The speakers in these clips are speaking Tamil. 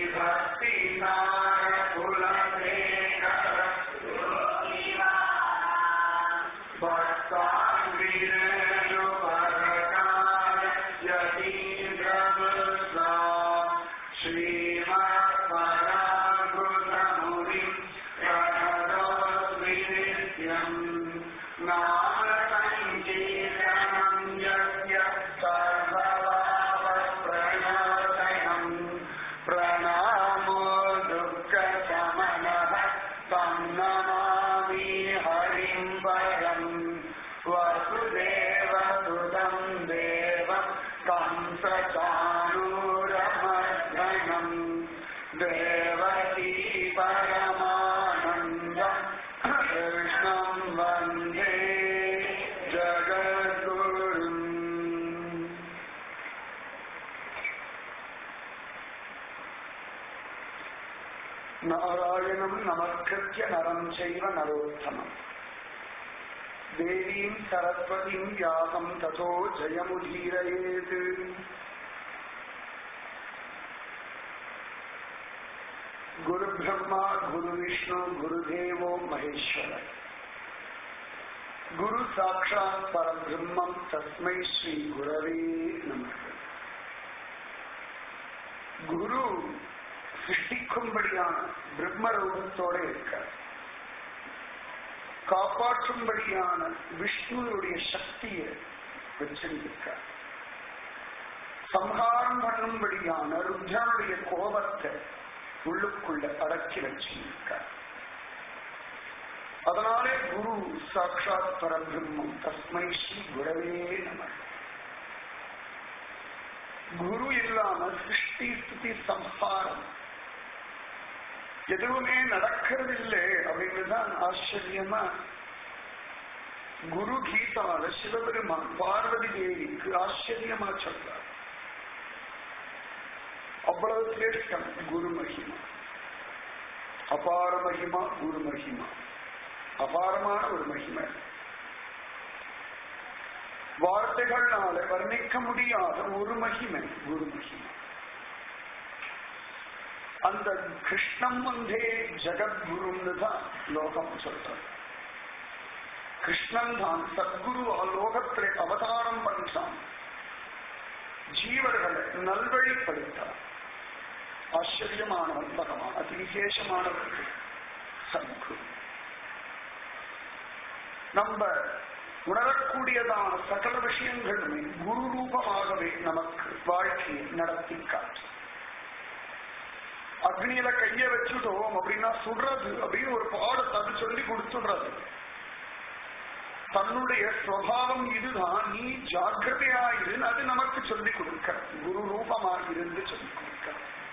प्रणामो दुःखशमनः तं नमामि हरिं वरम् वसुदेवसुतं देवं कंसचाणूरमर्दनम् देवकी परमानन्दं कृष्णं वन्दे जगद्गुरुम् नारायणम् नमस्कृत्य नरम् चैव नरोत्तमम् देवीम् सरस्वतीम् व्यासम् ततो जयमुदीरयेत् गुरुब्रह्मा गुरुविष्णु गुरुदेवो महेश्वर गुरु साक्षात् परब्रह्मम् तस्मै श्रीगुरवे नमः குரு சிருஷ்டிக்கும்படியான பிரம்மரூபத்தோட இருக்கார் காப்பாற்றும்படியான விஷ்ணுவுடைய சக்தியை வச்சிருக்கார் சம்ஹாரம் பண்ணும்படியான ருத்ரனுடைய கோபத்தை உள்ளுக்குள்ள அடக்கி வச்சிருக்கார் அதனாலே குரு சாட்சாத் பரபிரம்மம் தஸ்மை ஸ்ரீ குரவே நம குரு இல்லாம சிருஷ்டி ஸ்துதி சம்ஹாரம் எதுவுமே நடக்கிறதில்லை அப்படின்னு தான் ஆச்சரியமா குரு கீதால சிவபெருமான் பார்வதி தேவிக்கு ஆச்சரியமா சொல்றார் அவ்வளவு சிரேஷ்டம் குரு மகிமா அபார மகிமா குரு மகிமா அபாரமான ஒரு மகிமை வார்த்தைகள்னால வர்ணிக்க முடியாத ஒரு மகிமை குரு மகிமை அந்த கிருஷ்ணம் வந்தே ஜெகத்குருன்னு தான் லோகம் சொல்றது கிருஷ்ணன் தான் சத்குரு லோகத்திலே அவதாரம் பண்ணான் ஜீவர்களை நல்வழிப்படுத்தார் ஆச்சரியமானவன் பகவான் அதி விசேஷமானவர்கள் சத்குரு நம்ம உணரக்கூடியதான சகல விஷயங்களுமே குரு ரூபமாகவே நமக்கு வாழ்க்கையை நடத்தி காட்டும் அக்னியில கைய வச்சுட்டோம் அப்படின்னா சுடுறது அப்படின்னு ஒரு பாடத்தை அது சொல்லி கொடுத்துடுறது தன்னுடைய சுவாவம் இதுதான் நீ ஜாக்கிரதையாயிரு அது நமக்கு சொல்லி கொடுக்க குரு ரூபமாக இருந்து சொல்லி கொடுக்க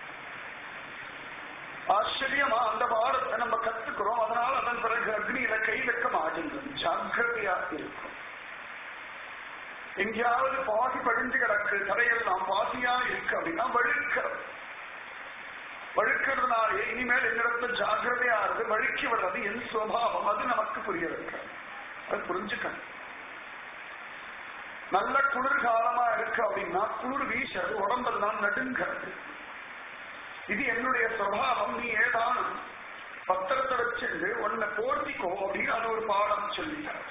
ஆச்சரியமா அந்த பாடத்தை நம்ம கத்துக்கிறோம் அதனால அதன் பிறகு அக்னியில கை வைக்க மாட்டேங்கிறோம் ஜாக்கிரதையா இருக்கும் எங்கேயாவது பாசி படிஞ்சு கிடக்கு தரையெல்லாம் பாசியா இருக்கு அப்படின்னா வழுக்கிறோம் வழுக்கிறதுனாலே இனிமேல் என்னிடத்துல ஜாகிரதையா இருக்கு வழுக்கி வர்றது என் சுவாவம் அது நமக்கு புரிய வைக்கிறது அது புரிஞ்சுக்கணும் நல்ல குளிர்காலமா இருக்கு அப்படின்னா குளிர் வீசறது உடம்பெல்லாம் நடுங்கிறது இது என்னுடைய சுவாவம் நீ ஏதானும் பத்திரத்தை வச்சுண்டு உன்னை போர்த்திக்கோ அப்படின்னு அது ஒரு பாடம் சொல்லிட்டார்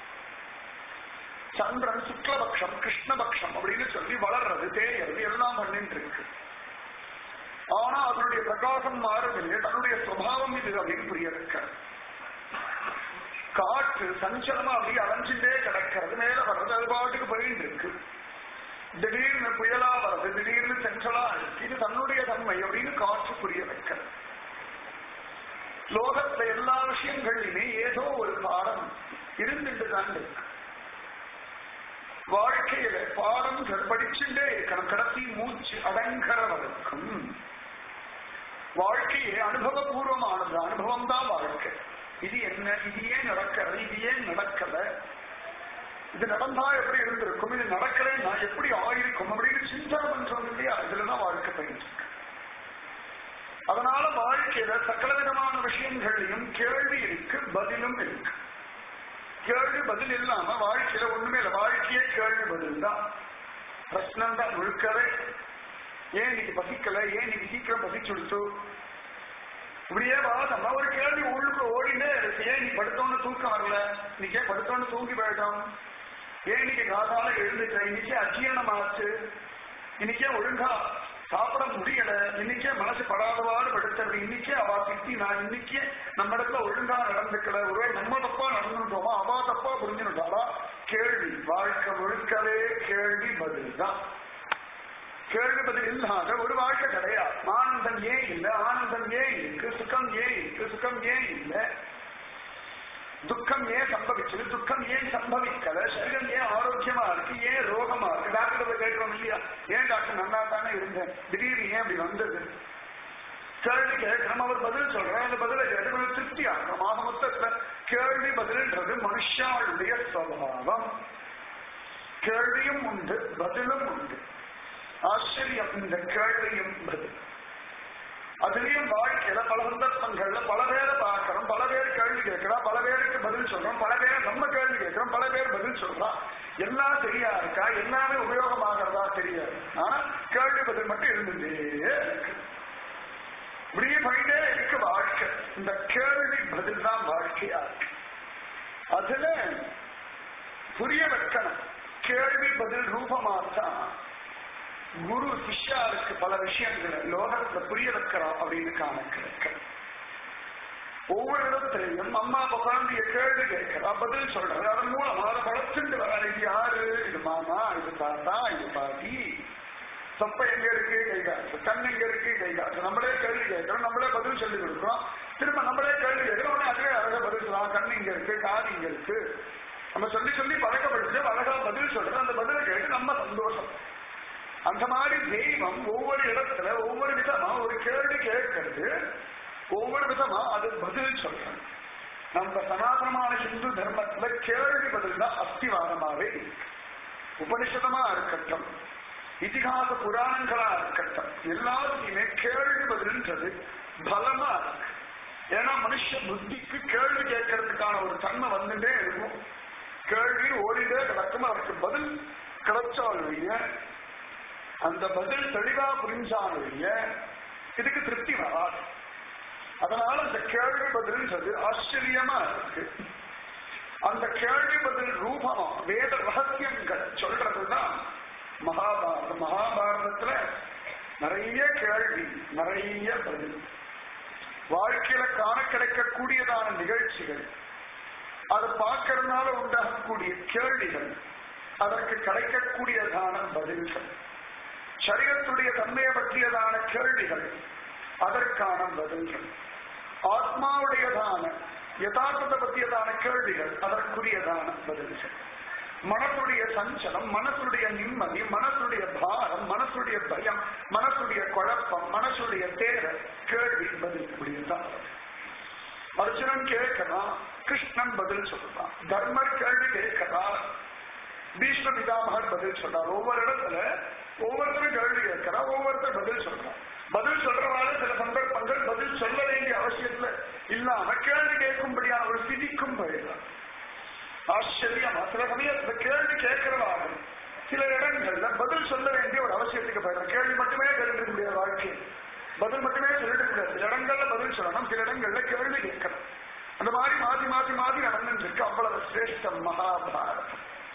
சந்திரன் சுக்லபக்ஷம் கிருஷ்ணபக்ஷம் அப்படின்னு சொல்லி வளர்றது தேயறது எல்லாம் பண்ணிட்டு இருக்கு ஆனா அதனுடைய பிரகாசம் மாறவில்லை தன்னுடைய சுவாவம் இது அப்படின்னு புரிய வைக்க காற்று சஞ்சலமா அப்படி அலைஞ்சுட்டே கிடக்கிறது மேல வர்றது அது பாட்டுக்கு போயிட்டு இருக்கு திடீர்னு புயலா வர்றது திடீர்னு சென்றலா இருக்கு இது தன்னுடைய தன்மை அப்படின்னு காற்று புரிய வைக்கிறது லோகத்துல எல்லா விஷயங்களிலுமே ஏதோ ஒரு பாடம் இருந்துட்டு தான் இருக்கு வாழ்க்கையில பாடங்கள் படிச்சுட்டே இருக்கணும் கடைசி மூச்சு அடங்கர வரைக்கும் வாழ்க்கையே அனுபவபூர்வமானது அனுபவம் தான் வாழ்க்கை இது என்ன இது ஏன் நடக்கிறது இது ஏன் நடக்கல இது நடந்தா எப்படி இருந்திருக்கும் இது நடக்கலைன்னா எப்படி ஆயிருக்கும் அப்படின்னு சிந்தனை பண்றோம் இல்லையா இதுலதான் வாழ்க்கை பயிற்சி அதனால வாழ்க்கையில சகல விதமான விஷயங்களையும் கேள்வி இருக்கு பதிலும் இருக்கு கேள்வி பதில் இல்லாம வாழ்க்கையில ஒண்ணுமே இல்லை வாழ்க்கையே கேள்வி பதில் தான் பிரச்சனை தான் முழுக்கவே ஏன் இன்னைக்கு பசிக்கல ஏன் இன்னைக்கு சீக்கிரம் பசிச்சுடுச்சு இப்படியே வாதம் ஒரு கேள்வி உள்ளுக்கு ஓடினே இருக்கு ஏன் நீ படுத்தோன்னு தூக்கம் வரல இன்னைக்கு ஏன் படுத்தோன்னு தூங்கி போயிட்டோம் ஏன் இன்னைக்கு காதால எழுந்துட்ட இன்னைக்கே அஜீரணம் ஆச்சு இன்னைக்கே ஒழுங்கா சாப்பிட முடியல இன்னைக்கே மனசு படாதவாறு படுத்துறது இன்னைக்கே அவ திட்டி நான் இன்னைக்கே நம்ம இடத்துல ஒழுங்கா நடந்துக்கல ஒருவேளை நம்ம தப்பா நடந்துட்டோமா அவா தப்பா புரிஞ்சுட்டாளா கேள்வி வாழ்க்கை முழுக்கவே கேள்வி பதில் தான் கேள்வி பதில் இல்லாத ஒரு வாழ்க்கை கிடையாது ஆனந்தம் ஏன் இல்ல ஆனந்தம் ஏன் இருக்கு சுகம் ஏன் இருக்கு சுகம் ஏன் இல்ல துக்கம் ஏன் சம்பவிச்சது துக்கம் ஏன் சம்பவிக்கல சரீரம் ஏன் ஆரோக்கியமா இருக்கு ஏன் ரோகமா இருக்கு டாக்டர் போய் கேட்கிறோம் இல்லையா ஏன் டாக்டர் நல்லா தானே இருந்தேன் திடீர்னு ஏன் அப்படி வந்தது கேள்வி கேட்கிறோம் அவர் பதில் சொல்றோம் அந்த பதிலை கேட்டு கொஞ்சம் திருப்தி ஆகிறோம் ஆக மொத்தத்துல கேள்வி பதில்ன்றது மனுஷாளுடைய சுவாவம் கேள்வியும் உண்டு பதிலும் உண்டு ஆச்சரியம் இந்த கேள்வியும் பதில் அதுலயும் வாழ்க்கையில பல சந்தர்ப்பங்கள்ல பல பேரை பார்க்கிறோம் பல பேர் கேள்வி கேட்கிறோம் பல பேருக்கு பதில் சொல்றோம் பல பேர் நம்ம கேள்வி கேட்கிறோம் பல பேர் பதில் சொல்றோம் எல்லாம் சரியா இருக்கா எல்லாமே உபயோகமாகிறதா தெரியாது ஆனா கேள்வி பதில் மட்டும் இருந்துட்டே இருக்கு இப்படியே போயிட்டே இருக்கு வாழ்க்கை இந்த கேள்வி பதில் தான் வாழ்க்கையா இருக்கு அதுல புரிய வைக்கணும் கேள்வி பதில் ரூபமாத்தான் குரு சிஷ்யாருக்கு பல விஷயங்களை லோகத்துல புரிய வைக்கிறோம் அப்படின்னு காண கிடைக்க ஒவ்வொரு இடத்திலையும் அம்மா அப்பா குழந்தைய கேள்வி கேட்கிறா பதில் சொல்றது அதன் மூலம் அதை வளர்த்துட்டு வர இது யாரு இது மாமா இது தாத்தா இது பாட்டி சொப்ப எங்க இருக்கு கை காசு கண் எங்க இருக்கு கை காசு நம்மளே கேள்வி கேட்கிறோம் நம்மளே பதில் சொல்லி கொடுக்குறோம் திரும்ப நம்மளே கேள்வி கேட்கிறோம் உடனே அதுவே அழகா பதில் சொல்லலாம் கண் இங்க இருக்கு காது இங்க இருக்கு நம்ம சொல்லி சொல்லி பழக்கப்படுத்தி அழகா பதில் சொல்றது அந்த பதிலை கேட்டு நம்ம சந்தோஷம் அந்த மாதிரி தெய்வம் ஒவ்வொரு இடத்துல ஒவ்வொரு விதமா ஒரு கேள்வி கேட்கறது ஒவ்வொரு விதமா அது பதில் சொல்றது நம்ம சனாதனமான ஹிந்து தர்மத்துல கேள்வி பதில் தான் அஸ்திவாரமாவே இருக்கு உபனிஷதமா இருக்கட்டும் இதிகாச புராணங்களா இருக்கட்டும் எல்லாத்தையுமே கேள்வி பதில்ன்றது பலமா இருக்கு ஏன்னா மனுஷ புத்திக்கு கேள்வி கேட்கறதுக்கான ஒரு தன்மை வந்துட்டே இருக்கும் கேள்வி ஓடிட்டே கிடக்கும் அதற்கு பதில் கிடைச்சாலுடைய அந்த பதில் தெளிவா புரிஞ்சாலுடைய இதுக்கு திருப்தி வராது அதனால அந்த கேள்வி பதில்ன்றது ஆச்சரியமா இருக்கு அந்த கேள்வி பதில் ரூபமா வேத ரகசியங்கள் சொல்றதுதான் மகாபாரதம் மகாபாரதத்துல நிறைய கேள்வி நிறைய பதில் வாழ்க்கையில காண கிடைக்கக்கூடியதான நிகழ்ச்சிகள் அதை பார்க்கறதுனால உண்டாகக்கூடிய கேள்விகள் அதற்கு கிடைக்கக்கூடியதான பதில்கள் சரீரத்துடைய தன்மையை பற்றியதான கேள்விகள் அதற்கான பதில்கள் ஆத்மாவுடையதான யதார்த்தத்தை பற்றியதான கேள்விகள் அதற்குரியதான பதில்கள் மனசுடைய சஞ்சலம் மனசுடைய நிம்மதி மனசுடைய பாரம் மனசுடைய பயம் மனசுடைய குழப்பம் மனசுடைய தேவை கேள்வி பதில் கூடியதான் அர்ஜுனன் கேட்கிறான் கிருஷ்ணன் பதில் சொல்றான் தர்மர் கேள்வி கேட்கிறார் பீஷ்ம பிதாமகர் பதில் சொல்றார் ஒவ்வொரு இடத்துல ஒவ்வொருத்தரும் கேள்வி கேட்கிறா ஒவ்வொருத்தர் பதில் சொல்றான் பதில் சொல்றவால சில சந்தர்ப்பங்கள் பதில் சொல்ல வேண்டிய அவசியத்துல இல்லாம கேள்வி கேட்கும்படியான ஒரு சிதிக்கும் போயிடலாம் ஆச்சரியமா சில சமயத்துல கேள்வி கேட்கிறவாங்க சில இடங்கள்ல பதில் சொல்ல வேண்டிய ஒரு அவசியத்துக்கு போயிடும் கேள்வி மட்டுமே கேட்டு முடியாது வாழ்க்கை பதில் மட்டுமே சொல்லிட்டு முடியாது சில இடங்கள்ல பதில் சொல்லணும் சில இடங்கள்ல கேள்வி கேட்கணும் அந்த மாதிரி மாத்தி மாத்தி மாத்தி நடந்துருக்கு அவ்வளவு சிரேஷ்டம் மகாபாரதம்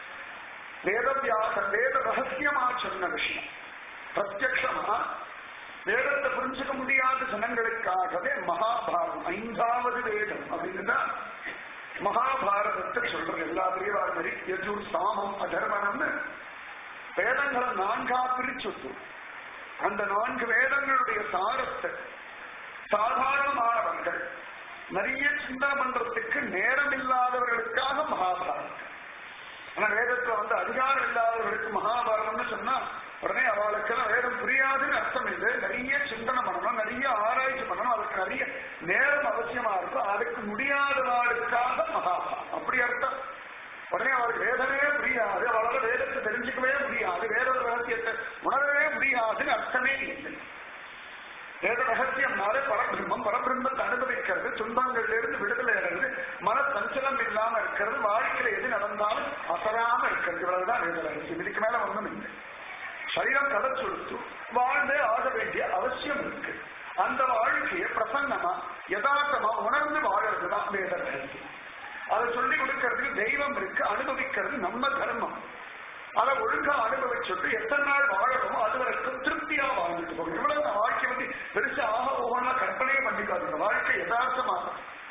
வேதவியாசன் வேத ரகசியமா சொன்ன விஷயம் பிரத்யக்ஷமா வேதத்தை புரிஞ்சுக்க முடியாத ஜனங்களுக்காகவே மகாபாரதம் ஐந்தாவது வேதம் அப்படின்னு மகாபாரதத்தை சொல்றது எல்லா பிரிவார் மாதிரி யஜூர் சாமம் அதர்மனம்னு வேதங்களை நான்கா பிரிச்சுட்டு அந்த நான்கு வேதங்களுடைய சாரத்தை சாதாரணமானவர்கள் நிறைய சிந்தனை பண்றதுக்கு நேரம் இல்லாதவர்களுக்காக மகாபாரதம் ஆனா வேதத்துல வந்து அதிகாரம் இல்லாதவர்களுக்கு மகாபாரதம்னு சொன்னா உடனே அவளுக்கெல்லாம் வேதம் புரியாதுன்னு அர்த்தம் இல்லை நிறைய சிந்தனை பண்ணணும் நிறைய ஆராய்ச்சி பண்ணணும் அதுக்கு நிறைய நேரம் அவசியமா இருக்கும் அதுக்கு முடியாதவாளுக்காக மகாபாரதம் அப்படி அர்த்தம் உடனே அவருக்கு வேதமே புரியாது அவளால வேதத்தை தெரிஞ்சுக்கவே முடியாது வேத ரகசியத்தை உணரவே முடியாதுன்னு அர்த்தமே இல்லை வேத ரகசியம்னாலே பரபிரம்மம் பரபிரம்மத்தை அனுபவிக்கிறது துன்பங்கள்ல இருந்து விடுதலை அடைகிறது மன சஞ்சலம் இல்லாம இருக்கிறது வாழ்க்கையில எது நடந்தாலும் அசராம இருக்கிறது இவ்வளவுதான் வேத ரகசியம் இதுக்கு மேல ஒண்ணும் இல்லை சரீரம் கதை சுடுத்து வாழ்ந்தே ஆக வேண்டிய அவசியம் இருக்கு அந்த வாழ்க்கையை பிரசன்னமா யதார்த்தமா உணர்ந்து வாழறதுதான் வேத ரகசியம் அதை சொல்லி கொடுக்கறதுக்கு தெய்வம் இருக்கு அனுபவிக்கிறது நம்ம தர்மம் அதை ஒழுங்கா அனுபவிச்சுட்டு எத்தனை நாள் வாழணுமோ அது வரைக்கும் திருப்தியா வாழ்ந்துட்டு போகணும் இவ்வளவு நான் வாழ்க்கை பத்தி பெருசா ஆக போகலாம் கற்பனையே பண்ணிக்காதுங்க வாழ்க்கை யதார்த்தமாக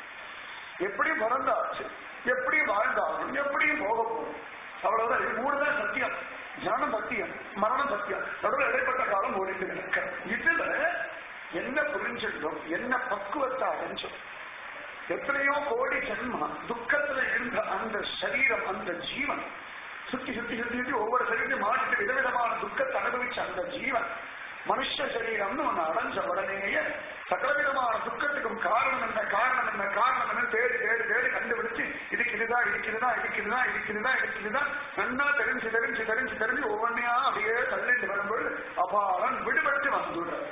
எப்படி பிறந்தாச்சு எப்படி வாழ்ந்தாலும் எப்படியும் போக போகும் அவ்வளவுதான் இது மூணுதான் சத்தியம் ஜனனம் சத்தியம் மரணம் சத்தியம் நடுவில் இடைப்பட்ட காலம் ஓடிட்டு இருக்க இதுல என்ன புரிஞ்சிருந்தோம் என்ன பக்குவத்தை அடைஞ்சோம் எத்தனையோ கோடி ஜென்மா துக்கத்துல இருந்த அந்த சரீரம் அந்த ஜீவன் சுத்தி சுத்தி சுத்தி சுத்தி ஒவ்வொரு சரீரத்தையும் மாட்டிட்டு விதவிதமான துக்கத்தை அனுபவிச்ச அந்த ஜீவன் மனுஷ சரீரம்னு ஒண்ணு அடைஞ்ச உடனேயே சகலவிதமான துக்கத்துக்கும் காரணம் என்ன காரணம் என்ன காரணம் என்ன தேடி தேடி தேடி கண்டுபிடிச்சு இதுக்கு இதுதான் இதுக்கு இதுதான் இதுக்கு இதுதான் இதுக்கு இதுதான் இதுக்கு இதுதான் நன்னா தெரிஞ்சு தெரிஞ்சு தெரிஞ்சு தெரிஞ்சு ஒவ்வொன்றையா அப்படியே தள்ளிட்டு வரும்போது அபாரம் விடுபட்டு வந்துடுற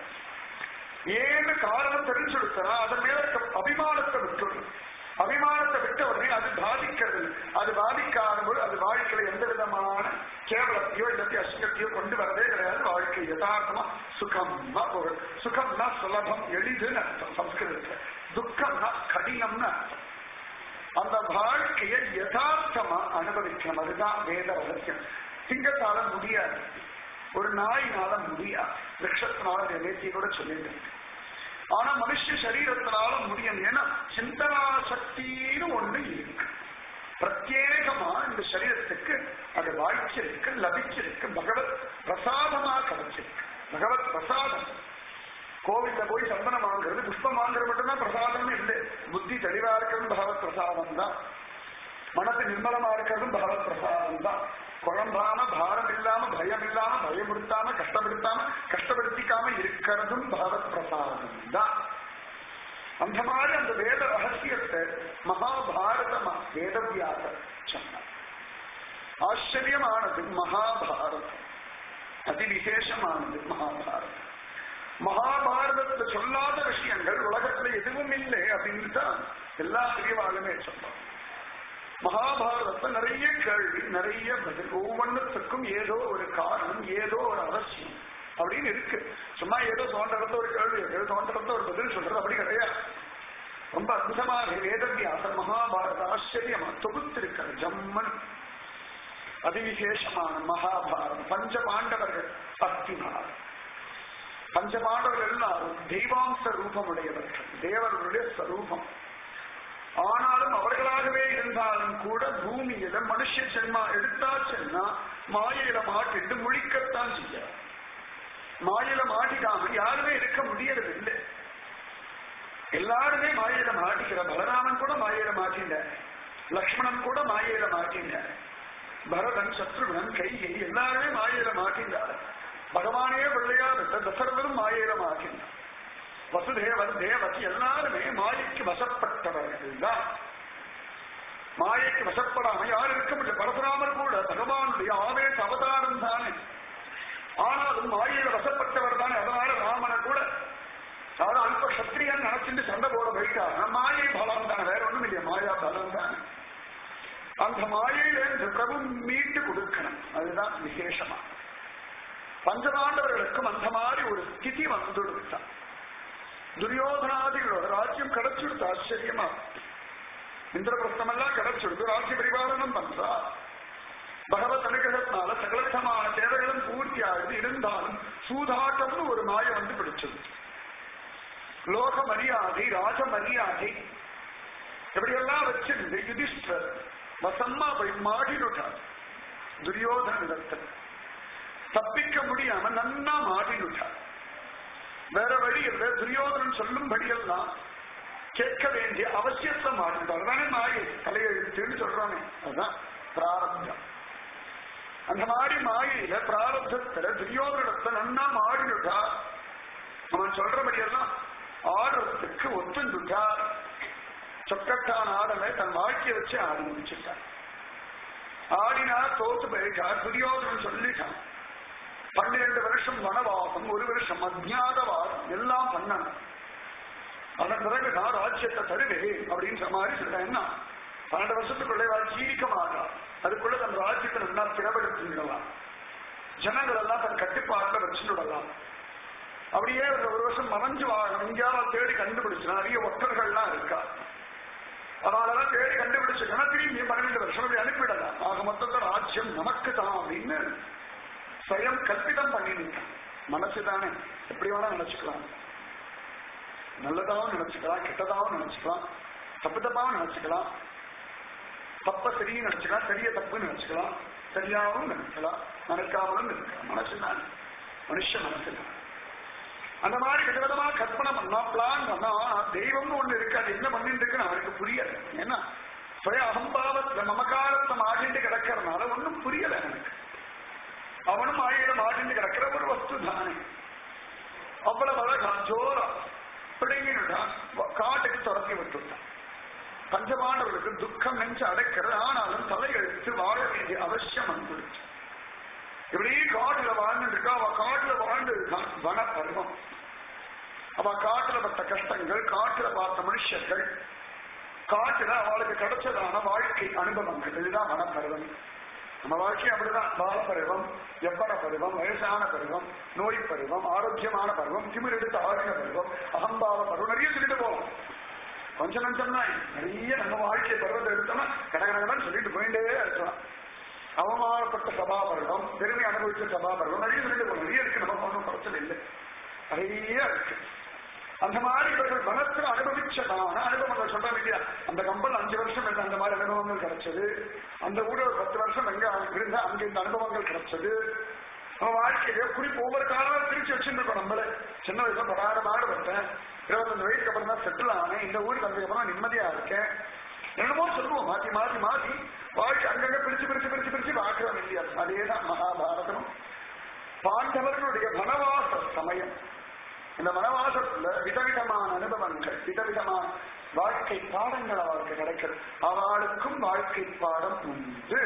ஏன்னு காரணம் தெரிஞ்சுடுத்தா அதன் மேல இருக்க அபிமானத்தை விட்டுடும் அபிமானத்தை விட்ட உடனே அது பாதிக்கிறது அது பாதிக்காத போது அது வாழ்க்கையில எந்த விதமான கேவலத்தையோ இல்லாட்டி அசுகத்தையோ கொண்டு வரதே கிடையாது வாழ்க்கை யதார்த்தமா சுகம்னா ஒரு சுகம்னா சுலபம் எளிதுன்னு அர்த்தம் சம்ஸ்கிருதத்துல துக்கம்னா கடினம்னு அர்த்தம் அந்த வாழ்க்கையை யதார்த்தமா அனுபவிக்கணும் அதுதான் வேத ரகசியம் சிங்கத்தால முடியாது ஒரு நாயினால முடியாது ரிஷத்தினால நேர்த்தியை கூட சொல்லிட்டு ஆனா மனுஷ சரீரத்தினால முடியும் ஏன்னா சிந்தனா சக்தின்னு ஒண்ணு இருக்கு பிரத்யேகமா இந்த சரீரத்துக்கு அது வாய்ச்சிருக்கு லபிச்சிருக்கு பகவத் பிரசாதமா கிடைச்சிருக்கு பகவத் பிரசாதம் கோவில்ல போய் சந்தனம் வாங்குறது புஷ்பம் வாங்குறது மட்டும்தான் பிரசாதம் இல்லை புத்தி தெளிவா இருக்கிறது பகவத் பிரசாதம் தான் மனசு நிர்மலமா இருக்கிறதும் பகவத் பிரசாதம் தான் குழம்பாம பாரம் இல்லாம பயம் இல்லாம பயமுடுத்தாம கஷ்டப்படுத்தாம கஷ்டப்படுத்திக்காம இருக்கிறதும் பகவத் பிரசாதம் தான் அந்த மாதிரி அந்த வேத ரகசியத்தை மகாபாரதமா வேதவியாக சொன்னார் ஆச்சரியமானது மகாபாரதம் அதிவிசேஷமானது மகாபாரதம் மகாபாரதத்துல சொல்லாத விஷயங்கள் உலகத்துல எதுவும் இல்லை அப்படின்னு தான் எல்லா பிரிவாலுமே சொல்றோம் மகாபாரதத்தை நிறைய கேள்வி நிறைய பதில் ஒவ்வொன்றுத்துக்கும் ஏதோ ஒரு காரணம் ஏதோ ஒரு அவசியம் அப்படின்னு இருக்கு சும்மா ஏதோ தோன்றத ஒரு கேள்வி ஏதோ தோன்றத ஒரு பதில் சொல்றது அப்படி கிடையாது ரொம்ப அற்புதமாக வேதவியாசர் மகாபாரத ஆச்சரியமா தொகுத்திருக்கார் ஜம்மன் அதிவிசேஷமான மகாபாரதம் பஞ்ச பாண்டவர்கள் பத்தினார் பஞ்ச பாண்டவர்கள் எல்லாரும் தெய்வாம்ச ரூபமுடையவர்கள் தேவர்களுடைய ஸ்வரூபம் ஆனாலும் அவர்களாகவே இருந்தாலும் கூட பூமியில மனுஷ ஜென்மா எடுத்தாச்சுன்னா மாயையில மாட்டிட்டு முழிக்கத்தான் செய்ய மாயில மாட்டிக்காம யாருமே இருக்க முடியறது இல்லை எல்லாருமே மாயையில மாட்டிக்கிற பலராமன் கூட மாயையில மாட்டின்ற லக்ஷ்மணன் கூட மாயையில மாட்டின்ற பரதன் சத்ருகன் கைகை எல்லாருமே மாயையில மாட்டின்றார் பகவானே பிள்ளையா விட்ட தசரதரும் மாயையில மாட்டினார் வசுதேவன் தேவகி எல்லாருமே மாயைக்கு வசப்பட்டவர்கள் தான் மாயைக்கு வசப்படாம யாரும் இருக்க முடியல பரசுராமர் கூட பகவானுடைய ஆவேச அவதாரம் தானே ஆனாலும் மாயையில வசப்பட்டவர் தானே அதனால ராமனை கூட அதாவது அல்ப சத்திரியன் நினைச்சிட்டு சண்டை போட போயிட்டார் மாயை பலம் தானே வேற ஒண்ணும் இல்லையா மாயா பலம் தானே அந்த மாயையில இந்த பிரபு மீட்டு கொடுக்கணும் அதுதான் விசேஷமா பஞ்சபாண்டவர்களுக்கும் அந்த மாதிரி ஒரு ஸ்திதி வந்துடுத்தான் துரியோதனாதிகளோட ராஜ்யம் கிடைச்சிடுது ஆச்சரியமா இந்திரபிரஸ்தம் எல்லாம் கிடைச்சிடுது ராஜ்ய பரிபாலனம் பண்றா பகவத் அனுகிரகத்தினால சகலவிதமான தேவைகளும் பூர்த்தி ஆகுது இருந்தாலும் சூதாட்டம்னு ஒரு மாய வந்து பிடிச்சது லோக மரியாதை ராஜ மரியாதை இப்படியெல்லாம் வச்சிருந்து யுதிஷ்டர் வசம்மா போய் மாடினுட்டார் துரியோதனிடத்தில் தப்பிக்க முடியாம நன்னா மாடினுட்டார் வேற வழி இல்லை துரியோதனன் சொல்லும்படியெல்லாம் கேட்க வேண்டிய அவசியத்தை மாற்றிட்டார் தானே மாயை தலையெழுத்துன்னு சொல்றானே அதுதான் பிராரப்தம் அந்த மாதிரி மாயையில பிராரப்தத்துல துரியோதனத்தை நன்னா மாடினுட்டா அவன் சொல்றபடியெல்லாம் ஆடுறதுக்கு ஒத்துண்டுட்டார் சொக்கட்டான் ஆடலை தன் வாழ்க்கையை வச்சு ஆடி முடிச்சுட்டான் ஆடினா தோத்து போயிட்டார் துரியோதனன் சொல்லிட்டான் பன்னிரண்டு வருஷம் வனவாசம் ஒரு வருஷம் அஜாதவாசம் எல்லாம் பண்ணணும் அதன் பிறகு நான் ராஜ்யத்தை தருவேன் அப்படின்ற மாதிரி சொல்றேன் என்ன பன்னெண்டு வருஷத்துக்குள்ளே ஜீவிக்க மாட்டார் அதுக்குள்ள தன் ராஜ்யத்தை நல்லா திறப்படுத்திடலாம் ஜனங்கள் எல்லாம் தன் கட்டுப்பாட்டில் வச்சுடலாம் அப்படியே ஒரு ஒரு வருஷம் மறைஞ்சு வாழணும் எங்கேயாவது தேடி கண்டுபிடிச்சு நிறைய ஒற்றர்கள்லாம் இருக்கா அவளெல்லாம் தேடி கண்டுபிடிச்சுக்கணும் திரும்பி பன்னிரெண்டு வருஷம் அப்படி அனுப்பிடலாம் ஆக மொத்தத்தில் ராஜ்யம் நமக்கு தான் அப்படின்னு சுயம் கற்பிதம் பண்ணிருக்கான் மனசு தானே எப்படி வேணா நினைச்சுக்கலாம் நல்லதாவும் நினைச்சுக்கலாம் கெட்டதாவும் நினைச்சுக்கலாம் தப்பு தப்பாவும் நினைச்சுக்கலாம் தப்ப சரியும் நினைச்சுக்கலாம் சரிய தப்புன்னு நினைச்சுக்கலாம் சரியாவும் நினைக்கலாம் நினைக்காமலும் இருக்கலாம் மனசு தான் மனுஷ மனசு தான் அந்த மாதிரி விதவிதமா கற்பனை பண்ணா பிளான் பண்ணா தெய்வம்னு ஒண்ணு இருக்கு அது என்ன பண்ணிட்டு இருக்குன்னு அவருக்கு புரியல ஏன்னா சுய அகம்பாவத்துல மமகாரத்தை மாட்டிட்டு கிடக்கிறதுனால ஒன்றும் புரியல எனக்கு அவனும் ஆயிரம் மாட்டிட்டு கிடக்கிற ஒரு வஸ்து தானே அவ்வளவு அழகா ஜோரா பிடிங்கிட்டான் காட்டுக்கு துரத்தி விட்டுட்டான் பஞ்சபாண்டவர்களுக்கு துக்கம் நெஞ்சு அடைக்கிறது ஆனாலும் தலையெழுத்து வாழ வேண்டிய அவசியம் வந்துடுச்சு இப்படி காட்டுல வாழ்ந்துட்டு இருக்கா அவ காட்டுல வாழ்ந்து இருக்கான் வனப்பருவம் அவ காட்டுல பட்ட கஷ்டங்கள் காட்டுல பார்த்த மனுஷர்கள் காட்டுல அவளுக்கு கிடைச்சதான வாழ்க்கை அனுபவங்கள் இதுதான் வனப்பருவம் நம்ம வாழ்க்கை அப்படிதான் பாலப்பருவம் எவ்வன பருவம் வயசான பருவம் நோய் பருவம் ஆரோக்கியமான பருவம் திமிர் எடுத்து ஆடின பருவம் அகம்பாவ பருவம் நிறைய சொல்லிட்டு போகலாம் கொஞ்சம் நஞ்சம் தான் நிறைய நம்ம வாழ்க்கை பருவத்தை எடுத்தோம்னா கடகடகடன் சொல்லிட்டு போயிட்டே இருக்கலாம் அவமானப்பட்ட சபாபருடம் பெருமை அனுபவிச்ச சபாபருடம் நிறைய சொல்லிட்டு போகலாம் நிறைய இருக்கு நம்ம ஒன்றும் பிரச்சனை இல்லை நிறைய இருக்கு அந்த மாதிரி இவர்கள் வனத்தில் அனுபவிச்சதான அனுபவங்கள் சொல்றாங்க இல்லையா அந்த கம்பல் அஞ்சு வருஷம் இருந்த அந்த மாதிரி அனுபவங்கள் கிடைச்சது அந்த ஊட ஒரு பத்து வருஷம் எங்க இருந்த அங்க இந்த அனுபவங்கள் கிடைச்சது நம்ம வாழ்க்கையில குறிப்பு ஒவ்வொரு காலம் பிரிச்சு வச்சுருக்கோம் நம்மள சின்ன வயசுல படாத பாடுபட்டேன் இருபத்தஞ்சு வயசுக்கு அப்புறம் தான் செட்டில் ஆனேன் இந்த ஊருக்கு வந்ததுக்கு அப்புறம் நிம்மதியா இருக்கேன் என்னமோ சொல்லுவோம் மாத்தி மாத்தி மாத்தி வாழ்க்கை அங்கங்க பிரிச்சு பிரிச்சு பிரிச்சு பிரிச்சு பார்க்கிறோம் இல்லையா அதேதான் மகாபாரதம் பாண்டவர்களுடைய வனவாச சமயம் இந்த வனவாசத்துல விதவிதமான அனுபவங்கள் விதவிதமான வாழ்க்கை பாடங்கள் அவருக்கு கிடைக்கிறது அவளுக்கும் வாழ்க்கை பாடம் உண்டு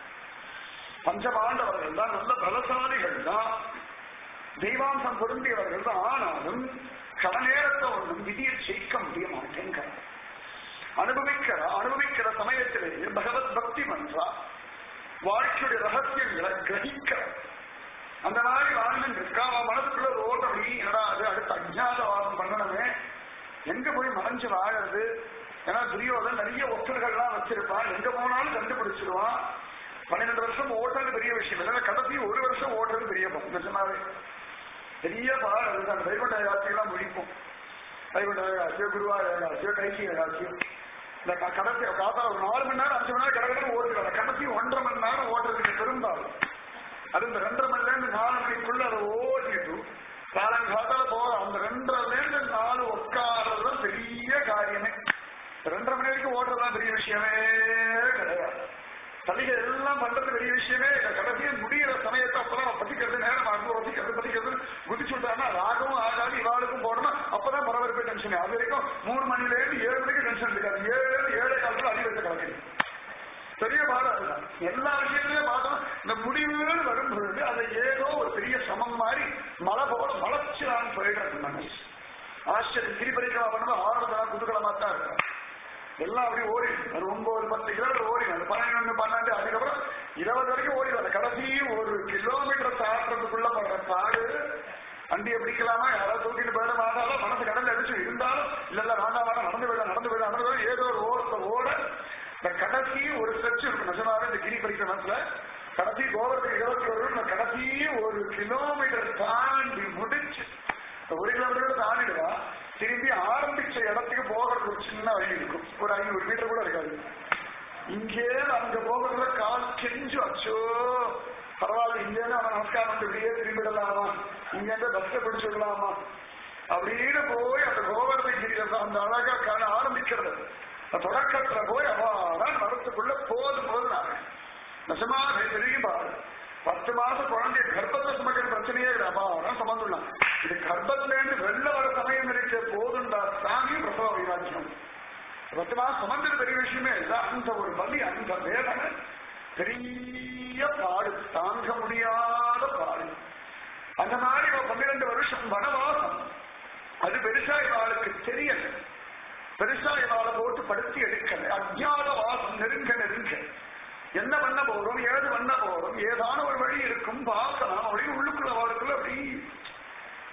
பஞ்சபாண்டவர்கள் தான் நல்ல பலசாலிகள் தான் தெய்வாம்சம் பொருந்தியவர்கள் தான் ஆனாலும் கல நேரத்தை ஒன்றும் விதியை ஜெயிக்க முடிய மாட்டேங்கிற அனுபவிக்கிற அனுபவிக்கிற சமயத்திலேயே பகவத் பக்தி மன்றா வாழ்க்கையுடைய ரகசியங்களை கிரகிக்கிற அந்த மாதிரி வாழ்ந்து இருக்கா அவன் மனசுக்குள்ள ஒரு ஓட்டம் நீ என்னடா அது அடுத்த அஜ்ஞாதவாதம் பண்ணணுமே எங்க போய் மறைஞ்சு வாழறது ஏன்னா துரியோதன் நிறைய ஒற்றர்கள்லாம் வச்சிருப்பான் எங்க போனாலும் கண்டுபிடிச்சிருவான் பன்னிரெண்டு வருஷம் ஓட்டுறது பெரிய விஷயம் இல்லை கடைசி ஒரு வருஷம் ஓட்டுறது பெரிய நிஜமாவே பெரிய பாடு அது அந்த வைகுண்ட ஏகாட்சியெல்லாம் முடிப்போம் வைகுண்ட ஏகாட்சியோ குருவா ஏகாட்சியோ கைசி ஏகாட்சியோ இந்த க- கடைசி காத்தா ஒரு நாலு மணி நேரம் அஞ்சு மணி நேரம் கிடக்கிறது ஓடுகிறாங்க கடைசி ஒன்றரை மணி நேரம் ஓட்டுறதுக்கு பெரும்பாலும் அது இந்த ரெண்டரை மணில இருந்து நாலு மணிக்குள்ள அதை ஓட்டிட்டு காலங்காத்தால போற அந்த ரெண்டரைல இருந்து நாலு உட்கார்றது பெரிய காரியமே ரெண்டரை மணி வரைக்கும் ஓடுறதுலாம் பெரிய விஷயமே கிடையாது சலுகை எல்லாம் பண்றது பெரிய விஷயமே இல்லை. கடைசியா முடியிற சமயத்தை அப்பதான் பத்திக்கிறது நேரம் ஆகும் பத்திக்கிறது பத்திக்கிறது குதிச்சு விட்டாங்கன்னா ராகவும் ஆகாது இவாளுக்கும் போடணும் அப்பதான் பரபரப்பு டென்ஷன் அது வரைக்கும் மூணு மணில இருந்து ஏழு மணிக்கு டென்ஷன் இருக்காது ஏழு ஏழை காலத்துல அடி வச்ச கிடக்குது பெரிய பாடம் அதுதான் எல்லா விஷயத்திலையும் பார்த்தோம் இந்த முடிவுகள் வரும் பொழுது அதை ஏதோ ஒரு பெரிய சமம் மாதிரி மழை போல மலைச்சிலான்னு போயிடுறது மனசு ஆச்சரியம் திரிபரிக்கலா பண்ணும்போது ஆறுதலா குதூகலமா தான் இருக்கும் எல்லாம் அப்படி ஓடி அது ஒன்பது பத்து கிலோமீட்டர் ஓடி அது பன்னெண்டு பன்னெண்டு அதுக்கப்புறம் இருபது வரைக்கும் ஓடி வர கடைசி ஒரு கிலோமீட்டர் தாட்டுறதுக்குள்ள படுற பாடு வண்டியை பிடிக்கலாமா யாராவது தூக்கிட்டு போயிட மாட்டாலும் மனசு கடல்ல அடிச்சு இருந்தாலும் இல்ல இல்ல வேண்டாம் வேண்டாம் நடந்து போயிட நடந்து போயிட நடந்து போயிட ஏதோ ஒரு ஓரத்தை ஓட இந்த கடைசி ஒரு ஸ்ட்ரெச் இருக்கு நிஜமாவே இந்த கிரி படிக்கிற மனசுல கடைசி கோபுரத்துக்கு இருபத்தி ஒரு இந்த கடைசி ஒரு கிலோமீட்டர் தாண்டி முடிச்சு இந்த ஒரு கிலோமீட்டர் தாண்டிடுவா திரும்பி ஆரம்பிச்ச இடத்துக்கு போகிறது ஒரு சின்ன வழி இருக்கும் ஒரு ஐநூறு மீட்டர் கூட இருக்காது இங்கே அங்க போகிறதுல கால் கெஞ்சு அச்சோ பரவாயில்ல இங்கே அவன் நமஸ்காரம் பண்ணிட்டு இப்படியே திரும்பிடலாமா இங்க இருந்து பஸ்ஸை பிடிச்சு விடலாமா அப்படின்னு போய் அந்த கோவர்தகிரி அந்த அழகா காண ஆரம்பிக்கிறது அந்த தொடக்கத்துல போய் அவாதான் மரத்துக்குள்ள போதும் போது நான் நிஜமா தெரியும் பாரு பத்து மாசம் குழந்தைய கர்ப்பத்தை சுமக்கிற பிரச்சனையே இல்லை அபாரம் சமந்துள்ளான் இது கர்ப்பத்துல இருந்து வெளில வர சமயம் இருக்க போதுண்டா சாமி பிரசவ வைராக்கியம் பத்து மாசம் சுமந்தது பெரிய விஷயமே இல்லை அந்த ஒரு வலி அந்த வேதனை பெரிய பாடு தாங்க முடியாத பாடு அந்த மாதிரி இவ பன்னிரண்டு வருஷம் வனவாசம் அது பெருசா இவாளுக்கு தெரியல பெருசா இவாளை போட்டு படுத்தி எடுக்கல அஜ்ஞாத வாசம் நெருங்க நெருங்க என்ன பண்ண போறோம் ஏது பண்ண போறோம் ஏதான ஒரு வழி இருக்கும் பார்க்கலாம் அப்படின்னு உள்ளுக்குள்ள அவளுக்குள்ள அப்படி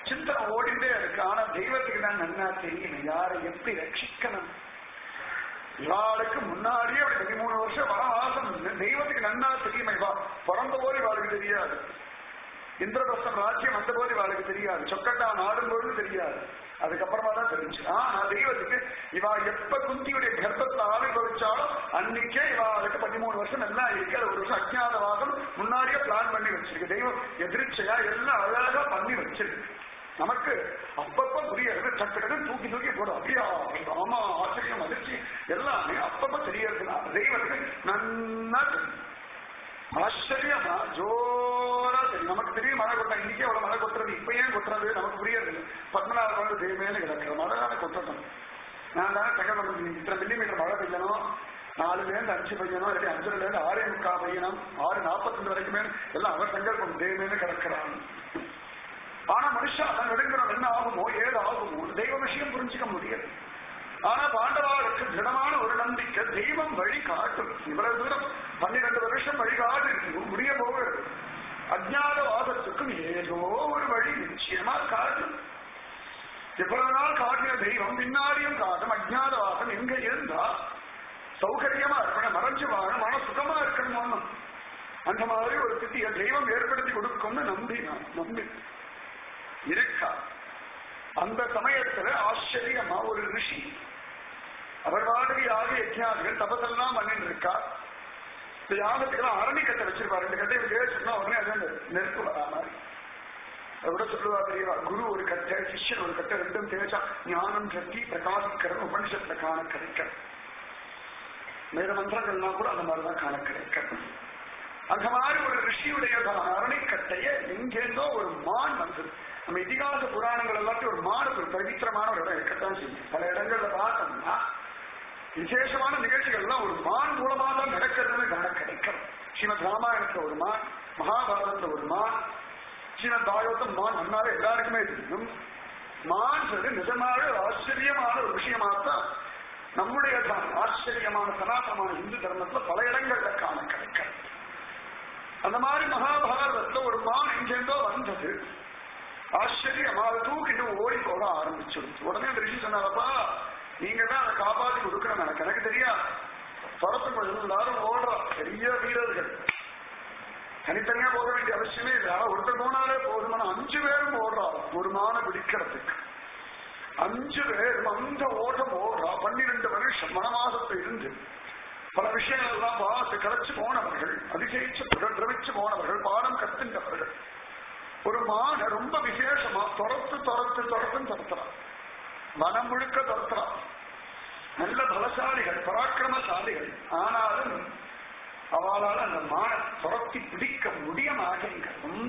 சிந்தனை ஓடிண்டே இருக்கு ஆனா தெய்வத்துக்கு தான் நன்னா தெரியும் யாரை எப்படி ரட்சிக்கணும் இவாளுக்கு முன்னாடியே அப்படி பதிமூணு வருஷம் வனவாசம் தெய்வத்துக்கு நன்னா தெரியுமா இவா பிறந்த போது இவாளுக்கு தெரியாது இந்திரபிரஸ்தம் ராஜ்யம் வந்த போது இவாளுக்கு தெரியாது சொக்கட்டா நாடும் போது தெரியாது அதுக்கப்புறமா தான் தெரிஞ்சு ஆனா தெய்வத்துக்கு இவா எப்ப குந்தியுடைய கர்ப்பத்துல ஆவிர்வவிச்சாலும் அன்னைக்கே இவாளுக்கு பதிமூணு வருஷம் நல்லா இருக்கு அது ஒரு வருஷம் அஜ்ஞாதவாதம் முன்னாடியே பிளான் பண்ணி வச்சிருக்கு தெய்வம் எதிர்ச்சையா எல்லாம் அழகா பண்ணி வச்சிருக்கு நமக்கு அப்பப்ப புரியறது டக்கு தூக்கி தூக்கி போடும் அப்படியா ஆமா ஆச்சரியம் அதிர்ச்சி எல்லாமே அப்பப்ப தெரியறதுனா தெய்வத்துக்கு நன்னா தெரியும் ஆச்சரியமா ஜோரா தெரியும் நமக்கு தெரியும் மழை கொட்டா இன்னைக்கே அவ்வளவு மழை கொட்டுறது இப்ப ஏன் கொட்டுறது நமக்கு புரியறது பத்மநாப வந்து தெய்வமேனு கிடக்குற மழை தானே கொட்டணும் நான் தானே தகவல் நமக்கு இத்தனை மில்லிமீட்டர் மழை பெய்யணும் நாலுல இருந்து அஞ்சு பெய்யணும் இல்லாட்டி அஞ்சுல இருந்து ஆறே முக்கால் பெய்யணும் ஆறு நாற்பத்தஞ்சு வரைக்குமே எல்லாம் அவர் சங்கல்பம் தெய்வமேனு கிடக்கிறான் ஆனா மனுஷா நெடுங்கிறோம் என்ன ஆகுமோ ஏது ஆகுமோ தெய்வ விஷயம் புரிஞ்சுக்க முடியாது ஆனா பாண்டவாளுக்கு திடமான ஒரு நம்பிக்கை தெய்வம் வழி காட்டும் இவ்வளவு தூரம் பன்னிரண்டு வருஷம் வழிகாடு முடிய போகிறது அஜ்ஞாத வாதத்துக்கும் ஏதோ ஒரு வழி நிச்சயமா காட்டும் எவ்வளவு நாள் காட்டின தெய்வம் பின்னாடியும் காட்டும் அஜ்ஞாத வாதம் எங்க இருந்தா சௌகரியமா இருக்கணும் மறைஞ்சு வாழ மன சுகமா இருக்கணும் ஒண்ணும் அந்த மாதிரி ஒரு திட்டிய தெய்வம் ஏற்படுத்தி கொடுக்கும்னு நம்பினான் நம்பி இருக்கா அந்த சமயத்துல ஆச்சரியமா ஒரு ரிஷி அவர் வாடகை ஆகிய யஜ்ஞாதிகள் தபசெல்லாம் பண்ணிட்டு இருக்கா இந்த யாகத்துக்கெல்லாம் அரணி கட்டை வச்சிருப்பாரு ரெண்டு கட்டை இப்படி வச்சுன்னா உடனே அது அந்த நெருப்பு வரா மாதிரி அதோட சொல்லுவா தெரியவா குரு ஒரு கட்டை சிஷ்யன் ஒரு கட்டை ரெண்டும் தேய்ச்சா ஞானம் சக்தி பிரகாசிக்கிறது உபனிஷத்துல காண கிடைக்க வேற மந்திரங்கள்லாம் கூட அந்த மாதிரிதான் காண கிடைக்க அந்த மாதிரி ஒரு ரிஷியுடைய அரணிக்கட்டைய எங்கேருந்தோ ஒரு மான் வந்தது நம்ம இதிகாச புராணங்கள் எல்லாத்தையும் ஒரு மாடு ஒரு பவித்திரமான ஒரு இடம் இருக்கத்தான் செய்யும் பல இடங்கள்ல பார்த்தோம்னா விசேஷமான நிகழ்ச்சிகள் எல்லாம் ஒரு மான் மூலமா தான் நடக்கிறதுன்னு காண கிடைக்கும் ஸ்ரீமத் ராமாயணத்துல ஒரு மான் மகாபாரதத்துல ஒரு மான் ஸ்ரீமத் பாகவதம் மான் நன்னாவே எல்லாருக்குமே தெரியும் மான் சொல்லி நிஜமாவே ஒரு ஆச்சரியமான ஒரு விஷயமா தான் நம்முடைய தான் ஆச்சரியமான சனாதனமான இந்து தர்மத்துல பல இடங்கள்ல காண கிடைக்கும் அந்த மாதிரி மகாபாரதத்துல ஒரு மான் எங்கெந்தோ வந்தது ஆச்சரியமா அதை தூக்கிட்டு ஓடி போக ஆரம்பிச்சிருச்சு உடனே அந்த ரிஷி சொன்னாரப்பா நீங்க தான் அதை காப்பாத்தி கொடுக்கணும் எனக்கு எனக்கு தெரியா துரத்து எல்லாரும் ஓடுறா பெரிய வீரர்கள் தனித்தனியா போக வேண்டிய அவசியமே இல்லை ஆனா ஒருத்தர் போனாலே போதுமான அஞ்சு பேரும் ஓடுறா ஒரு மான பிடிக்கிறதுக்கு அஞ்சு பேர் அந்த ஓட்டம் ஓடுறா பன்னிரெண்டு வருஷம் மனமாசத்தை இருந்து பல விஷயங்கள் எல்லாம் பார்த்து கலைச்சு போனவர்கள் அதிசயிச்சு பிரமிச்சு போனவர்கள் பாடம் கத்துண்டவர்கள் ஒரு மான ரொம்ப விசேஷமா துரத்து துரத்து துரத்துன்னு துரத்துறான் வனம் முழுக்க துரத்துறான் நல்ல பலசாலிகள் பராக்கிரமசாலிகள் ஆனாலும் அவளால் அந்த மான துரத்தி பிடிக்க முடிய மாட்டேங்க ரொம்ப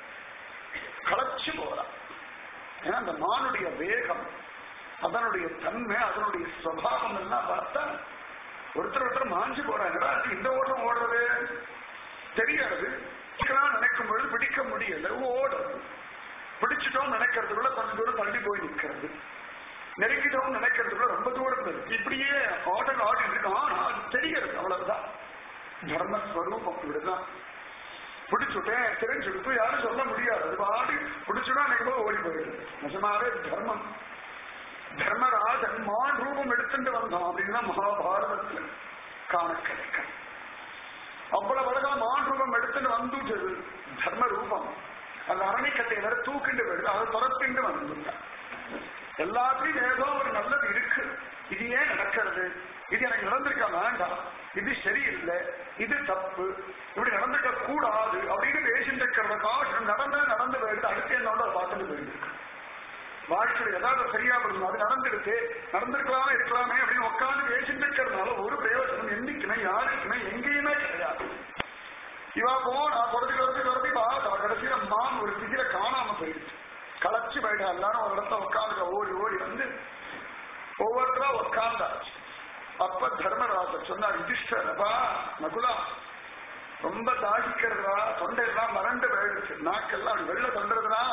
களைச்சு போறான் ஏன்னா அந்த மானுடைய வேகம் அதனுடைய தன்மை அதனுடைய சுவாவம் எல்லாம் பார்த்தா ஒருத்தர் ஒருத்தர் மாஞ்சு போறாங்க இந்த ஓட்டம் ஓடுறது தெரியாது நினைக்கும் பொழுது பிடிக்க முடியல ஓடுறது பிடிச்சிட்டோம் நினைக்கிறதுக்குள்ள கொஞ்சம் தூரம் தள்ளி போய் நிற்கிறது நெருங்கிட்டோம் நினைக்கிறதுக்குள்ள ரொம்ப தூரம் இருக்கு இப்படியே ஆட்டம் ஆடி இருக்கோம் ஆனா அது தெரிகிறது அவ்வளவுதான் தர்மஸ்வரூபம் இப்படிதான் பிடிச்சுட்டேன் தெரிஞ்சுடுத்து யாரும் சொல்ல முடியாது அது பாடி பிடிச்சுடா எனக்கு போய் ஓடி போயிடுது நிஜமாவே தர்மம் தர்மராஜன் மான் ரூபம் எடுத்துட்டு வந்தான் அப்படின்னா மகாபாரதத்துல காண கிடைக்கும் அவ்வளவு அழகா மான் ரூபம் எடுத்துட்டு வந்துட்டது தர்ம ரூபம் அந்த அரணிக்கட்டை வேற தூக்கிண்டு வருது அதை துரத்திண்டு வந்துட்டான் எல்லாத்துலயும் ஏதோ ஒரு நல்லது இருக்கு இது ஏன் நடக்கிறது இது எனக்கு நடந்திருக்க வேண்டாம் இது சரியில்லை இது தப்பு இப்படி நடந்துக்க கூடாது அப்படின்னு பேசிட்டு இருக்கிறத காசு நடந்த நடந்து போயிடுது அடுத்து என்னோட பார்த்துட்டு போயிருக்கு வாழ்க்கையில் ஏதாவது சரியா பண்ணணும் அது நடந்துடுச்சு நடந்திருக்கலாமே இருக்கலாமே அப்படின்னு உட்காந்து பேசிட்டு இருக்கிறதுனால ஒரு பிரயோஜனம் என்னைக்குமே யாருக்குமே எங்கேயுமே கிடையாது இவா போனா தொடர்ச்சி தொடர்ச்சி தொடர்ச்சி பார்த்தா கடைசியில மான் ஒரு திகில காணாம போயிடுச்சு களைச்சு போயிட்டா எல்லாரும் ஒரு இடத்துல உட்காந்து ஓடி ஓடி வந்து ஒவ்வொருத்தரா உட்கார்ந்தாச்சு அப்ப தர்மராஜர் சொன்னார் யுதிஷ்டரப்பா நகுலா ரொம்ப தாகிக்கிறதுடா தொண்டையெல்லாம் மறண்டு போயிடுச்சு நாக்கெல்லாம் அப்படி வெள்ள தொண்டுறதுடா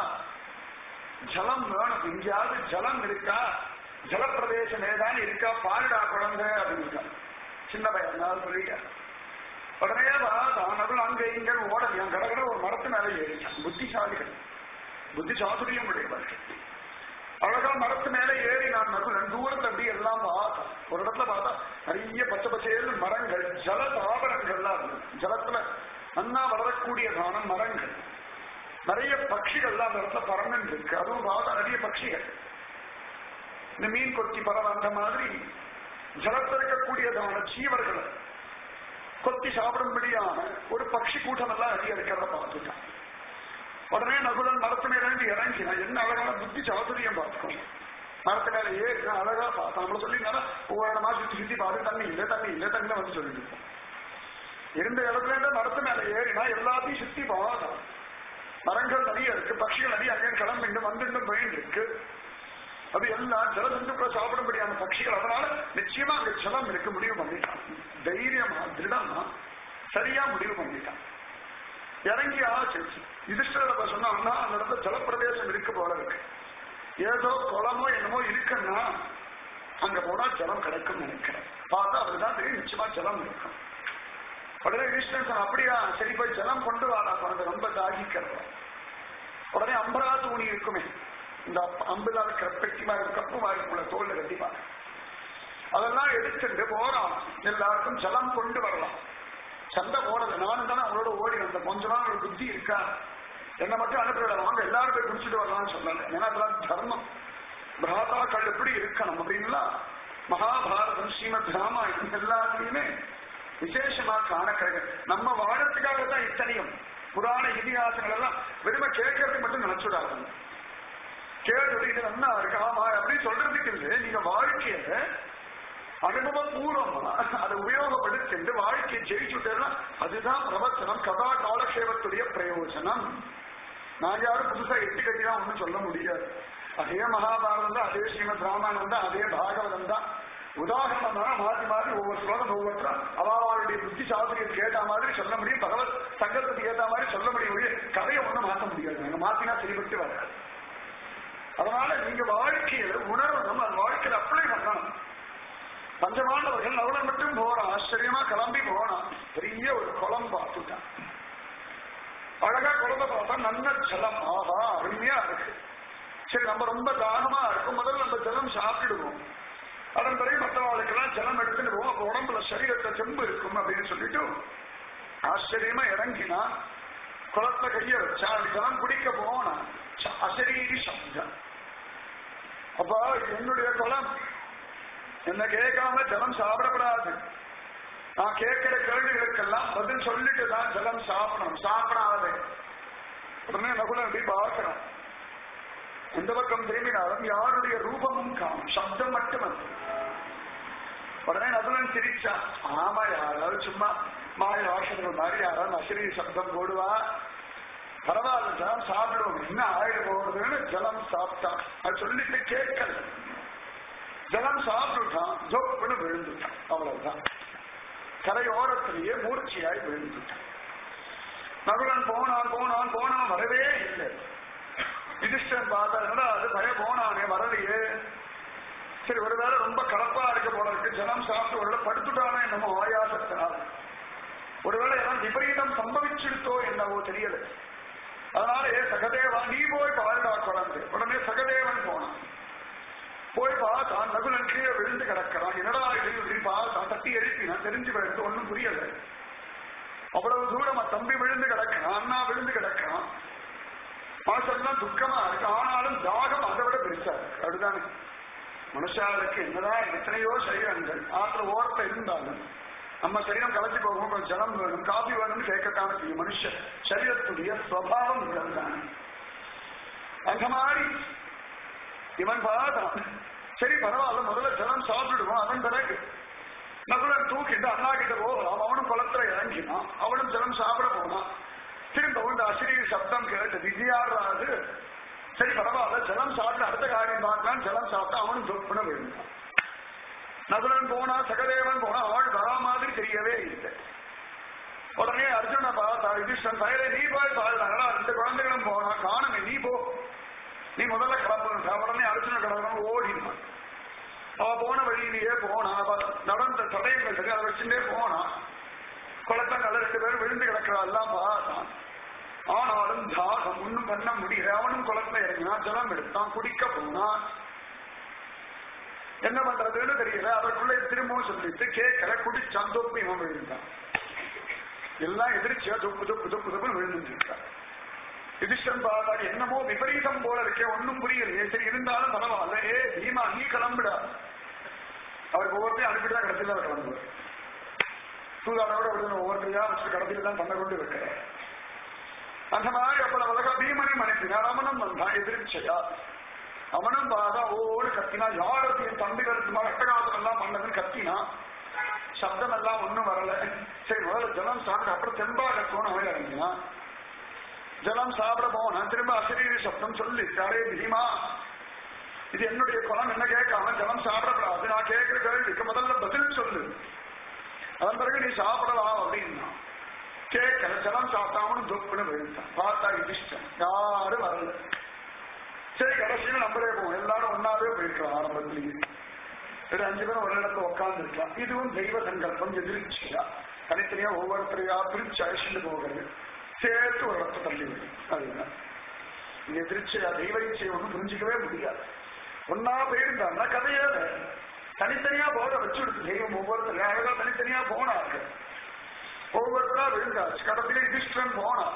ஜலம் வேணும் எங்கேயாவது ஜலம் இருக்கா ஜலப்பிரதேசம் ஏதாவது இருக்கா பாருடா குழந்தை அப்படின்னு சின்ன பையன் நான் சொல்லிட்டேன் உடனே தான் நடுவில் அங்க இங்க ஓடலையான் கடற்கரை ஒரு மரத்து மேலே ஏறிச்சான் புத்திசாலிகள் புத்தி சாதுரியம் உடையவர்கள் அழகா மரத்து மேல ஏறி நான் நகுலன் தூரத்துல அப்படி எல்லாம் பார்த்தேன் ஒரு இடத்துல பார்த்தா நிறைய பச்சை பச்சையல் மரங்கள் ஜல தாவரங்கள்லாம் இருந்தது ஜலத்துல நன்னா வளரக்கூடியதான மரங்கள் நிறைய பட்சிகள்லாம் அந்த இடத்துல பறந்து இருக்கு அதுவும் பார்த்தா நிறைய பட்சிகள் இந்த மீன் கொத்தி பறவை அந்த மாதிரி ஜலத்தில் இருக்கக்கூடியதான ஜீவர்களை கொத்தி சாப்பிடும்படியான ஒரு பட்சி கூட்டம் எல்லாம் நிறைய இருக்கிறத பார்த்துட்டான் உடனே நகுலன் மரத்து மேல இருந்து இறங்கினான் என்ன அழகான புத்தி சாதுரியம் பார்த்துக்கோங்க மரத்து மேல ஏறி அழகா பார்த்தா நம்மள சொல்லியிருந்தாலும் ஒவ்வொரு இடமா சுத்தி சுத்தி பார்த்து தண்ணி இல்லை தண்ணி இல்லை தண்ணி வந்து சொல்லிட்டு இருப்போம் இருந்த இடத்துல இருந்து மரத்து மேல ஏறினா எல்லாத்தையும் சுத்தி பார்த்தா மரங்கள் நிறைய இருக்கு பட்சிகள் நிறைய அங்கே கிளம்பிண்டு வந்துட்டு போயிட்டு இருக்கு அது எல்லாம் ஜலஜந்துக்களை சாப்பிடும்படியான பட்சிகள் அதனால நிச்சயமா அங்க ஜலம் இருக்க முடிவு பண்ணிட்டான் தைரியமா திருடமா சரியா முடிவு பண்ணிட்டான் இறங்கி ஆச்சு யுதிஷ்டர சொன்னா அண்ணா அந்த இடத்துல ஜலப்பிரதேசம் இருக்கு போல இருக்கு ஏதோ குளமோ என்னமோ இருக்குன்னா அங்க போனா ஜலம் கிடைக்கும் நினைக்கிறேன் பார்த்தா அதுதான் தெரியும் நிச்சயமா ஜலம் இருக்கும் உடனே யுதிஷ்டன் சொன்ன அப்படியா சரி போய் ஜலம் கொண்டு வாடா குழந்தை ரொம்ப தாகிக்கிறோம் உடனே அம்பரா தூணி இருக்குமே இந்த அம்புல இருக்கிற பெட்டி மாதிரி கப்பு மாதிரி தோல்ல கட்டிப்பாங்க அதெல்லாம் எடுத்துட்டு போறான் எல்லாருக்கும் ஜலம் கொண்டு வரலாம் சண்டை போறது நானும் தானே அவங்களோட ஓடி வந்த கொஞ்ச நாள் ஒரு புத்தி இருக்கா என்ன மட்டும் அனுப்புறத வாங்க எல்லாரும் போய் குடிச்சிட்டு வரலாம்னு சொல்லல ஏன்னா அதெல்லாம் தர்மம் பிராதாக்கள் எப்படி இருக்கணும் அப்படின்னா மகாபாரதம் ஸ்ரீமத் ராமாயணம் எல்லாத்துலயுமே விசேஷமா காண கிடையாது நம்ம வாழறதுக்காக தான் இத்தனையும் புராண இதிகாசங்கள் எல்லாம் வெறுமை கேட்கறதுக்கு மட்டும் நினைச்சுடாது கேட்டு இது நல்லா இருக்கு ஆமா அப்படின்னு சொல்றதுக்கு இல்லை நீங்க வாழ்க்கையில அனுபவ பூர்வமா அதை உபயோகப்படுத்திட்டு வாழ்க்கையை ஜெயிச்சுட்டேன்னா அதுதான் பிரவச்சனம் கதா காலக்ஷேபத்துடைய பிரயோஜனம் நான் யாரும் புதுசா எட்டு கட்டினா ஒன்றும் சொல்ல முடியாது அதே மகாபாரதம் தான் அதே ஸ்ரீமத் ராமாயணம் தான் அதே பாகவதம் தான் உதாரணமா மாறி மாறி ஒவ்வொரு ஸ்லோகம் ஒவ்வொருத்தரா அவாவாளுடைய புத்தி சாதுரியத்துக்கு ஏற்ற மாதிரி சொல்ல முடியும் பகவத் சங்கத்துக்கு ஏற்ற மாதிரி சொல்ல முடியும் ஒழிய கதையை ஒன்றும் மாற்ற முடியாது நாங்க மாத்தினா சரிபட்டு வராது அதனால நீங்க வாழ்க்கையில உணரணும் அது வாழ்க்கையில அப்ளை பண்ணணும் பஞ்சமாண்டவர்கள் அவளை மட்டும் போறான் ஆச்சரியமா கிளம்பி போனான் பெரிய ஒரு குளம் பார்த்துட்டான் அழகா குளத்தை பார்த்தா நல்ல ஜலம் ஆஹா அருமையா இருக்கு சரி நம்ம ரொம்ப தாகமா இருக்கும் முதல்ல நம்ம ஜலம் சாப்பிடுவோம் அதன் பிறகு மற்றவர்களுக்கெல்லாம் ஜலம் எடுத்துட்டு போவோம் அப்ப உடம்புல சரீரத்தை செம்பு இருக்கும் அப்படின்னு சொல்லிட்டு ஆச்சரியமா இறங்கினா குளத்துல கைய வச்சா அப்படி ஜலம் குடிக்க போனா அசரீரி சப்தம் அப்ப என்னுடைய குளம் என்ன கேட்காம ஜலம் சாப்பிடக்கூடாது நான் கேட்கிற கேள்விகளுக்கெல்லாம் பதில் சொல்லிட்டு தான் ஜலம் சாப்பிடணும் சாப்பிடாதே உடனே நகுல அப்படி பார்க்கிறோம் எந்த பக்கம் திரும்பினாலும் யாருடைய ரூபமும் காணும் சப்தம் மட்டுமல்ல உடனே நகுலன் சிரிச்சான் ஆமா யாராவது சும்மா மாய வாசகர்கள் மாதிரி யாராவது அசிரி சப்தம் போடுவா பரவாயில்ல ஜலம் சாப்பிடுவோம் என்ன ஆயிடு போகிறதுன்னு ஜலம் சாப்பிட்டான் அது சொல்லிட்டு கேட்கல ஜலம் சாப்பிட்டுட்டான் ஜோப்புன்னு விழுந்துட்டான் அவ்வளவுதான் கரையோரத்திலேயே மூர்ச்சியாய் விழுந்துட்டான் நகுலன் போனான் போனான் போனான் வரவே இல்லை யுதிஷ்டன் பார்த்தா அது பய போனானே வரலையே சரி ஒருவேளை ரொம்ப கலப்பா இருக்க போல இருக்கு ஜலம் சாப்பிட்டு ஒருவேளை படுத்துட்டானே என்னமோ ஆயாசத்தினால் ஒருவேளை எல்லாம் விபரீதம் சம்பவிச்சிருத்தோ என்னவோ தெரியல அதனால ஏ சகதேவா நீ போய் பாருடா குழந்தை உடனே சகதேவன் போனான் போய் பார்த்தான் நகுலன் கீழே விழுந்து கிடக்கிறான் என்னடா இது இப்படி பார்த்தான் தட்டி எழுப்பினான் தெரிஞ்சு போயிடுத்து ஒன்றும் புரியல அவ்வளவு தூரமா தம்பி விழுந்து கிடக்கிறான் அண்ணா விழுந்து கிடக்கிறான் மனசெல்லாம் துக்கமா இருக்கு ஆனாலும் தாகம் அதை விட பெருசா இருக்கு அப்படிதானே மனுஷாளுக்கு என்னதான் எத்தனையோ சரீரங்கள் ஆற்றுல ஓரத்தை இருந்தாலும் நம்ம சரீரம் கலைச்சு போகும் கொஞ்சம் ஜலம் வேணும் காபி வேணும்னு கேட்கத்தானே செய்யும் மனுஷ சரீரத்துடைய சுவாவம் இதுதானே அந்த மாதிரி இவன் பார்த்தான் சரி பரவாயில்ல முதல்ல ஜலம் சாப்பிடுவான் அவன் பிறகு நகுலன் தூக்கிட்டு அண்ணா கிட்ட போகலாம் அவனும் குளத்துல இறங்கினான் அவனும் ஜலம் சாப்பிட போனான் திரும்ப இந்த அசிரி சப்தம் கேட்டு விஜயாடுறாது சரி பரவாயில்ல ஜலம் சாப்பிட்டு அடுத்த காரியம் பார்க்கலாம் ஜலம் சாப்பிட்டு அவனும் ஜோப்புன விழுந்தான் நகுலன் போனா சகதேவன் போனா ஆள் வரா மாதிரி தெரியவே இல்லை உடனே அர்ஜுன பார்த்தா யுதிஷ்டன் பயலே நீ போய் பாருடா இந்த குழந்தைகளும் போனா காணுங்க நீ போ நீ முதல்ல கிளம்புறா உடனே அர்ஜுன கிளம்பணும் ஓடினான் அவ போன வழியிலேயே போனா அவ நடந்த தடயங்கள் இருக்கு அதை வச்சுட்டே போனா குளத்தங்கள்ல ரெண்டு பேரும் விழுந்து கிடக்கிறா எல்லாம் பார்த்தான் ஆனாலும் தாகம் ஒண்ணும் பண்ண முடியல அவனும் குளத்துல இறங்கினா ஜலம் எடுத்தான் குடிக்க போனான் என்ன பண்றதுன்னு தெரியல அதற்குள்ள திரும்பவும் சொல்லிட்டு கேட்கல குடிச்சான் தொப்பு இவன் விழுந்தான் எல்லாம் எதிர்ச்சியா தொப்பு தொப்பு தொப்பு தொப்பு விழுந்துட்டு இருக்கான் யுதிஷ்டன் பார்த்தா என்னமோ விபரீதம் போல இருக்கே ஒன்னும் புரியலையே சரி இருந்தாலும் பரவாயில்ல ஏ பீமா நீ கிளம்புடா அவருக்கு ஒவ்வொருத்தையும் அனுப்பிட்டு தான் கடைசியில் அவர் கிளம்புவார் சூதானோட விழுந்த ஒவ்வொருத்தையா வச்சு கடைசியில் தான் தன்னை கொண்டு வைக்கிறார் அந்த மாதிரி அவ்வளவு அழகா பீமனையும் அனுப்பினார் அவனும் வந்தான் எதிர்ச்சையா அவனும் பார்த்தா ஓடு கத்தினா யாருக்கு என் தம்பிகளுக்கு மேல அட்டகாசம் எல்லாம் பண்ணதுன்னு கத்தினா சப்தம் எல்லாம் ஒண்ணும் வரல சரி முதல்ல ஜலம் சாப்பிட்டு அப்புறம் தெம்பா கட்டணும் அவன் இறங்கினான் ஜலம் சாப்பிட போனா திரும்ப அசரீரி சப்தம் சொல்லி அரே பீமா இது என்னுடைய குளம் என்ன கேட்காம ஜலம் சாப்பிடக்கூடாது நான் கேட்கிற கேள்விக்கு முதல்ல பதில் சொல்லு அதன் பிறகு நீ சாப்பிடலாம் அப்படின்னா கேட்கல ஜலம் சாப்பிட்டாமனு தொப்புன்னு விழுந்தான் பார்த்தா இஷ்டம் யாரும் வரல சரி கடைசியில நம்மளே போவோம் எல்லாரும் ஒன்னாவே போயிருக்கலாம் ஆரம்பத்திலேயே ஒரு அஞ்சு பேரும் ஒரு இடத்துல உட்கார்ந்து இருக்கலாம் இதுவும் தெய்வ சங்கல்பம் எதிர்ச்சியா தனித்தனியா ஒவ்வொருத்தரையா பிரிச்சு அழிச்சுட்டு போகிறது சேர்த்து ஒரு இடத்த தள்ளி விடும் அதுதான் இது எதிர்ச்சியா தெய்வ இச்சை ஒன்றும் புரிஞ்சிக்கவே முடியாது ஒன்னா போயிருந்தாங்கன்னா கதையே வேற. தனித்தனியா போக வச்சு விடுது தெய்வம் ஒவ்வொருத்தரும் அழகா தனித்தனியா போனார்கள் ஒவ்வொருத்தரா விழுந்தாச்சு கடைசியில யுதிஷ்டன் போனான்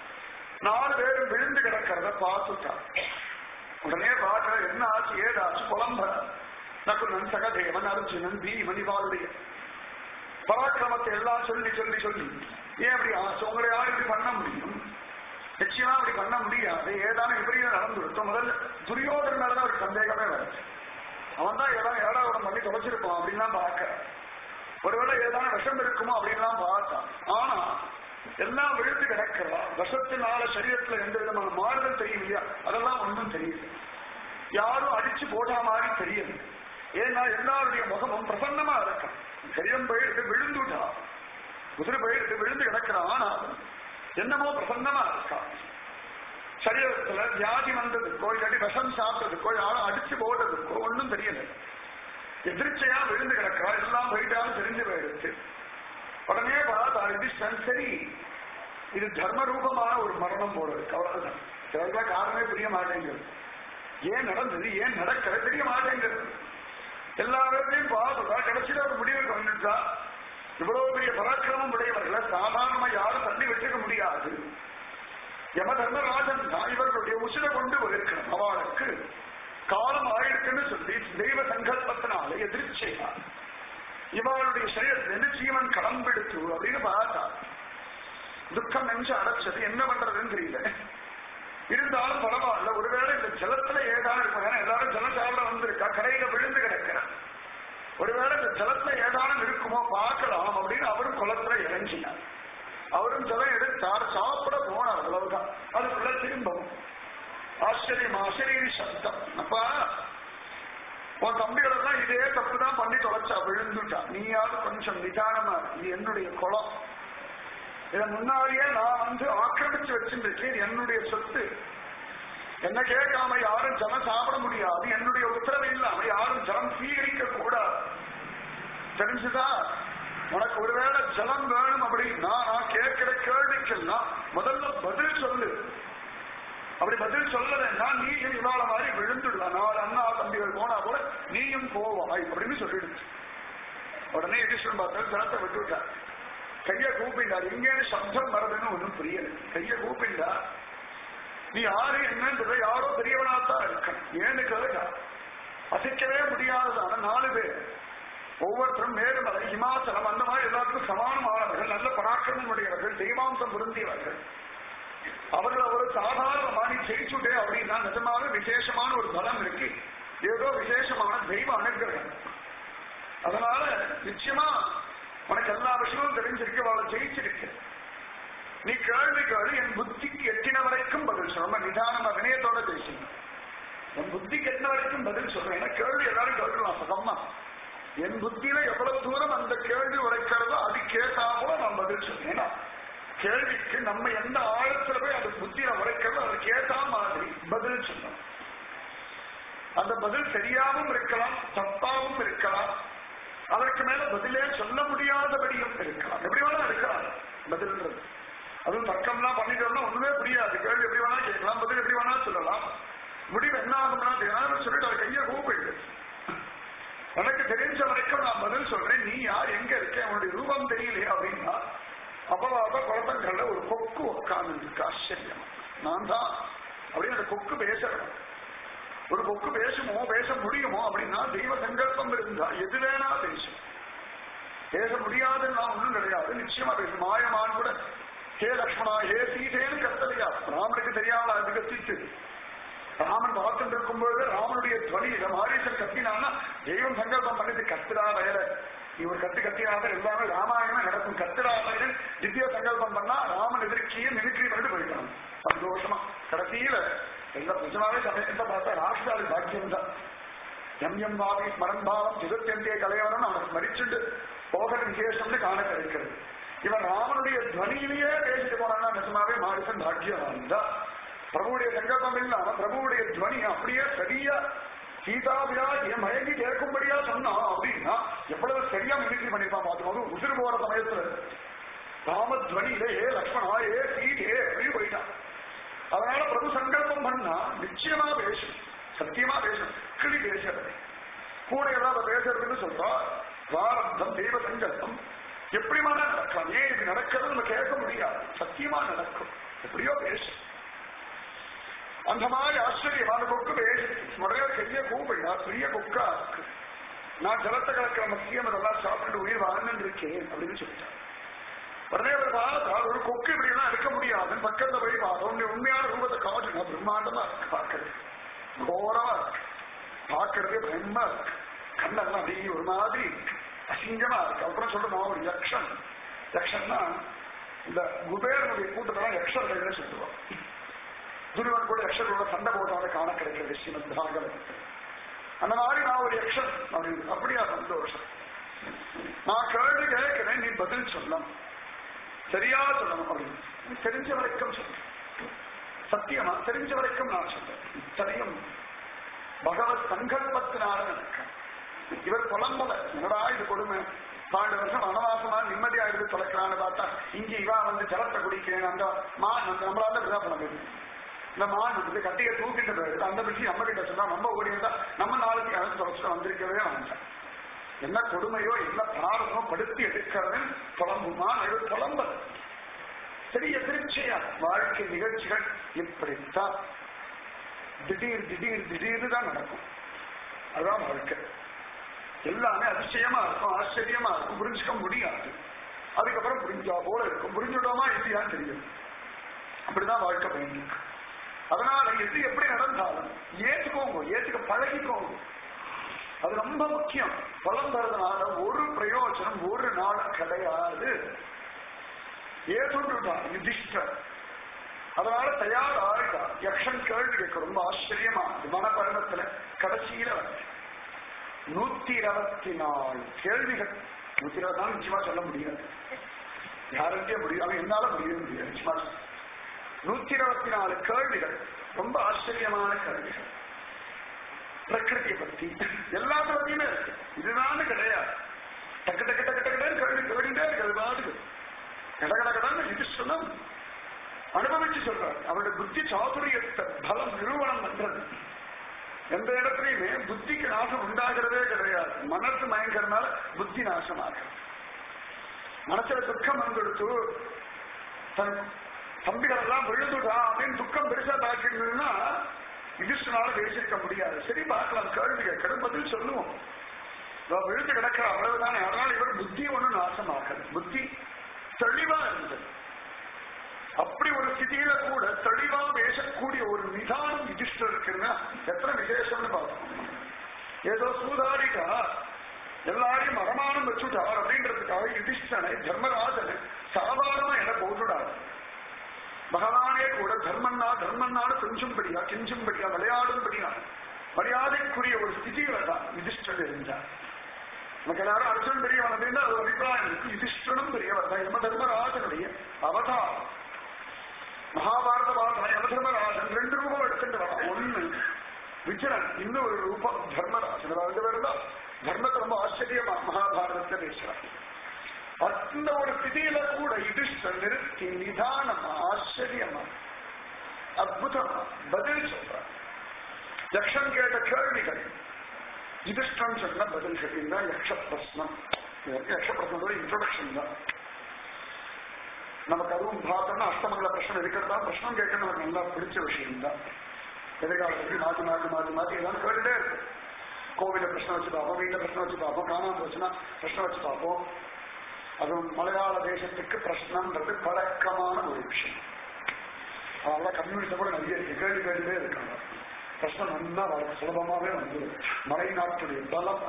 நாலு பேரும் விழுந்து கிடக்கிறத பார்த்துட்டான் உடனே பார்க்கிற என்ன ஆச்சு ஏதாச்சு புலம்ப நகுலன் சகதேவன் அர்ஜுனன் பீமன் இவாளுடைய பராக்கிரமத்தை எல்லாம் சொல்லி சொல்லி சொல்லி ஏன் அப்படி ஆச்சு உங்களை யாரும் இப்படி பண்ண முடியும் நிச்சயமா அப்படி பண்ண முடியாது ஏதான விபரீதம் நடந்துருத்தோம் முதல்ல துரியோதன் மேலதான் ஒரு சந்தேகமே வருது அவன் தான் ஏதாவது ஏடாவிடம் பண்ணி தொலைச்சிருப்பான் அப்படின்லாம் பார்க்க ஒருவேளை ஏதான விஷம் இருக்குமோ அப்படின்லாம் பார்த்தான் ஆனா எல்லாம் விழுந்து கிடக்கிறா விஷத்தினால சரீரத்துல எந்த விதமான மாறுதல் தெரியும் இல்லையா அதெல்லாம் ஒன்றும் தெரியல யாரும் அடிச்சு போட்டா மாதிரி தெரியல ஏன்னா எல்லாருடைய முகமும் பிரசன்னமா இருக்கான் சரீரம் போயிட்டு விழுந்துட்டா குதிரை போயிட்டு விழுந்து கிடக்கிறான் ஆனா என்னமோ பிரசன்னமா இருக்கா சரீரத்துல வியாதி வந்ததுக்கோ இல்லாட்டி விஷம் சாப்பிட்டதுக்கோ யாரும் அடிச்சு போட்டதுக்கோ ஒன்றும் தெரியல எதிர்ச்சையா விழுந்து கிடக்கிறா எல்லாம் போயிட்டாலும் தெரிஞ்சு போயிடுச்சு உடனே பார்த்தா யுதிஷ்டன் சரி இது தர்ம ரூபமான ஒரு மரணம் போல இருக்கு அவ்வளவுதான் சிலருக்குலாம் காரணமே புரிய மாட்டேங்குது ஏன் நடந்தது ஏன் நடக்கிற தெரிய மாட்டேங்குது எல்லா இடத்தையும் பார்த்தா கடைசியில ஒரு முடிவுக்கு வந்துட்டா இவ்வளவு பெரிய பராக்கிரமம் உடையவர்களை சாதாரணமா யாரும் தள்ளி வச்சுக்க முடியாது யம தர்மராஜன் தான் இவர்களுடைய உசிரை கொண்டு போயிருக்கணும் அவளுக்கு காலம் ஆயிருக்குன்னு சொல்லி தெய்வ சங்கல்பத்தினால எதிர்ச்சையா இவளுடைய சரீரத்திலிருந்து ஜீவன் கடம்பெடுத்து அப்படின்னு பார்த்தா துக்கம் நெஞ்சு அடைச்சது என்ன பண்றதுன்னு தெரியல இருந்தாலும் பரவாயில்ல ஒருவேளை இந்த ஜலத்துல ஏதாவது இருக்கும் ஏன்னா எல்லாரும் ஜலம் சாப்பிட வந்திருக்கா கரையில விழுந்து கிடக்கிறார் ஒருவேளை இந்த ஜலத்துல ஏதானும் இருக்குமோ பார்க்கலாம் அப்படின்னு அவரும் குளத்துல இறங்கினார் அவரும் ஜலம் எடுத்தார் சாப்பிட போனார் அவ்வளவுதான் அதுக்குள்ள திரும்பவும் ஆச்சரியம் ஆச்சரிய சப்தம் அப்பா உன் தம்பிகளெல்லாம் இதே தப்பு தான் பண்ணி தொலைச்சா விழுந்துட்டா நீயாவது கொஞ்சம் நிதானமா இரு. இது என்னுடைய குளம் இதை முன்னாடியே நான் வந்து ஆக்கிரமிச்சு வச்சிருக்கேன் இது என்னுடைய சொத்து என்ன கேட்காம யாரும் ஜலம் சாப்பிட முடியாது என்னுடைய உத்தரவு இல்லாம யாரும் ஜலம் சீகரிக்க கூடாது தெரிஞ்சுதா உனக்கு ஒருவேளை ஜலம் வேணும் அப்படின்னா நான் கேட்கிற கேள்விக்கெல்லாம் முதல்ல பதில் சொல்லு அப்படி பதில் சொல்லலைன்னா நீயும் இவாள மாதிரி விழுந்துடலாம் நாலு அண்ணா தம்பிகள் போனா கூட நீயும் போவாய் அப்படின்னு சொல்லிடுச்சு உடனே யுதிஷ்டன் பார்த்தா ஜலத்தை விட்டு விட்டார் கைய கூப்பிண்டார் எங்கே சப்தம் வருதுன்னு ஒண்ணும் புரியல கைய கூப்பிண்டா நீ யாரு என்னன்றது யாரோ பெரியவனாத்தான் இருக்க ஏன்னு கேட்டா அசைக்கவே முடியாததான நாலு பேர் ஒவ்வொருத்தரும் மேருமலை ஹிமாச்சலம் அந்த மாதிரி எல்லாருக்கும் சமானமானவர்கள் நல்ல பராக்கிரமம் உடையவர்கள் தெய்வாம்சம் பொருந்தியவர்கள் அவர்கள் ஒரு சாதாரணமா நீ ஜெயிச்சுட்டே அப்படின்னா நிஜமாவே விசேஷமான ஒரு பலம் இருக்கு ஏதோ விசேஷமான தெய்வ அனுகிரகம் அதனால நிச்சயமா உனக்கு எல்லா விஷயமும் தெரிஞ்சிருக்கு அவளை ஜெயிச்சிருக்கு நீ கேள்வி கேள்வி என் புத்திக்கு எட்டின வரைக்கும் பதில் சொல்ல ரொம்ப நிதானமா வினயத்தோட பேசணும் என் புத்திக்கு எட்டின வரைக்கும் பதில் சொல்றேன் ஏன்னா கேள்வி எல்லாரும் கேட்கலாம் சுகமா என் புத்தியில எவ்வளவு தூரம் அந்த கேள்வி உரைக்கிறதோ அது கேட்டா கூட நான் பதில் சொல்றேன் ஏன்னா கேள்விக்கு நம்ம எந்த ஆழத்துல போய் அது புத்தியில உரைக்கிறதோ அது கேட்டா மாதிரி பதில் சொல்லணும் அந்த பதில் சரியாகவும் இருக்கலாம் தப்பாகவும் இருக்கலாம் அதற்கு மேல பதிலே சொல்ல முடியாதபடியும் இருக்கலாம் எப்படி வேணா இருக்கலாம் பதில்ன்றது அதுவும் தர்க்கம்லாம் பண்ணிட்டு வந்தா ஒண்ணுமே புரியாது கேள்வி எப்படி வேணா கேட்கலாம் பதில் எப்படி வேணா சொல்லலாம் முடிவு என்ன ஆகும்னா தெரியாது சொல்லிட்டு அவர் கையை கூப்பிடு எனக்கு தெரிஞ்ச வரைக்கும் நான் பதில் சொல்றேன் நீ யார் எங்க இருக்க உன்னுடைய ரூபம் தெரியலையா அப்படின்னா அப்பவாத குழப்பங்கள்ல ஒரு கொக்கு உட்கார்ந்து இருக்கு ஆச்சரியம் நான் தான் அப்படின்னு அந்த கொக்கு பேசுறேன் ஒரு கொக்கு பேசுமோ பேச முடியுமோ அப்படின்னா தெய்வ சங்கல்பம் இருந்தா எது வேணா பேசும் பேச முடியாதுன்னா ஒண்ணும் கிடையாது நிச்சயமா பேசும் மாயமான் கூட ஹே லக்ஷ்மணா ஹே சீதேன்னு கத்தலையா ராமனுக்கு தெரியாம அது கத்திச்சு ராமன் பார்த்துட்டு இருக்கும்போது ராமனுடைய துவனி இதை மாரீசன் கத்தினான்னா தெய்வம் சங்கல்பம் பண்ணிட்டு கத்துடா வயல இவர் கத்து கத்தினாத எல்லாமே ராமாயணம் நடக்கும் கத்துடா வயல் திவ்ய சங்கல்பம் பண்ணா ராமன் எதிர்க்கியே மிமிக்ரி பண்ணிட்டு போயிட்டான் சந்தோஷமா கடைசியில எல்லாம் நிஜமாவே சமயத்தை பார்த்தா ராஷ்டிராதி பாக்கியம் தான் எம் எம் வாவி மரண்பாவம் ஜெகத்தியந்திய கலைவரன் அவனை ஸ்மரிச்சுட்டு போகர் விசேஷம்னு காண கிடைக்கிறது இவன் ராமனுடைய துவனியிலேயே பேசிட்டு போனான்னா நிஜமாவே மாரிசன் பாக்கியம் தான் பிரபுவுடைய சங்கல்பம் இல்லாம பிரபுவுடைய துவனி அப்படியே சரியா சீதாபிராஜிய மயங்கி கேட்கும்படியா சொன்னான் அப்படின்னா எவ்வளவு சரியா மிமிக்ரி பண்ணிருப்பான் பார்த்துக்கோங்க உசுறு போற சமயத்துல ராமத்வனியில ஏ லக்ஷ்மணா ஏ சீதே அப்படின்னு போயிட்டான் அதனால பிரபு சங்கல்பம் பண்ணா நிச்சயமா பேசும் சத்தியமா பேசும் கிளி பேசுறது கூட ஏதாவது பேசுறதுன்னு சொல்றா பிராரப்தம் தெய்வ சங்கல்பம் எப்படிமான நடக்கலாம் ஏன் இது நடக்கிறது நம்ம கேட்க முடியாது சத்தியமா நடக்கும் எப்படியோ பேசும் அந்த மாதிரி ஆச்சரியமான கொக்கு பேசு முறையா பெரிய கூப்பிடா பெரிய கொக்கா இருக்கு நான் ஜலத்தை கலக்கிற மத்தியம் இதெல்லாம் சாப்பிட்டு உயிர் வாழ்ந்து இருக்கேன் அப்படின்னு சொல்லிட்டான் உடனே அவர் பார்த்தா ஒரு கொக்கு இப்படி எல்லாம் இருக்க முடியாதுன்னு பக்கத்துல போய் பார்த்தோம் உன்னை உண்மையான ரூபத்தை காட்டுங்க பிரம்மாண்டமா இருக்கு பார்க்கறது கோரமா இருக்கு பார்க்கறதே பயமா இருக்கு கண்ணெல்லாம் அப்படியே ஒரு மாதிரி இருக்கு அசிங்கமா இருக்கு அப்புறம் சொல்றோம் ஒரு யக்ஷன் யக்ஷன்னா இந்த குபேரனுடைய கூட்டத்தெல்லாம் யக்ஷர்கள்னு சொல்லுவோம் துருவன் கூட யக்ஷர்களோட சண்டை போட்டவனை காண கிடைக்கிறது ஸ்ரீமத் பாகவதத்தில் அந்த மாதிரி நான் ஒரு யக்ஷன் அப்படின்னு அப்படியா சந்தோஷம் நான் கேள்வி கேட்கிறேன் நீ பதில் சொல்லணும் சரியா சொல்லணும் அப்படின்னு நீ தெரிஞ்ச வரைக்கும் சொல்றேன் சத்தியமா தெரிஞ்ச வரைக்கும் நான் சொல்றேன் இத்தனையும் பகவத் சங்கல்பத்தினால நடக்கும் இவர் புலம்பல என்னடா இது கொடுமை பாண்டு வருஷம் வனவாசமா நிம்மதியா இருந்து தொலைக்கலான்னு பார்த்தா இங்க இவா வந்து ஜலத்தை குடிக்கிறேன் அந்த மான் வந்து நம்மளால விதா பண்ண முடியும் இந்த மான் வந்து கட்டியை தூக்கிட்டு போயிடுது அந்த விஷயம் நம்ம கிட்ட சொன்னா நம்ம ஓடி இருந்தா நம்ம நாளைக்கு அழைச்சு தொலைச்சிட்டு வந்திருக்கவே வேண்டாம் என்ன கொடுமையோ என்ன பிராரதமோ படுத்தி எடுக்கிறவன் புலம்புமா இது புலம்பல் சரி எதிர்ச்சியா வாழ்க்கை நிகழ்ச்சிகள் இப்படித்தான் திடீர் திடீர் திடீர்னு தான் நடக்கும் அதான் வாழ்க்கை எல்லாமே அதிசயமா இருக்கும் ஆச்சரியமா இருக்கும் புரிஞ்சுக்க முடியாது அதுக்கப்புறம் புரிஞ்சா போல இருக்கும் புரிஞ்சுட்டோமா இல்லையான்னு தெரியும் அப்படிதான் வாழ்க்கை பயணிக்கு அதனால எது எப்படி நடந்தாலும் ஏத்துக்கோங்க ஏத்துக்க பழகிக்கோங்க அது ரொம்ப முக்கியம் பலம் தரதுனால ஒரு பிரயோஜனம் ஒரு நாளும் கிடையாது ஏற்றுட்டான் யுதிஷ்டர் அதனால தயார் ஆயிட்டா யக்ஷன் கேள்வி கேட்க ரொம்ப ஆச்சரியமா மனப்பருவத்துல கடைசியில வந்து நூத்தி இருபத்தி நாலு கேள்விகள் நூத்தி இருபத்தி நாலு நிச்சயமா சொல்ல முடியாது யாருக்கே முடியும் அவன் என்னால முடியவே முடியாது நிச்சயமா சொல்ல. நூத்தி இருபத்தி நாலு கேள்விகள் ரொம்ப ஆச்சரியமான கேள்விகள் பிரகிருதியை பத்தி எல்லாத்த பத்தியுமே இருக்கு இதுதான் கிடையாது டக்கு டக்கு டக்கு டக்கு கேள்வி கேட்டுட்டே இருக்கிறது பாட்டுக்கு கட கட கடன்னு இது சொன்ன அனுபவிச்சு சொல்றாரு அவருடைய புத்தி சாதுரியத்தை பலம் நிறுவனம் பண்றது எந்த இடத்துலயுமே புத்திக்கு நாசம் உண்டாகிறதே கிடையாது மனசு மயங்கிறதுனால புத்தி நாசமாகும் மனசுல துக்கம் வந்துடுத்து தன் தம்பிகள் எல்லாம் விழுந்துடா அப்படின்னு துக்கம் பெருசா தாக்கிருந்ததுன்னா யுதிஷ்டனால பேசியிருக்க முடியாது சரி பார்க்கலாம் கேள்வி கேட்கணும் பதில் சொல்லுவோம் இவ விழுந்து கிடக்கிற அவ்வளவுதானே அதனால இவர் புத்தி ஒண்ணும் நாசமாகல புத்தி தெளிவா இருந்தது அப்படி ஒரு ஸ்திதியில கூட தெளிவா பேசக்கூடிய ஒரு நிதானம் யுதிஷ்டர் இருக்குன்னா எத்தனை விசேஷம்னு பார்ப்போம் ஏதோ சூதாடிட்டா எல்லாரையும் மரமானம் வச்சுட்டார் அப்படின்றதுக்காக யுதிஷ்டனை தர்மராஜனை சாதாரணமா என போட்டுடாரு பகவானே கூட தர்மன்னா தர்மன்னாடு கொஞ்சும்படியா கெஞ்சும்படியா விளையாடும்படியா மரியாதைக்குரிய ஒரு ஸ்திதியில தான் யுதிஷ்டர் இருந்தார் நமக்கு எல்லாரும் அர்ஜுன் பெரியவன் அப்படின்னா அது ஒரு அபிப்பிராயம் இருக்கு யுதிஷ்டனும் பெரியவர் தான் யம தர்மராஜனுடைய அவதாரம் மகாபாரத வாசனை யம தர்மராஜன் ரெண்டு ரூபம் எடுத்துட்டு வரான் ஒண்ணு விஜயன் இன்னொரு ரூபம் தர்மராஜன் ரெண்டு பேரும் தான் தர்மத்தை ரொம்ப ஆச்சரியமா மகாபாரதத்தை பேசுறான் அந்த ஒரு ஸ்திதியில கூட இது நிறுத்தி நிதானமா ஆச்சரியமா அற்புதமா பதில் சொல்றார் யக்ஷன் கேட்ட கேள்விகள் யுதிஷ்டன் சொன்ன பதில்கள் இதுதான் யக்ஷ பிரஸ்னம் யக்ஷ பிரஸ்னத்தோட இன்ட்ரோடக்ஷன் தான் நமக்கு அதுவும் பார்த்தோம்னா அஷ்டமங்கல பிரச்சனை இருக்கிறது தான் பிரச்சனம் கேட்க நமக்கு நல்லா பிடிச்ச விஷயம் தான் எதிர்காலத்துக்கு மாற்றி மாற்றி மாற்றி மாற்றி எல்லாம் கேட்டுட்டே இருக்கு கோவில பிரச்சனை வச்சு பார்ப்போம் வீட்டில் பிரச்சனை வச்சு பார்ப்போம் காணாம போச்சுன்னா பிரச்சனை வச்சு பார்ப்போம் அதுவும் மலையாள தேசத்துக்கு பிரச்சனைன்றது பழக்கமான ஒரு விஷயம் அதனால கம்யூனிஸ்ட கூட நிறைய இருக்கு கேள்வி கேட்டுட்டே இருக்காங்க பிரச்சனை நல்லா வர சுலபமாவே வந்துடும் மலை நாட்டுடைய பலம்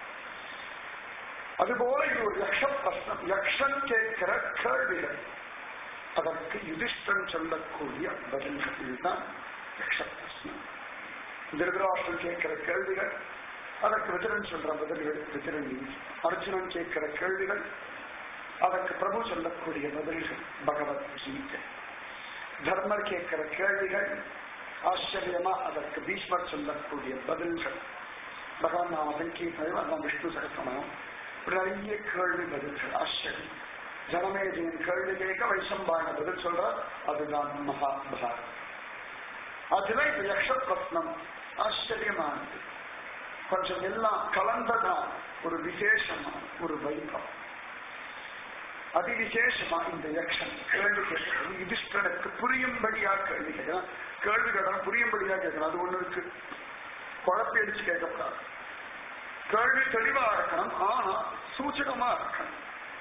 அதுபோல இது ஒரு யக்ஷ பிரശ്നം யக்ஷன் கேட்கிற கேள்விகள் அதற்கு யுதிஷ்டன் சொல்லக்கூடிய பதில்கள் இதுதான் யக்ஷ பிரശ്നം திருதராஷ்டிரன் கேட்கிற கேள்விகள் அதற்கு விதிரன் சொல்ற பதில்கள் விதிரன் அர்ஜுனன் கேட்கிற கேள்விகள் அதற்கு பிரபு சொல்லக்கூடிய பதில்கள் பகவத்கீதை தர்மர் கேட்கிற கேள்விகள் ஆச்சரியமா அதற்கு பீஷ்மர் சொல்லக்கூடிய பதில்கள் பகவான் நாம சங்கீர்த்தனம் அதான் விஷ்ணு சகசனம் இப்படி நிறைய கேள்வி பதில்கள் ஆச்சரியம் ஜனமேஜியின் கேள்வி கேட்க வைசம்பாயன பதில் சொல்றார் அதுதான் மகாபாரத் அதுல இது யக்ஷ பிரஸ்னம் ஆச்சரியமானது கொஞ்சம் எல்லாம் கலந்ததான் ஒரு விசேஷமா ஒரு வைபவம் அதிவிசேஷமா இந்த யக்ஷன் கேள்வி கேட்கிறது யுதிஷ்டனுக்கு புரியும்படியா கேள்வி கேட்கலாம் கேள்வி கேட்கலாம் புரியும்படியா கேட்கலாம் அது ஒண்ணு இருக்கு குழப்பி அடிச்சு கேட்கக்கூடாது கேள்வி தெளிவா இருக்கணும் ஆனா சூச்சகமா இருக்கணும்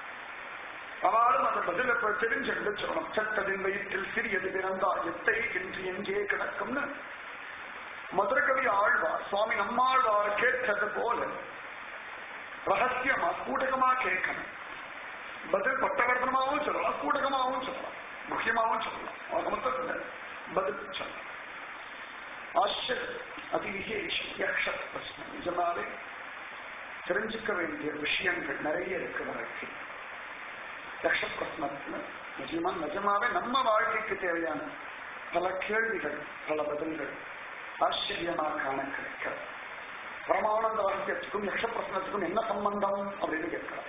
அவளும் அந்த பதில தெரிஞ்செடுத்து சொல்லணும் சட்டதின் வயிற்றில் சிறியது பிறந்தா எத்தை என்று எங்கே கிடக்கும்னு மதுரகவி ஆழ்வார் சுவாமி நம்மாழ்வார் கேட்டது போல ரகசியமா கூட்டகமா கேட்கணும் பதில் பட்டவர்த்தனமாகவும் சொல்லலாம் கூட்டகமாகவும் சொல்லலாம் முக்கியமாகவும் சொல்லலாம் அவங்க மொத்தத்தில் பதில் சொல்லலாம் ஆச்சரியம் அதிவிசேஷம் யக்ஷ பிரச்சனை நிஜமாவே தெரிஞ்சுக்க வேண்டிய விஷயங்கள் நிறைய இருக்கு வாழ்க்கை யக்ஷ பிரச்சனத்துல நிஜமா நிஜமாவே நம்ம வாழ்க்கைக்கு தேவையான பல கேள்விகள் பல பதில்கள் ஆச்சரியமா காண கிடைக்கிறது பரமானந்த ரகசியத்துக்கும் யக்ஷ பிரச்சனத்துக்கும் என்ன சம்பந்தம் அப்படின்னு கேட்கிறார்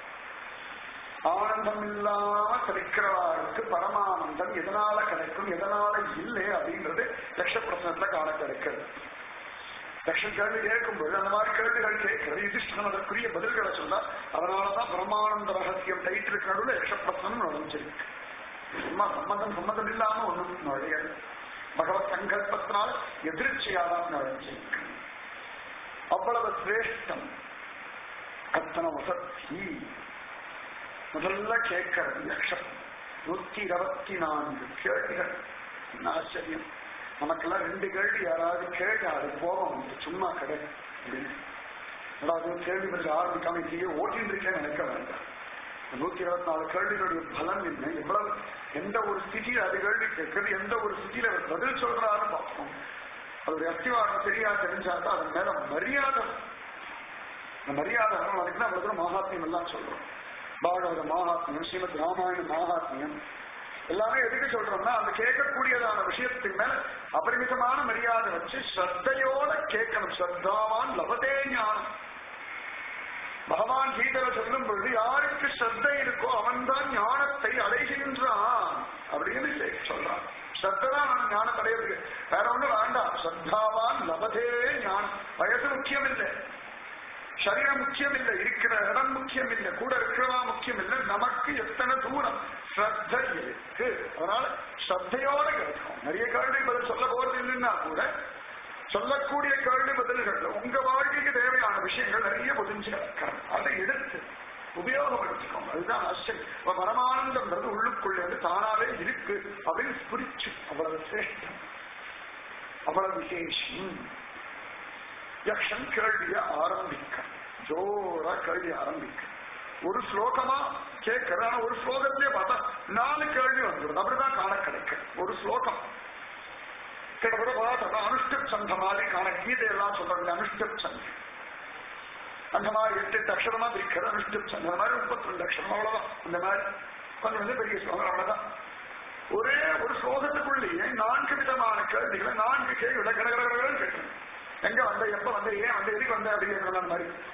ஆனந்தம் இல்லாம கிடைக்கிறவாருக்கு பரமானந்தம் எதனால கிடைக்கும் எதனால இல்லை அப்படின்றது லட்ச பிரச்சனத்துல காண கிடைக்கிறது லட்சம் கேள்வி கேட்கும்போது அந்த மாதிரி கேள்விகள் கேட்கிறது யுதிஷ்டன் அதற்குரிய பதில்களை சொன்னா அதனாலதான் பிரமானந்த ரகசியம் டைட்டிலுக்கு நடுவில் யக்ஷ பிரச்சனம் நுழைஞ்சிருக்கு சும்மா சம்மந்தம் சம்மந்தம் இல்லாம ஒண்ணும் நுழையாது பகவத் சங்கல்பத்தினால எதிர்ச்சியாதான் நுழைஞ்சிருக்கு அவ்வளவு சிரேஷ்டம் அத்தனை வசதி முதல்ல கேட்கறது யக்ஷம் நூத்தி இருபத்தி நான்கு கேள்விகள் என்ன ஆச்சரியம் நமக்கெல்லாம் ரெண்டு கேள்வி யாராவது கேட்டு அது போவோம் சும்மா கடை அப்படின்னு அதாவது கேள்வி பதில் ஆரம்பிக்காம இதையே ஓட்டிட்டு இருக்கேன்னு நினைக்க வேண்டாம் நூத்தி இருபத்தி நாலு கேள்விகளுடைய பலன் என்ன எவ்வளவு எந்த ஒரு ஸ்திதியில் அது கேள்வி கேட்கறது எந்த ஒரு ஸ்திதியில அவர் பதில் சொல்றாருன்னு பார்ப்போம் அதோடைய அஸ்திவாரம் சரியா தெரிஞ்சாதான் அதன் மேல மரியாதை அந்த மரியாதை அதுக்கு தான் அவ்வளவு தூரம் மகாத்மியம் எல்லாம் சொல்றோம் பாகவத மகாத்மியம் ஸ்ரீமத் ராமாயண மகாத்மியம் எல்லாமே எதுக்கு சொல்றோம்னா அந்த கேட்கக்கூடியதான விஷயத்தின் மேல அபரிமிதமான மரியாதை வச்சு ஸ்ரத்தையோட கேட்கணும் ஸ்ரத்தாவான் லபதே ஞானம் பகவான் கீதையில சொல்லும் பொழுது யாருக்கு ஸ்ரத்தை இருக்கோ அவன்தான் ஞானத்தை அடைகின்றான் அப்படின்னு சொல்றான் ஸ்ரத்தான் அவன் ஞானம் அடையிறது வேற ஒண்ணும் வேண்டாம் ஸ்ரத்தாவான் லபதே ஞானம் வயசு முக்கியம் இல்லை சரீரம் முக்கியம் இல்லை இருக்கிற இடம் முக்கியம் இல்லை கூட இருக்கிறவா முக்கியம் இல்லை நமக்கு எத்தனை தூரம் ஸ்ரத்த இருக்கு அதனால ஸ்ரத்தையோட கிடைக்கும் நிறைய கேள்வி பதில் சொல்ல போறது இல்லைன்னா கூட சொல்லக்கூடிய கேள்வி பதில்கள் உங்க வாழ்க்கைக்கு தேவையான விஷயங்கள் நிறைய புரிஞ்சு கிடக்கிறது அதை எடுத்து உபயோகப்படுத்திக்கோங்க அதுதான் ஆச்சரியம் பரமானந்தம்ன்றது உள்ளுக்குள்ளே வந்து தானாவே இருக்கு அப்படின்னு புரிச்சு அவ்வளவு சிரேஷ்டம் அவ்வளவு விசேஷம் யக்ஷன் கேள்விய ஆரம்பிக்க ஜோரா கேள்வி ஆரம்பிக்க ஒரு ஸ்லோகமா கேட்கிற ஒரு ஸ்லோகத்திலே பார்த்தா நாலு கேள்வி வந்துடும் அப்படிதான் காண கிடைக்க ஒரு ஸ்லோகம் கிட்டத்தட்ட பார்த்தா அனுஷ்டப் சந்த மாதிரி காண கீதையெல்லாம் சொல்றாங்க அனுஷ்டப் சந்தம் அந்த மாதிரி எட்டு எட்டு அக்ஷரமா பிரிக்கிற அனுஷ்டப் சந்தம் அந்த மாதிரி முப்பத்தி ரெண்டு அக்ஷரம் அவ்வளவுதான் இந்த மாதிரி கொஞ்சம் வந்து பெரிய ஸ்லோகம் அவ்வளவுதான் ஒரே ஒரு ஸ்லோகத்துக்குள்ளேயே நான்கு விதமான கேள்விகளை நான்கு கேள்விகளை கடகடகடன்னு கேட்கணும் எங்க வந்த எப்ப வந்த ஏன் வந்த எதுக்கு வந்த அப்படிங்கிற மாதிரி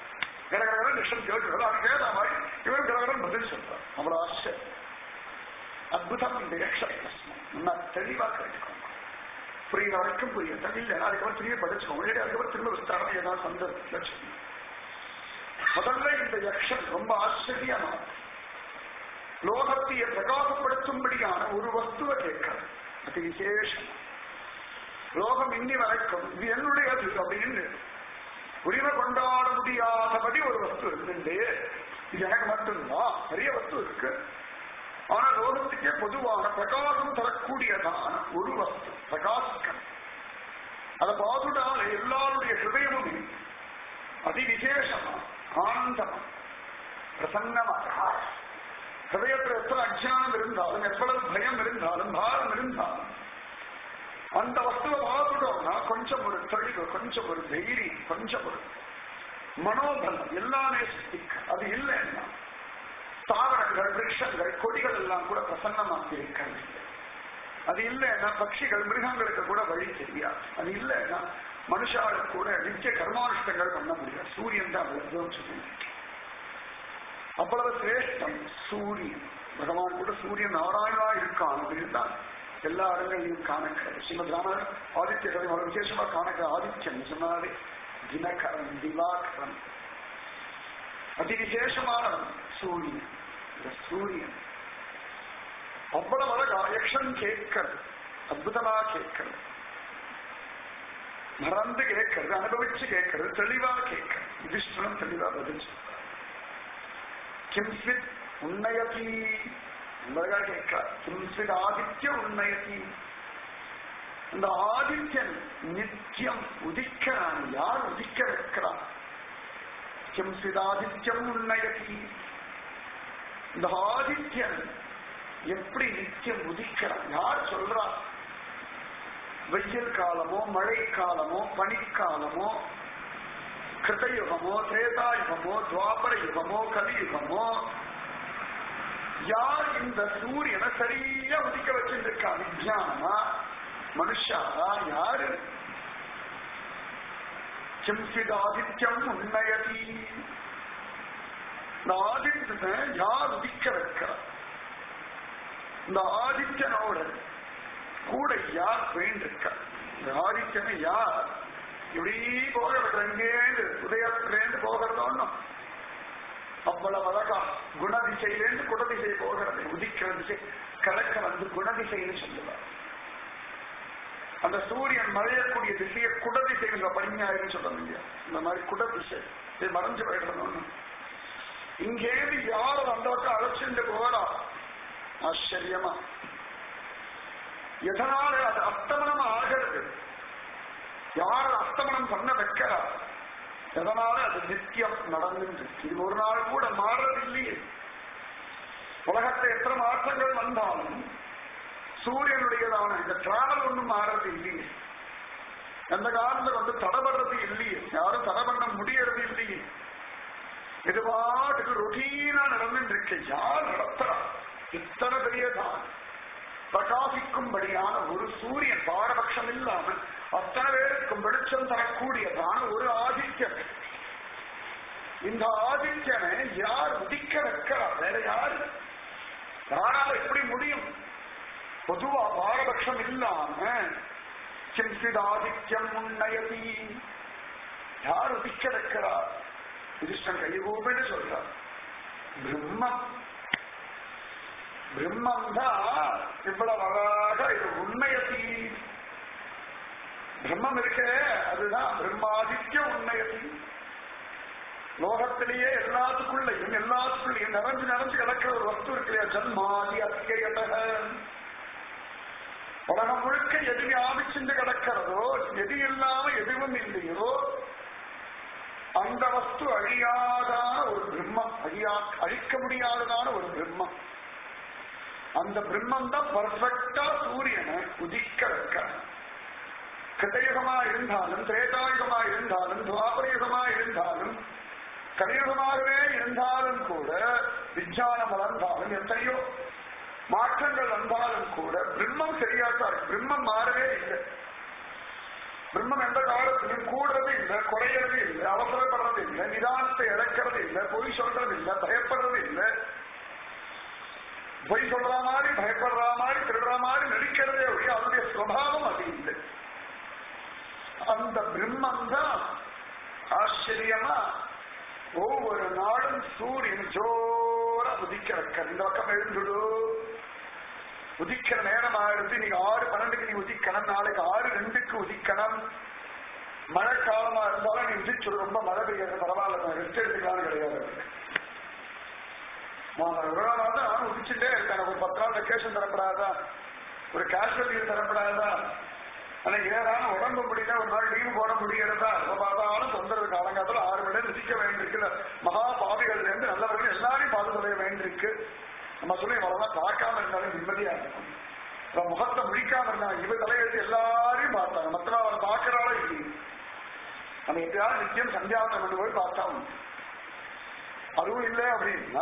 கடகடகட நிஷம் கேட்கிறது அது கேட்ட மாதிரி இவன் கடகடன் பதில் சொல்றான் அவ்வளவு ஆச்சரியம் அற்புதம் இந்த யக்ஷ பிரஸ்னம் நல்லா தெளிவா கேட்டுக்கோங்க புரியுற வரைக்கும் புரியும் இல்லை அதுக்கப்புறம் திரும்பி படிச்சுக்கோங்க இல்லை அதுக்கப்புறம் திரும்ப விஸ்தாரம் ஏதாவது சந்தர்ப்பத்தில் சொல்லணும் முதல்ல இந்த யக்ஷன் ரொம்ப ஆச்சரியமான லோகத்தைய பிரகாசப்படுத்தும்படியான ஒரு வஸ்துவை கேட்கிறது அது விசேஷம் லோகம் இன்னி வரைக்கும் இது என்னுடையது அப்படின்னு உரிமை கொண்டாட முடியாதபடி ஒரு வஸ்து இருந்துட்டு இது எனக்கு மட்டும்தான் நிறைய வஸ்து இருக்கு ஆனா லோகத்துக்கே பொதுவான பிரகாசம் தரக்கூடியதான ஒரு வஸ்து பிரகாசிக்கம் அதை பார்த்துட்டாலே எல்லாருடைய ஹிருதயமுமே அதி விசேஷமா ஆனந்தமா பிரசன்னமா ஹிருதயத்தில் எத்தனை அஜானம் இருந்தாலும் எவ்வளவு பயம் இருந்தாலும் பாரம் இருந்தாலும் அந்த வஸ்துவை பார்த்துட்டோம்னா கொஞ்சம் ஒரு தெளிவு கொஞ்சம் ஒரு தைரியம் கொஞ்சம் ஒரு மனோபலம் எல்லாமே சித்திக்க அது இல்லைன்னா தாவரங்கள் விருஷங்கள் கொடிகள் எல்லாம் கூட பிரசன்னமாக இருக்கிறது அது இல்லைன்னா பட்சிகள் மிருகங்களுக்கு கூட வழி தெரியாது அது இல்லைன்னா மனுஷாளுக்கு கூட நித்திய கர்மானுஷ்டங்கள் பண்ண முடியாது சூரியன் தான் அவ்வளவு சொல்லுங்க அவ்வளவு சிரேஷ்டம் சூரியன் பகவான் கூட சூரியன் நாராயணா இருக்கான் அப்படின்னு தான் எல்லா இடங்களையும் காணக்கிறது ஸ்ரீமத் ராமர் ஆதித்ய கதை அவ்வளவு விசேஷமா காணக்கிற ஆதித்யன் சொன்னாலே தினகரன் திவாகரன் அதி விசேஷமானவன் சூரியன் இந்த சூரியன் அவ்வளவு அழகா யக்ஷன் கேட்கிறது அற்புதமா கேட்கிறது மறந்து கேட்கறது அனுபவிச்சு கேட்கறது தெளிவா கேட்கறது யுதிஷ்டனம் தெளிவா பதில் சொல்றார் கிம்ஸ்வித் உன்னயதி அழகா கேட்கிறார் கிம்ஸ்வித் ஆதித்ய உன்னயதி இந்த ஆதித்யன் நித்தியம் உதிக்கிறான் யார் உதிக்க வைக்கிறான் கிம்ஸ்வித் ஆதித்யம் உன்னயதி இந்த ஆதித்யன் எப்படி நித்தியம் உதிக்கிறான் யார் சொல்றா வெயில் காலமோ மழை காலமோ பனிக்காலமோ கிருதயுகமோ திரேதாயுகமோ துவாபர யுகமோ கலியுகமோ யார் இந்த சூரியனை சரியா உதிக்க வச்சிருக்கா விஜயானமா மனுஷாரா யாரு கிம்சித் ஆதித்யம் உன்னயதி இந்த ஆதித்யனை யார் உதிக்க வைக்கிறார் இந்த ஆதித்யனோட கூட யார் போயிட்டு இந்த ஆதித்யனை யார் இப்படி போகிறது எங்கேந்து உதயத்திலேருந்து போகிறதோன்னு அவ்வளவு அழகா குணதிசையிலேருந்து குணதிசை போகிறது உதிக்கிற திசை கலக்க வந்து குணதிசைன்னு சொல்லுவார் அந்த சூரியன் மறையக்கூடிய திசையை குடதிசைங்கிற பரிஞாயின்னு சொல்ல முடியாது இந்த மாதிரி குடதிசை இது மறைஞ்சு போயிடணும்னு இங்கேருந்து யாரும் அந்த பக்கம் அழைச்சிட்டு போறா ஆச்சரியமா எதனால அது அஸ்தமனம் ஆகிறது யார் அஸ்தமனம் பண்ண வைக்கிறா எதனால அது நித்தியம் நடந்துட்டு இது ஒரு நாள் கூட மாறதில்லையே உலகத்தை எத்தனை மாற்றங்கள் வந்தாலும் சூரியனுடையதான இந்த டிராவல் ஒன்றும் மாறது இல்லையே எந்த காலத்துல வந்து தடபடுறது இல்லையே யாரும் தடை பண்ண முடியறது இல்லையே இது பாட்டுக்கு ரொட்டீனா நடந்துட்டு இருக்கு யார் நடத்துறா இத்தனை பெரியதான் பிரகாசிக்கும்படியான ஒரு சூரியன் பாரபட்சம் இல்லாமல் அத்தனை பேருக்கும் வெளிச்சம் தரக்கூடியதான ஒரு ஆதித்யன் இந்த ஆதித்யனை யார் உதிக்க வைக்கிறார் வேற யாரு யாரால எப்படி முடியும் பொதுவா பாரபட்சம் இல்லாம கிம்சித் ஆதித்யம் உன்னயதி யார் உதிக்க வைக்கிறார் கிருஷ்ணன் கைகூபின்னு சொல்றார் பிரம்மம் பிரம்மம் தான் இவ்வளவு அழகாக இது உண்மையதி பிரம்மம் இருக்க அதுதான் பிரம்மாதித்ய உண்மையதி லோகத்திலேயே எல்லாத்துக்குள்ளையும் எல்லாத்துக்குள்ளையும் நிறைஞ்சு நிறைஞ்சு கிடக்கிற ஒரு வஸ்து இருக்கு இல்லையா ஜன்மாதி அத்தியதக உலகம் முழுக்க எது வியாபிச்சுண்டு கிடக்கிறதோ எது இல்லாம எதுவும் இல்லையோ அந்த வஸ்து அழியாதான ஒரு பிரம்மம் அழியா அழிக்க முடியாததான ஒரு பிரம்மம் அந்த பிரம்மம் தான் பர்ஃபெக்டா சூரியனை உதிக்க வைக்க கிருதயுகமா இருந்தாலும் திரேதாயுகமா இருந்தாலும் துவாபரயுகமா இருந்தாலும் கலியுகமாகவே இருந்தாலும் கூட விஞ்ஞானம் வளர்ந்தாலும் எத்தனையோ மாற்றங்கள் வந்தாலும் கூட பிரம்மம் சரியாட்டார் பிரம்மம் மாறவே இல்லை பிரம்மம் எந்த காலத்திலும் கூடுறது இல்லை குறையறது இல்லை அவசரப்படுறது இல்லை நிதானத்தை இழக்கிற பொய் சொல்றது இல்ல பயப்படுறது இல்ல பொய் சொல்ற மாதிரி பயப்படுற மாதிரி திருடுற மாதிரி நடிக்கிறதே ஒழிய அவருடைய சுவாவம் அது இல்லை அந்த பிரம்மம் தான் ஆச்சரியமா ஒவ்வொரு நாளும் சூரியன் ஜோர உதிக்க வைக்க இந்த பக்கம் எழுந்துடு உதிக்கிற நேரம் ஆயிடுத்து நீ ஆறு பன்னெண்டுக்கு நீ உதிக்கணும் நாளைக்கு ஆறு ரெண்டுக்கு உதிக்கணும் மழை காலமா இருந்தாலும் நீ உதிச்சு ரொம்ப மழை பெய்யறது பரவாயில்ல ரெஸ்ட் எடுத்துக்கலாம்னு கிடையாது நான் உதிச்சுட்டே இருக்கேன் எனக்கு ஒரு பத்து நாள் வெக்கேஷன் தரப்படாதா ஒரு கேஷுவல் லீவ் தரப்படாதா அன்னைக்கு ஏதாவது உடம்பு முடியல ஒரு நாள் லீவு போட முடியறதா பார்த்தாலும் தொந்தரவு காலங்காலத்தில் ஆறு மணி நேரம் ருசிக்க வேண்டியிருக்கு மகா பாவிகள் இருந்து நல்லவர்கள் எல்லாரையும் பார்த்து சொல்ல வேண்டியிருக்கு நம்ம சொல்லி அவ்வளவுதான் பார்க்காம இருந்தாலும் நிம்மதியா இருக்கும் இப்ப முகத்தை முடிக்காம இருந்தாங்க இவ தலையெழுத்து எல்லாரையும் பார்த்தாங்க மற்ற அவரை பார்க்கிறாளோ இல்லையே நம்ம எப்பயாவது நித்தியம் சந்தியாவனம் கொண்டு போய் பார்த்தோம் அதுவும் இல்லை அப்படின்னா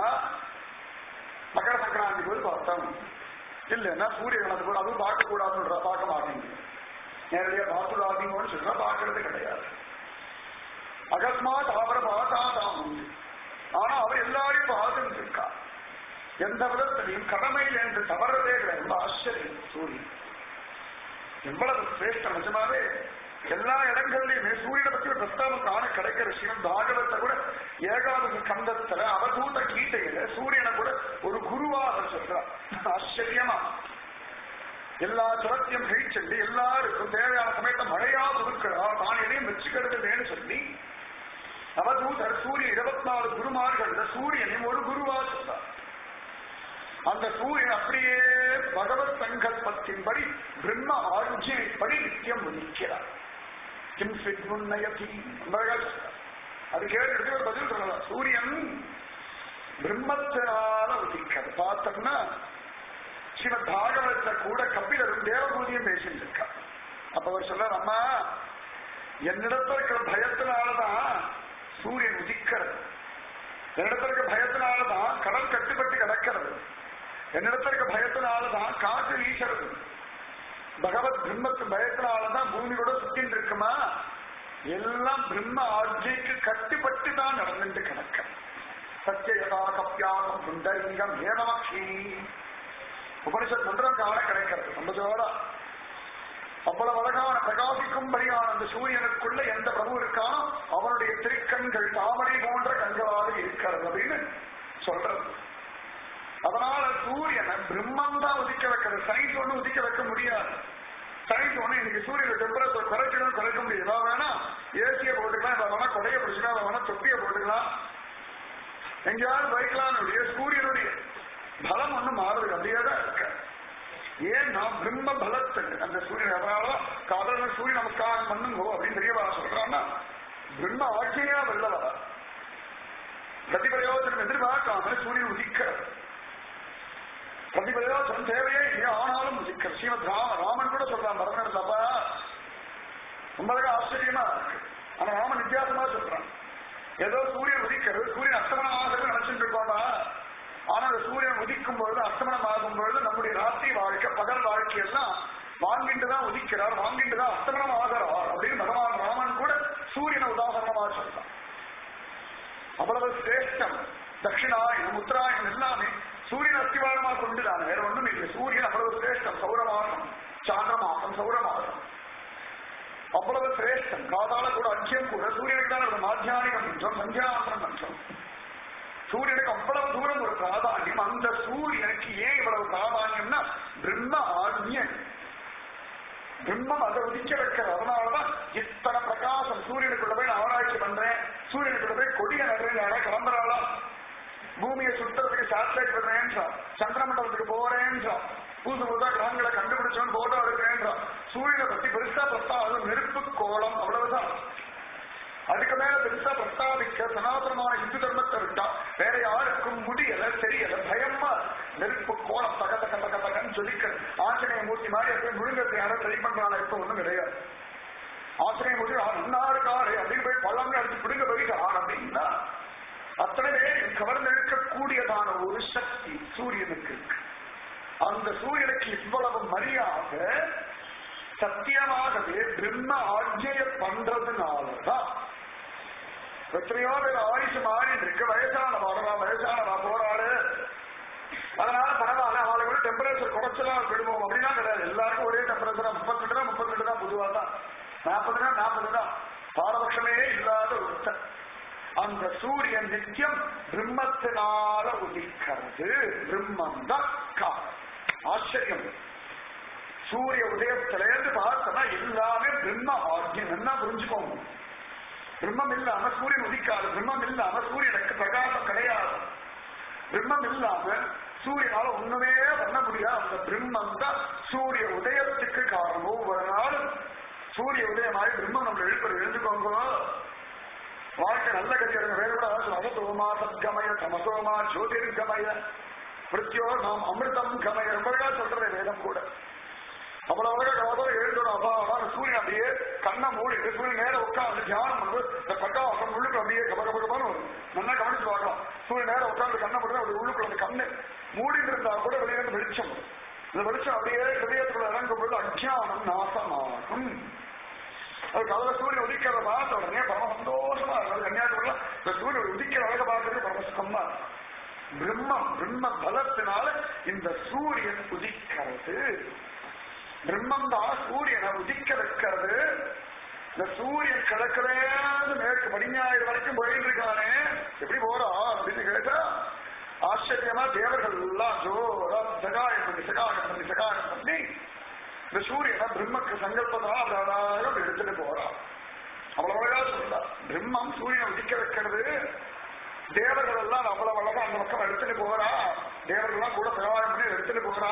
மகர சங்கராந்தி போய் பார்த்தோம் இல்லைன்னா சூரிய கணக்கு போய் அதுவும் பார்க்க கூடாதுன்ற பார்க்க மாட்டேங்குது நேரடியா பார்த்துடாதீங்கன்னு சொல்றா பார்க்கறது கிடையாது அகஸ்மாத் அவரை பார்த்தாதான் உண்டு ஆனா அவர் எல்லாரையும் பார்த்துட்டு இருக்கா எந்த விதத்திலையும் கடமையில் என்று தவறதே கிடையாது ரொம்ப ஆச்சரியம் சூரியன் எவ்வளவு சிரேஷ்டம் நிஜமாவே எல்லா இடங்கள்லயுமே சூரியனை பத்தி ஒரு பிரஸ்தாபம் காண கிடைக்கிற விஷயம் பாகவத்தை கூட ஏகாதசி கந்தத்துல அவதூத கீதையில சூரியனை கூட ஒரு குருவாக சொல்றார் ஆச்சரியமா எல்லா சுரத்தையும் கழிச்சென்று எல்லாருக்கும் தேவையான சமயத்தை மழையா கொடுக்கிறார் தான் எதையும் வச்சுக்கிறது சொல்லி அவதூதர் சூரியன் இருபத்தி நாலு குருமார்கள் சூரியனையும் ஒரு குருவா சொல்றார் அந்த சூரியன் அப்படியே பகவத் சங்கல்பத்தின்படி பிரம்ம ஆயுஜியப்படி நித்தியம் உதிக்கிறார் கிம் சித்முன்னயதி அது கேட்டு ஒரு பதில் சொல்லலாம் சூரியன் பிரம்மத்தினால உதிக்கிறது பார்த்தோம்னா சிவ பாகவத கூட கபிலரும் தேவபூதியும் பேசிட்டு இருக்கா அப்ப அவர் சொல்றார் அம்மா என்னிடத்துல இருக்கிற பயத்தினாலதான் சூரியன் உதிக்கிறது என்னிடத்துல இருக்க பயத்தினாலதான் கடல் கட்டுப்பட்டு கிடக்கிறது என்னிடத்துல இருக்க பயத்தினாலதான் காற்று வீசுறது பகவத் பிரம்மத்து பயத்தினாலதான் பூமி கூட சுத்தின்னு இருக்குமா எல்லாம் பிரம்ம ஆட்சிக்கு கட்டுப்பட்டு தான் நடந்துட்டு கிடக்க சத்தியதா கப்பியாகம் புண்டரீகம் ஏனமக்ஷி உபனிஷத் மன்றம் காண கிடைக்கிறது ரொம்ப ஜோரா அவ்வளவு அழகான பிரகாசிக்கும்படியான அந்த சூரியனுக்குள்ள எந்த பிரபு இருக்கானோ அவனுடைய திருக்கண்கள் தாமரை போன்ற கண்களாக இருக்கிறது அப்படின்னு சொல்றது அதனால சூரியனை பிரம்மம் தான் உதிக்க வைக்கிறது சயின்ஸ் ஒண்ணு உதிக்க வைக்க முடியாது சயின்ஸ் ஒண்ணு இன்னைக்கு சூரியன் டெம்பரேச்சர் குறைக்கணும் குறைக்க முடியும் இவன் வேணா ஏசிய போட்டுக்கலாம் இவன் வேணா கொடையை பிடிச்சிக்கலாம் இவன் வேணா தொப்பிய போட்டுக்கலாம் எங்கேயாவது வைக்கலாம்னு சூரியனுடைய பலம் ஒண்ணும் மாறுது அப்படியே தான் இருக்க ஏன்னா பிரம்ம பலத்துக்கு அந்த சூரியன் அதனால காதல சூரிய நமஸ்காரம் பண்ணுங்கோ அப்படின்னு தெரியவா சொல்றான்னா பிரம்ம ஆட்சியா வெள்ள வர பிரதிபிரயோஜனம் எதிர்பார்க்காம சூரியன் உதிக்கிறது பிரதிபிரயோஜனம் தேவையே இல்லை ஆனாலும் உதிக்கிற ஸ்ரீமத் ராம ராமன் கூட சொல்றான் பரதன் தப்பா ரொம்ப அழகா ஆச்சரியமா இருக்கு ஆனா ராமன் வித்தியாசமா சொல்றான் ஏதோ சூரியன் உதிக்கிறது சூரியன் அஸ்தமனம் ஆகிறது நினைச்சுட்டு இருக்கோம்னா ஆனா அந்த சூரியன் உதிக்கும் பொழுது அஸ்தமனம் ஆகும் பொழுது நம்முடைய ராத்திரி வாழ்க்கை பகல் வாழ்க்கை எல்லாம் வாங்கிட்டு தான் உதிக்கிறார் வாங்கிட்டு தான் அஸ்தமனம் ஆகிறார் அப்படின்னு பகவான் ராமன் கூட சூரியனை உதாரணமா சொல்றான் அவ்வளவு சிரேஷ்டம் தட்சிணாயனம் உத்தராயணம் எல்லாமே சூரியன் அஸ்திவாரமா கொண்டுதான் வேற ஒண்ணும் இல்லை சூரியன் அவ்வளவு சிரேஷ்டம் சௌரமாசம் சாந்திரமாசம் சௌரமாசம் அவ்வளவு சிரேஷ்டம் காதால கூட அச்சியம் கூட சூரியனுக்கு தான் ஒரு மாத்தியானிக மன்றம் சந்தியாசனம் மன்றம் சூரியனுக்கு அவ்வளவு தூரம் ஒரு பிராதானியம் அந்த சூரியனுக்கு ஏன் இவ்வளவு பிராதானியம்னா பிரம்ம ஆத்மியன் பிரம்மம் அதை உதிக்க வைக்கிறது அதனாலதான் இத்தனை பிரகாசம் சூரியனுக்குள்ள போய் நான் ஆராய்ச்சி பண்றேன் சூரியனுக்குள்ள போய் கொடிய நடுறேன் யாரா கிளம்புறாளா பூமியை சுத்துறதுக்கு சேட்டலைட் விடுறேன்றான் சந்திரமண்டலத்துக்கு போறேன்றான் புதுசு புதுசா கிரகங்களை கண்டுபிடிச்சவன் போட்டோ எடுக்கிறேன்றான் சூரியனை பத்தி பெருசா பிரஸ்தாபம் நெருப்பு கோலம் அவ்வளவுதான் அதுக்கு மேல பெருசா பிரஸ்தாபிக்க சனாதனமான இந்து தர்மத்தை விட்டா வேற யாருக்கும் முடியல தெரியல பயமா நெருப்பு கோலம் தக தக தக தகன்னு சொல்லிக்க ஆஞ்சநேய மூர்த்தி மாதிரி போய் முழுங்கத்தை யாரும் ட்ரை பண்றாங்க இப்ப ஒண்ணும் கிடையாது ஆசிரிய மூர்த்தி இன்னாரு காரு அப்படின்னு போய் பழங்க அடிச்சு பிடுங்க போயிட்டான் அப்படின்னா அத்தனை பேர் கவர்ந்தெடுக்கக்கூடியதான ஒரு சக்தி சூரியனுக்கு இருக்கு அந்த சூரியனுக்கு இவ்வளவு மரியாதை சத்தியமாகவே பிரம்ம ஆஜ்ய பண்றதுனாலதான் எத்தனையோ பேர் ஆயுஷ் மாறி இருக்கு வயசான பொதுவா தான் நாற்பதுனா நாற்பது தான் பாரபட்சமே இல்லாத ஒருத்தர் அந்த சூரியன் நித்தியம் பிரம்மத்தினால உதிக்கிறது பிரம்மம் தான் காரணம் ஆச்சரியம் சூரிய உதயத்திலேருந்து பார்த்தோம்னா எல்லாமே பிரம்ம ஆக்கியம் என்ன புரிஞ்சுக்கோங்க பிரம்மம் இல்லாம சூரியன் உதிக்காது பிரம்மம் இல்லாம சூரியனுக்கு பிரகாசம் கிடையாது பிரம்மம் இல்லாம சூரியனால ஒண்ணுமே பண்ண முடியாது அந்த பிரம்மம் தான் சூரிய உதயத்துக்கு காரணம் ஒவ்வொரு நாளும் சூரிய உதயமாய் பிரம்மம் நம்ம எழுப்ப எழுந்துக்கோங்க வாழ்க்கை நல்ல கதி எடுங்க வேற கூட அசத்தோமா சத்கமய தமசோமா ஜோதிர்கமய மிருத்யோ நாம் அமிர்தம் கமய ரொம்ப அழகா சொல்றது வேதம் கூட அவ்வளவு அழகா காதல எழுதணும் அப்பா அதான் சூரியன் அப்படியே கண்ணை மூடிட்டு சூரியன் நேரம் உட்காந்து தியானம் பண்ணு இந்த பிரகாசம் உள்ளுக்கு அப்படியே கபகபகமான வரும் நல்லா கவனிச்சு பார்க்கலாம் சூரியன் நேரம் உட்காந்து கண்ணை மூடி அப்படி உள்ளுக்குள்ள அந்த கண்ணு மூடிட்டு இருந்தா கூட வெளியே இருந்து வெளிச்சம் வரும். இந்த வெளிச்சம் அப்படியே ஹிருதயத்துக்குள்ள இறங்கும் பொழுது அஜானம் நாசமாகும் அது கதவை சூரியன் உதிக்கிறத பார்த்த உடனே பரம சந்தோஷமா இருக்கும் கன்னியாகுமரியில இந்த சூரியன் உதிக்கிற அழக பார்க்கறது பரம சுகமா இருக்கும். பிரம்மம் பிரம்ம பலத்தினால இந்த சூரியன் உதிக்கிறது பிரம்மம் தான் சூரியனை உதிக்க வைக்கிறது இந்த சூரியன் கிழக்கிறேன்னு மேற்கு பதினாயிரம் வரைக்கும் போயிட்டு இருக்கானே எப்படி போறா அப்படின்னு கேட்டா ஆச்சரியமா தேவர்கள் எல்லாம் ஜோரா சகாயம் பண்ணி சகாயம் பண்ணி சகாயம் பண்ணி இந்த சூரியனை பிரம்மக்கு சங்கல்பதா அழகாக எடுத்துட்டு போறான் அவ்வளவு அழகா சொல்றா பிரம்மம் சூரியனை உதிக்க வைக்கிறது தேவர்கள் எல்லாம் அவ்வளவு அழகா அந்த பக்கம் எடுத்துட்டு போறா தேவர்கள் எல்லாம் கூட சகாயம் பண்ணி எடுத்துட்டு போறா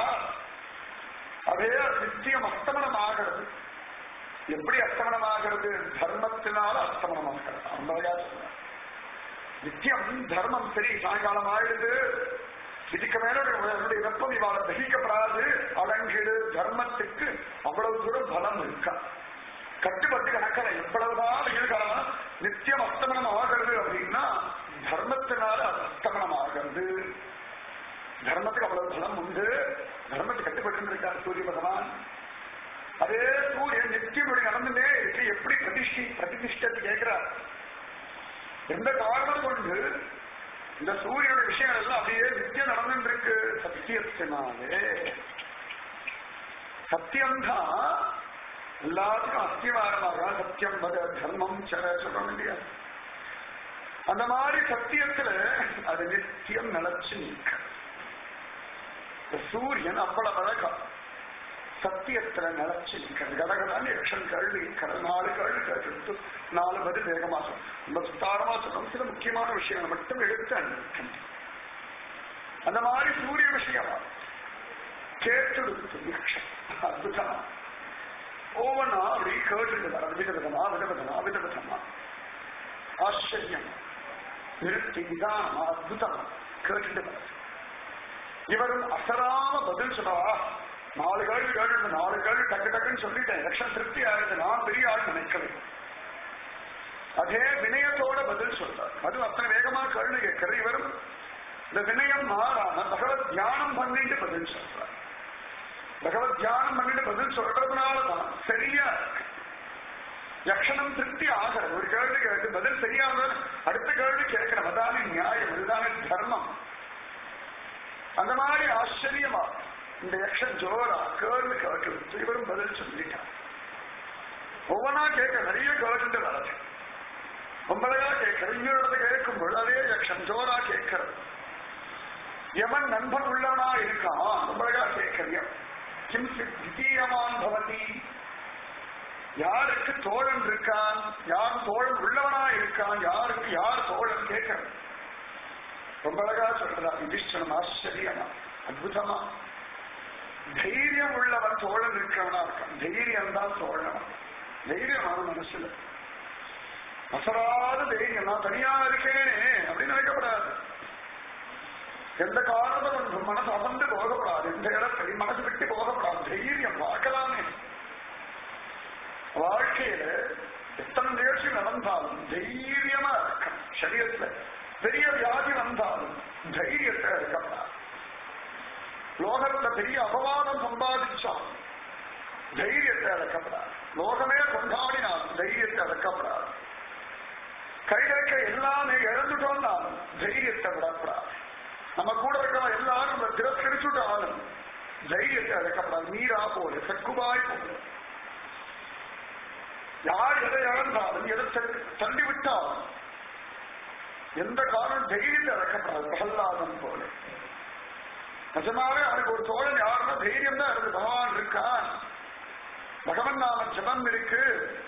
அதே நித்தியம் அஸ்தமனம் ஆகிறது எப்படி அஸ்தமனம் ஆகிறது தர்மத்தினால அஸ்தமனம் ஆகிறது அந்த அழகா சொல்ற நித்தியம் தர்மம் சரி சாயங்காலம் ஆயிடுது இதுக்கு மேல என்னுடைய வெப்பம் இவாள தகிக்கப்படாது அடங்கிடு தர்மத்துக்கு அவ்வளவு தூரம் பலம் இருக்கா கட்டுப்பட்டு கணக்கல எவ்வளவுதான் வெயில் காலம் நித்தியம் அஸ்தமனம் ஆகிறது அப்படின்னா தர்மத்தினால அஸ்தமனம் ஆகிறது தர்மத்துக்கு அவ்வளவு பலம் உண்டு தர்மத்துக்கு கட்டுப்பட்டு இருக்கார் சூரிய பகவான் அதே சூரியன் நித்தியம் இப்படி நடந்துட்டே இருக்கு எப்படி பிரதிஷ்டி பிரதிஷ்டத்தை கேட்கிறார் எந்த காரணம் கொண்டு இந்த சூரியனோட விஷயங்கள் எல்லாம் அப்படியே நித்தியம் நடந்துட்டு இருக்கு சத்தியத்தினாலே சத்தியம்தான் எல்லாத்துக்கும் அஸ்திவாரமாக சத்தியம் பத தர்மம் சர சொல்றோம் இல்லையா அந்த மாதிரி சத்தியத்துல அது நித்தியம் நிலச்சு நிற்க இந்த சூரியன் அவ்வளவு அழகா சத்தியத்துல நிலச்சு நிற்கிறது கடகடான்னு யக்ஷன் கேள்வி இருக்கிறது நாலு கேள்வி கேட்டு நாலு பதில் வேகமா சொல்லும் ரொம்ப சுத்தாரமா சொல்லும் சில முக்கியமான விஷயங்களை மட்டும் எடுத்து அனுப்பிக்கணும் அந்த மாதிரி சூரிய விஷயமா கேட்டு யக்ஷன் அற்புதமா ஒவ்வொன்னா அப்படி கேட்டு வர விதவிதமா விதவிதமா விதவிதமா ஆச்சரியம் நிறுத்தி நிதானமா அற்புதமா கேட்டுட்டு வர இவரும் அசராம பதில் சொல்றா நாலு கேள்வி கேட்டு நாலு கேள்வி டக்கு டக்குன்னு சொல்லிட்டேன் லட்சம் திருப்தி ஆயிடுது நான் பெரிய ஆள் நினைக்கிறேன் அதே வினயத்தோட பதில் சொல்றார் அது அத்தனை வேகமா கேள்வி கேட்கிற இவரும் இந்த வினயம் மாறாம பகவத் தியானம் பண்ணிட்டு பதில் சொல்றார் பகவத் தியானம் பண்ணிட்டு பதில் சொல்றதுனாலதான் சரியா இருக்கு லட்சணம் திருப்தி ஆகிறது ஒரு கேள்வி கேட்டு பதில் சரியாக அடுத்த கேள்வி கேட்கிறோம் அதானே நியாயம் அதுதானே தர்மம் அந்த மாதிரி ஆச்சரியமா இந்த யக்ஷன் ஜோரா கேள்வி கேட்டு இவரும் பதில் சொல்லிட்டார் ஒவ்வொன்றா கேட்க நிறைய கேட்டு வரது ரொம்ப அழகா கேட்கிற இன்னொரு கேட்கும் பொழுது அதே யக்ஷன் ஜோரா கேட்கிறது எவன் நண்பன் உள்ளவனா இருக்கான் ரொம்ப அழகா கேட்கறிய கிம் தித்தீயமான் பவதி யாருக்கு தோழன் இருக்கான் யார் தோழன் உள்ளவனா இருக்கான் யாருக்கு யார் தோழன் கேட்கிறது ரொம்ப அழகா சொல்றா யுதிஷ்டனம் ஆச்சரியமா அற்புதமா தைரியம் உள்ளவன் தோழன் இருக்கிறவனா இருக்கான் தைரியம் தான் தோழன் தைரியமான மனசுல அசராத தைரியம் நான் தனியா இருக்கேனே அப்படின்னு நினைக்கப்படாது எந்த காரணத்தை கொண்டும் மனசு அமர்ந்து போகப்படாது எந்த இடத்துல மனசு விட்டு போகப்படாது தைரியம் பார்க்கலாமே வாழ்க்கையில எத்தனை நிகழ்ச்சி நடந்தாலும் தைரியமா இருக்கணும் சரீரத்துல பெரிய வியாதி வந்தாலும் தைரியத்தை இருக்கப்படாது லோகத்துல பெரிய அபவாதம் சம்பாதிச்சாலும் தைரியத்தை அடக்கப்படாது லோகமே கொண்டாடினாலும் தைரியத்தை அடக்கப்படாது கையில இருக்க எல்லாமே இழந்துட்டோம்னாலும் தைரியத்தை விடக்கூடாது நம்ம கூட இருக்கிற எல்லாரும் நம்ம திரஸ்கரிச்சுட்டாலும் தைரியத்தை அடக்கப்படாது நீரா போல சக்குபாய் போல யார் எதை இழந்தாலும் எதை தள்ளி- தள்ளிவிட்டாலும் எந்த காரணம் தைரியத்தை இறக்கப்படாது பிரகல்லாதன் போல நிஜமாவே அவனுக்கு ஒரு தோழன் யாருன்னா தைரியம் தான் இருக்கு பகவான் இருக்கான் பகவன் நாம ஜபம் இருக்கு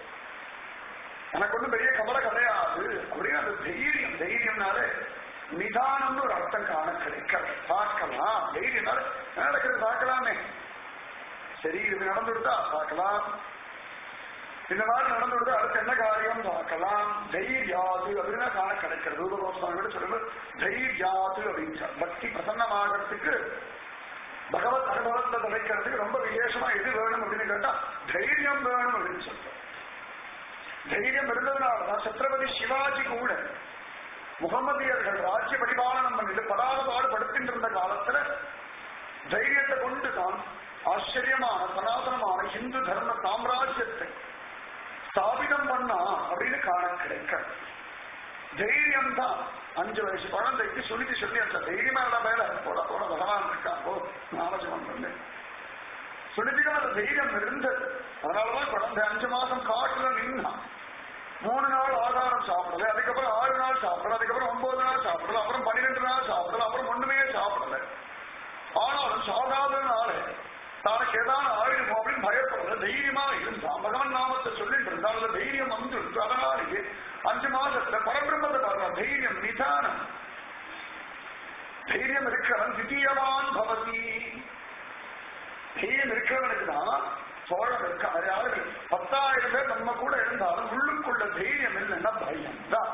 எனக்கு ஒண்ணும் பெரிய கவலை கிடையாது அப்படின்னு அந்த தைரியம் தைரியம்னாலே நிதானம்னு ஒரு அர்த்தம் காண கிடைக்க பார்க்கலாம் தைரியம்னால என்ன நடக்கிறது பார்க்கலாமே சரி இது நடந்துடுதா பார்க்கலாம் இந்த மாதிரி நடந்துடுது அடுத்து என்ன காரியம் பார்க்கலாம் தைரியாது அப்படின்னு காண கிடைக்கிறது ரூபகோஸ்வாமியோட சொல்லும்போது தைரியாது அப்படின்னு சொல்ல. பக்தி பிரசன்னமாகறதுக்கு பகவத் அனுபவத்தை கிடைக்கிறதுக்கு ரொம்ப விசேஷமா எது வேணும் அப்படின்னு கேட்டா தைரியம் வேணும் அப்படின்னு சொல்றோம் தைரியம் இருந்ததுனாலதான் சத்ரபதி சிவாஜி கூட முகமதியர்கள் ராஜ்ய பரிபாலனம் பண்ணிட்டு படாத பாடுபடுத்திட்டு இருந்த காலத்துல தைரியத்தை கொண்டு தான் ஆச்சரியமான சனாதனமான இந்து தர்ம சாம்ராஜ்யத்தை ஸ்தாபிதம் பண்ணா அப்படின்னு காண கிடைக்க தைரியம் தான் அஞ்சு வயசு குழந்தைக்கு சொல்லிட்டு சொல்லி அந்த தைரியமா இருந்த மேல போட போட பகவான் இருக்கான் போ நாமஜபம் பண்ணு சுனிதிக்கு அந்த தைரியம் இருந்தது அதனாலதான் குழந்தை அஞ்சு மாசம் காட்டுல நின்னான் மூணு நாள் ஆதாரம் சாப்பிடல அதுக்கப்புறம் ஆறு நாள் சாப்பிடல அதுக்கப்புறம் ஒன்பது நாள் சாப்பிடல அப்புறம் பன்னிரெண்டு நாள் சாப்பிடல அப்புறம் ஒண்ணுமே சாப்பிடல ஆனாலும் சாதாரண நாளே தனக்கு ஏதாவது ஆயிடுமோ அப்படின்னு பயப்படல தைரியமா இருந்தான் பகவன் நாமத்தை சொல்லிட்டு இருந்தா அதுல தைரியம் வந்துடுச்சு அதனாலேயே அஞ்சு மாசத்துல பரபிரம்மத்தை பாருங்க தைரியம் நிதானம் தைரியம் இருக்கிறவன் தித்தியவான் பவதி தைரியம் இருக்கிறவனுக்கு தான் சோழம் இருக்க அதாவது பத்தாயிரம் பேர் நம்ம கூட இருந்தாலும் உள்ளுக்குள்ள தைரியம் இல்லைன்னா பயம் தான்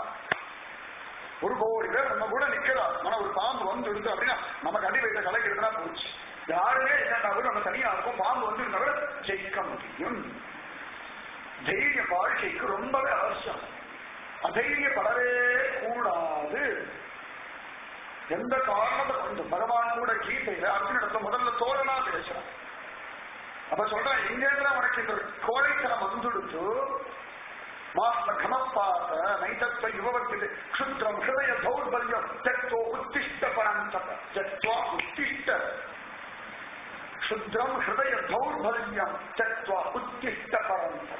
ஒரு கோடி பேர் நம்ம கூட நிக்கலாம் ஆனா ஒரு பாம்பு வந்து இருக்கு அப்படின்னா நமக்கு அடி வைத்த கலைக்கிறதுனா போச்சு யாருமே இல்லைன்னா கூட நம்ம தனியா இருக்கும் பாம்பு வந்து இருந்தா கூட ஜெயிக்க முடியும் தைரிய வாழ்க்கைக்கு ரொம்பவே அவசியம் அதைரியப்படவே கூடாது எந்த காரணத்தை கொண்டு பகவான் கூட கீதையில அர்ஜுனிடத்துல முதல்ல தோழனா பேசுறான் அப்ப சொல்றேன் எங்கேருந்து உனக்கு இந்த கோழைத்தனம் வந்துடுச்சு கமப்பாத்த நைதத்வ யுவவர்த்திது க்ஷுத்ரம் ஹிருதய தௌர்பல்யம் தத்வோ உத்திஷ்ட பரந்தப தத்வா உத்திஷ்ட க்ஷுத்ரம் ஹிருதய தௌர்பல்யம் தத்வா உத்திஷ்ட பரந்தப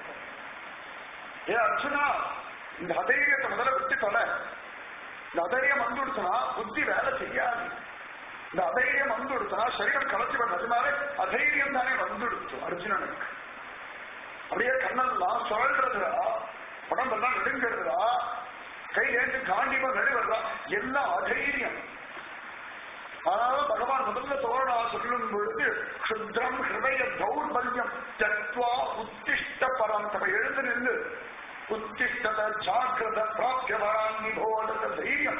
ஏ அர்ஜுனா இந்த அதைரியத்தை முதல்ல விட்டு தொலை இந்த அதைரியம் வந்துடுச்சுன்னா புத்தி வேலை செய்யாது இந்த அதைரியம் வந்துடுச்சுன்னா சரீரம் கலைச்சு பண்ணதுனால அதைரியம் தானே வந்துடுச்சு அர்ஜுனனுக்கு அப்படியே கண்ணெல்லாம் சுழல்றதுடா உடம்பெல்லாம் நெடுங்கிறதுடா கை ஏந்து காண்டிமா நடுவதா எல்லாம் அதைரியம் அதனால பகவான் முதல்ல தோழனா சொல்லும் பொழுது க்ஷுத்ரம் ஹிருதய தௌர்பல்யம் தத்வா உத்திஷ்ட பரந்தம எழுந்து நின்று உத்திஷ்டத ஜாக்கிரத பிராப்தியவராங்கி போத தைரியம்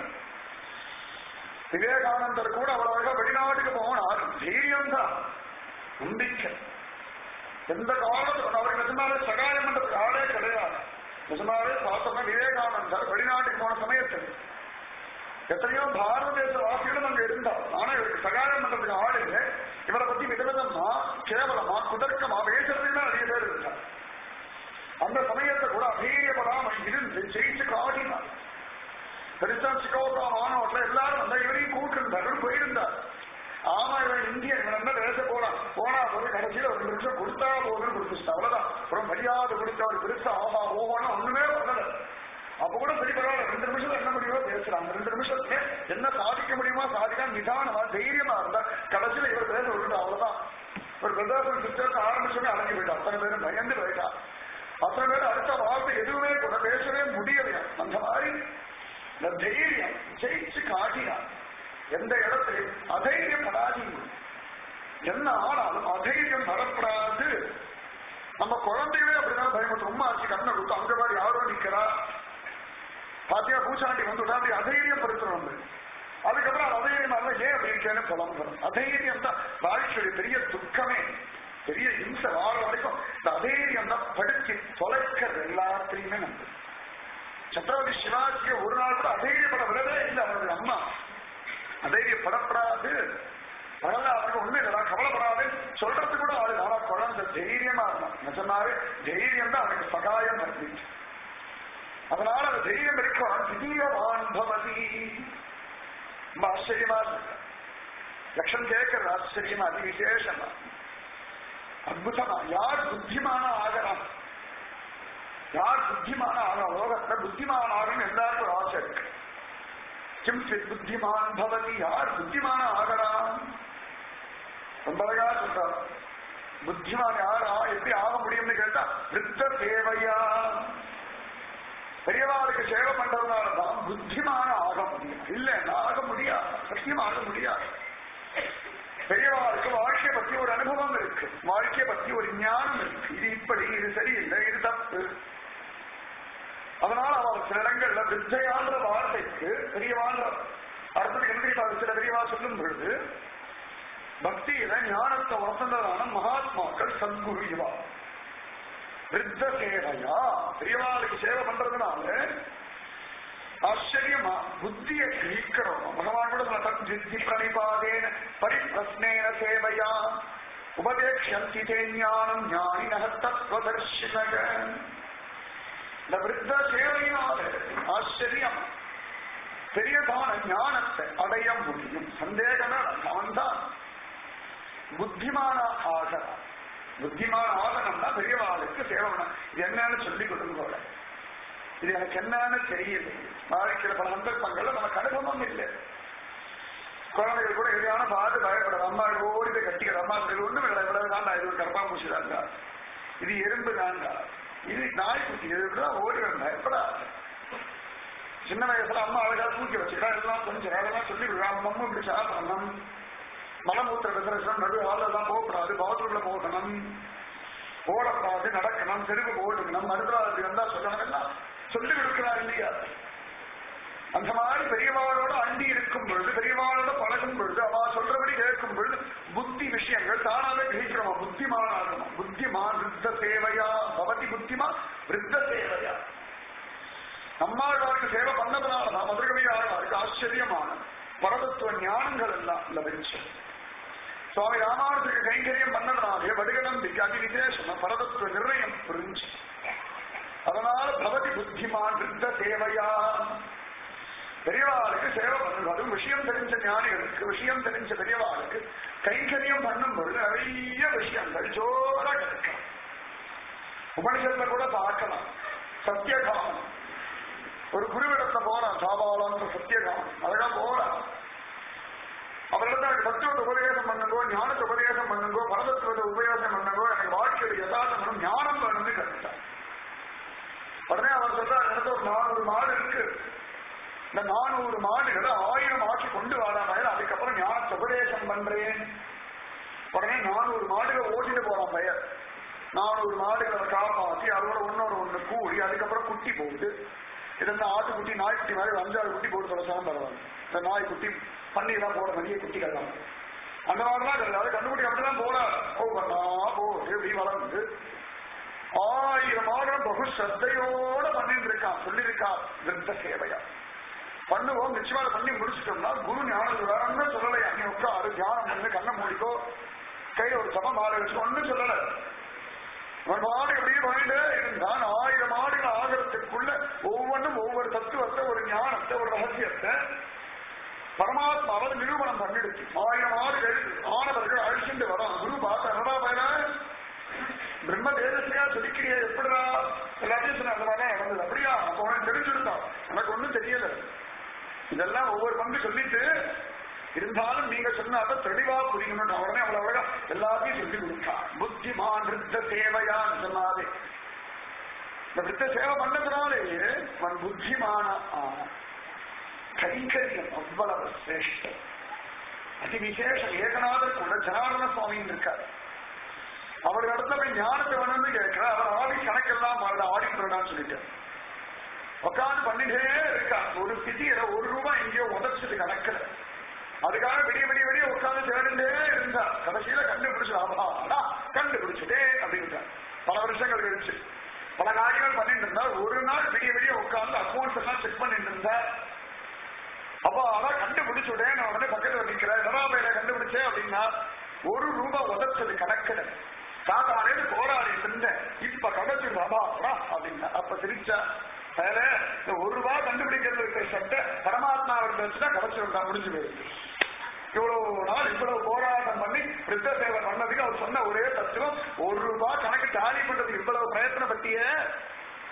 விவேகானந்தர் கூட அவ்வளவு வெளிநாட்டுக்கு போனார் தைரியம் தான் நம்பிக்கை எந்த காலத்துல அவர் நிஜமாவே சகாயம் பண்றதுக்கு ஆளே கிடையாது நிஜமாவே பார்த்தோம்னா விவேகானந்தர் வெளிநாட்டுக்கு போன சமயத்தில் எத்தனையோ பாரத தேச வாசிகளும் அங்க இருந்தார் ஆனா இவருக்கு சகாயம் பண்றதுக்கு ஆள் இல்லை இவரை பத்தி விதவிதமா கேவலமா குதர்க்கமா பேசுறதுக்கு தான் நிறைய பேர் இருந்தார் அந்த சமயத்தை கூட அபீரியப்படாம இருந்து ஜெயிச்சு காட்டினார் பெருசா சிகோகா மாணவர்கள் எல்லாரும் வந்தா இவரையும் கூட்டிருந்தார்கள் போயிருந்தார் ஆமா இவன் இந்தியன் இவன் என்ன பேச போறான் போனா போது கடைசியில ஒரு நிமிஷம் கொடுத்தா போதுன்னு கொடுத்துச்சு அவ்வளவுதான் அப்புறம் மரியாதை கொடுத்த ஒரு பெருசா ஆஹா ஓஹோன்னு ஒண்ணுமே பண்ணல அப்ப கூட சரி பரவாயில்ல ரெண்டு நிமிஷம் என்ன முடியுமோ பேசுறாங்க ரெண்டு நிமிஷத்துக்கு என்ன சாதிக்க முடியுமா சாதிக்க நிதானமா தைரியமா இருந்தா கடைசியில இவர் பேச விட்டுட்டு அவ்வளவுதான் ஒரு பிரதர்சன் சிஸ்டர்ஸ் ஆரம்பிச்சோமே அடங்கி போயிட்டா அத்தனை பேரும் பயந்து போயிட்டா அத்தனை பேர் அடுத்த வார்த்தை எதுவுமே கூட பேசவே முடியலையா அந்த மாதிரி இந்த தைரியம் ஜெயிச்சு காட்டினார் எந்த இடத்துல அதைரியப்படாதீங்க என்ன ஆனாலும் அதைரியம் வரப்படாது நம்ம குழந்தைகளே அப்படிதான் பயமுட்டு ரொம்ப ஆச்சு கண்ணை கொடுத்து அங்க மாதிரி யாரோ நிக்கிறா பாத்தியா பூச்சாண்டி வந்து உடாண்டி அதைரியப்படுத்துறோம் அதுக்கப்புறம் அது அதைரியம் அல்ல ஏன் அப்படி இருக்கேன்னு புலம்புறோம் அதைரியம் தான் வாழ்க்கையுடைய பெரிய துக்கமே பெரிய இம்சை வாழ வரைக்கும் இந்த அதைரியம் தான் படிச்சு தொலைக்கிறது எல்லாத்திலையுமே நம்பு சத்ரவதி சிவாஜியை ஒரு நாள் கூட அதைரியப்பட விடவே இல்லை அவருடைய அம்மா அதைரியப்படப்படாது வரலாற்றுக்கு உண்மை இதெல்லாம் கவலைப்படாது சொல்றது கூட ஆளு ஆனா குழந்தை தைரியமா இருந்தான் நிஜமாவே தைரியம் தான் அவனுக்கு சகாயம் இருந்துச்சு அதனால அந்த தைரியம் இருக்கலாம் திடீரவான் பவதி ரொம்ப ஆச்சரியமா இருக்கு லட்சம் கேட்கறது ஆச்சரியமா அதி விசேஷமா அற்புதமா யார் புத்திமான ஆகலாம் யார் புத்திமான ஆகா உலகத்துல புத்திமான ஆகணும் எல்லாருக்கும் ஒரு ஆசை இருக்கு கிம் சித் புத்திமான் பவதி யார் புத்திமான ஆகலாம் ரொம்ப அழகா சொல்றார் புத்திமான் யாரா எப்படி ஆக முடியும்னு கேட்டா விருத்த சேவையா பெரியவாளுக்கு சேவை பண்றதுனால தான் புத்திமான ஆக முடியும் இல்லைன்னா ஆக முடியாது சத்தியம் ஆக முடியாது பெரியவாளுக்கு வாழ்க்கையை பத்தி ஒரு அனுபவம் இருக்கு வாழ்க்கையை பத்தி ஒரு ஞானம் இருக்கு இது இப்படி இது சரியில்லை இது தப்பு அதனால அவர் சில இடங்கள்ல வித்தையான்ற வார்த்தைக்கு பெரியவான்ற அர்த்தத்துக்கு என்ன தெரியுமா? சில பெரியவா சொல்லும் பொழுது பக்தியில ஞானத்தை வசந்ததான மகாத்மாக்கள் சத்குரு இவா விருத்த சேவையா பெரியவாளுக்கு சேவை பண்றதுனால ஆச்சரியமா புத்தியை கிரகிக்கிறோம் பகவான் கூட சொல்ல தத்வித்தி பிரணிபாதேன பரிப்பிரஸ்னேன சேவையா உபதேக்ஷந்தி தே ஞானம் ஞானினக தத்துவதர்ஷினக இந்த விருத்த சேவையினால ஆச்சரியம் பெரியதான ஞானத்தை அடைய முடியும் சந்தேகமே அவன்தான் புத்திமான ஆகலாம் புத்திமான ஆகணும்னா பெரியவாளுக்கு சேவை பண்ணணும். இது என்னன்னு சொல்லி கொடுங்க இது எனக்கு என்னன்னு தெரியல வாழ்க்கையில பல சந்தர்ப்பங்கள்ல நமக்கு அனுபவம் இல்லை குழந்தைகள் கூட எதையான பார்த்து பயப்படாது அம்மா ஓடி போய் கட்டிக்கிற அம்மா இது ஒண்ணு இல்லை இவ்வளவு தாண்டா இது ஒரு கரப்பாம்பூச்சி தாண்டா இது எறும்பு தாண்டா இது நாய்க்குட்டி இதுதான் ஓடி வரும் பயப்படாது சின்ன வயசுல அம்மா அழகா தூக்கி வச்சுட்டா எல்லாம் கொஞ்சம் அதெல்லாம் சொல்லி விடுறாங்க அம்மா இப்படி சாப்பிடணும் மலமூத்திர விசரசம் நடு ஆளெல்லாம் போகக்கூடாது பாத்ரூம்ல போகணும் ஓடக்கூடாது நடக்கணும் தெருவு போட்டுக்கணும் மருத்துவ வந்தா சொல்லணும் எல்லாம் சொல்லி கொடுக்கிறார் இல்லையா அந்த மாதிரி பெரியவாளோட அண்டி இருக்கும் பொழுது பெரியவாளோட பழகும் பொழுது அவ சொல்றபடி கேட்கும் பொழுது புத்தி விஷயங்கள் தானாவே கிரகிக்கிறோம் புத்திமான ஆகணும் புத்திமான் விருத்த சேவையா பவதி புத்திமான் விருத்த சேவையா நம்மாழ்வாருக்கு சேவை பண்ணதுனாலதான் மதுரகவி ஆழ்வாருக்கு ஆச்சரியமான பரதத்துவ ஞானங்கள் எல்லாம் லபிச்சு சுவாமி ராமானுஜருக்கு கைங்கரியம் பண்ணதுனாலே வடுகநம்பிக்கை அதி விசேஷமா பரதத்துவ நிர்ணயம் புரிஞ்சு அதனால பவதி புத்திமான் விருத்த சேவையா பெரியவாளுக்கு சேவை பண்ணுவது விஷயம் தெரிஞ்ச ஞானிகளுக்கு விஷயம் தெரிஞ்ச பெரியவாளுக்கு கைங்கரியம் பண்ணும் பொழுது நிறைய விஷயங்கள் ஜோரா கிடைக்கும் உபனிஷத்துல கூட பார்க்கலாம் சத்தியகாமம் ஒரு குருவிடத்துல போறான் சாபாலான்ற சத்தியகாமம் அழகா போறான் அவரிடத்துல எனக்கு தத்துவத்தை உபதேசம் பண்ணுங்கோ ஞானத்தை உபதேசம் பண்ணுங்கோ பரதத்துவத்தை உபதேசம் பண்ணுங்கோ எனக்கு வாழ்க்கையில யதார்த்தம் ஞானம் வேணும்னு கருத்தார் உடனே அவர் சொல்றார் இடத்துல ஒரு நானூறு மாடு இருக்கு இந்த நானூறு மாடுகளை ஆயிரம் ஆக்கி கொண்டு வராமல் அதுக்கப்புறம் ஞானத்தை உபதேசம் பண்றேன் உடனே நானூறு மாடுகள் ஓட்டிட்டு போறான் பையன் நானூறு மாடுகளை காப்பாற்றி அதோட ஒன்னொரு ஒண்ணு கூடி அதுக்கப்புறம் குட்டி போகுது இது இந்த ஆட்டுக்குட்டி நாய்க்குட்டி மாதிரி ஒரு அஞ்சாறு குட்டி போட்டு தொலைச்சாலும் பரவாயில்ல இந்த நாய்க்குட்டி பன்னீர்லாம் போட நிறைய குட்டிகள் தான் அந்த மாதிரிலாம் கிடையாது கண்டுபிடி அப்படிதான் போறாரு ஒவ்வொன்னா போகுது இப்படி வளர்ந்து ஆயிரம் ஆயிரம் பகு சத்தையோட பண்ணிட்டு இருக்கான் சொல்லியிருக்கான் விருத்த சேவையா பண்ணுவோம் நிச்சயமா அதை பண்ணி முடிச்சிட்டோம்னா குரு ஞானம் விவரம்னு சொல்லலையா நீ உட்காரு தியானம் பண்ணு கண்ணை மூடிக்கோ கையில ஒரு சம மாலை வச்சு ஒன்னும் சொல்லல அவன் மாடு எப்படியே பண்ணிட்டே இருந்தான் ஆயிரம் மாடுகள் ஆகிறதுக்குள்ள ஒவ்வொன்றும் ஒவ்வொரு தத்துவத்தை ஒரு ஞானத்தை ஒரு ரகசியத்தை பரமாத்மாவது நிரூபணம் பண்ணிடுச்சு ஆயிரம் ஆடுகள் ஆனவர்கள் அழிச்சுட்டு வரோம் குரு பார்த்து என்னடா பயனா பிரம்ம தேவசையா சொல்லிக்கிறியா எப்படிடா எல்லாத்தையும் சொன்ன அந்த மாதிரி நடந்தது அப்படியா அப்போ அவன் தெரிஞ்சிருந்தான் எனக்கு ஒண்ணும் தெரியல இதெல்லாம் ஒவ்வொரு பங்கு சொல்லிட்டு இருந்தாலும் நீங்க சொன்னாத தெளிவா புரியணும் உடனே அவ்வளவு அழகா எல்லாத்தையும் சொல்லி கொடுத்தான் புத்திமான் விருத்த சேவையான்னு சொன்னாதே இந்த விருத்த சேவை பண்ணதுனாலேயே அவன் புத்திமான ஆனான் கைங்கரியம் அவ்வளவு சிரேஷ்டம் அதி விசேஷம் ஏகநாதர் கூட ஜனார்தன சுவாமின்னு இருக்கார் அவர் இடத்துல போய் ஞானத்தை வேணும்னு கேட்கிற அவர் ஆடி கணக்கெல்லாம் மாறுத ஆடிட்டுறான்னு சொல்லிட்டார் உட்காந்து பண்ணிட்டே இருக்கா ஒரு சிட்டியில ஒரு ரூபாய் எங்கேயோ உதச்சது கணக்குல அதுக்காக விடிய விடிய விடிய உட்காந்து தேடிண்டே இருந்தா கடைசியில கண்டுபிடிச்சு ஆபா கண்டுபிடிச்சுட்டே அப்படின்ட்டார் பல வருஷங்கள் கழிச்சு பல காரியங்கள் பண்ணிட்டு இருந்தா ஒரு நாள் விடிய விடிய உட்காந்து அக்கௌண்ட்ஸ் எல்லாம் செக் பண்ணிட்டு இருந்தா அப்போ அதான் கண்டுபிடிச்சுட்டேன் நான் உடனே பக்கத்துல நிக்கிறேன் நராபையில கண்டுபிடிச்சேன் அப்படின்னா ஒரு ரூபாய் உதச்சது கணக்குல காதாலேருந்து போராடிட்டு இருந்தேன் இப்ப கிடைச்சிருந்தாபா அப்படின்னா அப்ப சிரிச்சா வேற இந்த ஒரு ரூபாய் கண்டுபிடிக்கிறது இருக்கிற சட்டை பரமாத்மா இருந்துச்சுன்னா கிடைச்சிருந்தா முடிஞ்சு போயிருக்கு இவ்வளவு நாள் இவ்வளவு போராட்டம் பண்ணி விருத்த சேவை பண்ணதுக்கு அவர் சொன்ன ஒரே தத்துவம் ஒரு ரூபாய் கணக்கு டாலி பண்றதுக்கு இவ்வளவு பிரயத்தனம் பத்திய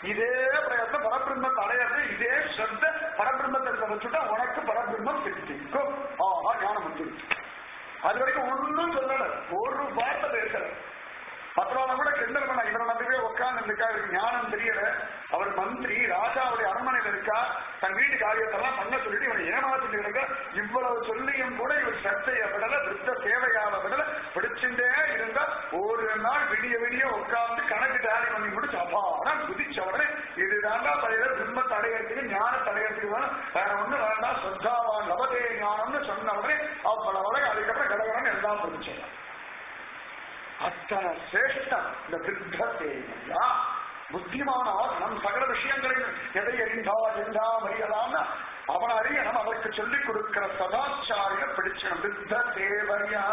இதே பிரயத்னம் பரபிரம்மத்தை அடையிறது இதே ஸ்ரத்த பரபிரம்மத்தை வச்சுட்டா உனக்கு பரபிரம்மம் சித்திக்கும் ஆஹா ஞானம் வந்துருச்சு அது வரைக்கும் ஒன்னும் சொல்லல ஒரு வார்த்தை பேசல அப்புறம் கூட கிண்டல் பண்ண இவரை நம்பிவே உட்கார்ந்து இருக்கா இவருக்கு ஞானம் தெரியல அவர் மந்திரி ராஜாவுடைய அரண்மனையில் இருக்கா தன் வீட்டு காரியத்தெல்லாம் பண்ண சொல்லிட்டு இவனை ஏமாத்திட்டு இருக்க இவ்வளவு சொல்லியும் கூட இவர் சர்ச்சையை விடல விருத்த சேவையால விடல பிடிச்சுட்டே இருந்தா ஒரு நாள் விடிய விடிய உட்கார்ந்து கணக்கு டேலி பண்ணி முடிச்சு அப்பாடம் குதிச்ச உடனே இதுதாண்டா பழைய பிம்பத்தை அடையறதுக்கு ஞானத்தை அடையறதுக்கு வேணும் வேற ஒண்ணு வேண்டாம் சொத்தாவான் லபதே ஞானம்னு சொன்ன உடனே அவ்வளவு வரைக்கும் அதுக்கப்புறம் கடகடன்னு எல்லாம் பிடிச்சாங்க அத்தனை சிரேஷ்டம் இந்த விருத்தத்தையா புத்திமான நம் சகல விஷயங்களையும் எதை அறிந்தா என்றா அறியலாம்னா அவன் அறியணும் அவருக்கு சொல்லிக் கொடுக்கிற சதாச்சாரிய பிடிச்சணும் விருத்த தேவையா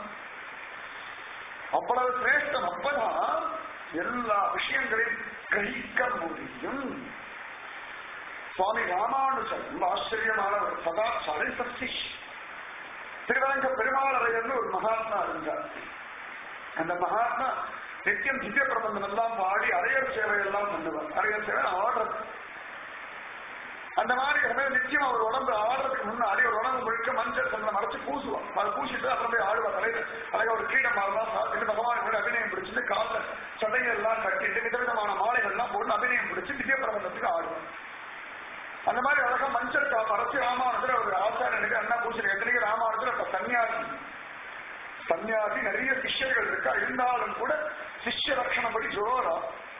அவ்வளவு சிரேஷ்டம் அப்பதான் எல்லா விஷயங்களையும் கிரகிக்க முடியும் சுவாமி ராமானுஜன் ரொம்ப ஆச்சரியமான ஒரு சதாச்சாரி சக்தி திருவரங்க பெருமாள் ஒரு மகாத்மா இருந்தார் அந்த மகாத்மா நித்தியம் திவ்ய பிரபந்தம் எல்லாம் பாடி அரையர் சேவை எல்லாம் பண்ணுவார் அரையர் சேவை ஆடுறது அந்த மாதிரி சமயம் நிச்சயம் அவர் உடம்பு ஆடுறதுக்கு முன்னாடி ஒரு உடம்பு முழுக்க மஞ்சள் சந்தனம் மறைச்சு பூசுவான் அதை பூசிட்டு அப்புறம் போய் ஆடுவார் தலையில அழகா ஒரு கீழம் மாறலாம் சாப்பிட்டு பகவான் கூட அபிநயம் பிடிச்சிட்டு காலில் சடைகள் எல்லாம் கட்டிட்டு விதவிதமான மாலைகள் எல்லாம் போட்டு அபிநயம் பிடிச்சு திவ்ய பிரபந்தத்துக்கு ஆடுவார் அந்த மாதிரி அழகா மஞ்சள் மறைச்சு ராமாவணத்துல ஒரு ஆச்சாரியனுக்கு அண்ணா பூசணி எத்தனைக்கு ராமாவணத்துல இப்ப சன்னியாசி சன்னியாசி நிறைய சிஷ்யர்கள் இருக்கா இருந்தாலும் கூட சிஷ்ய லட்சணப்படி ஜோரா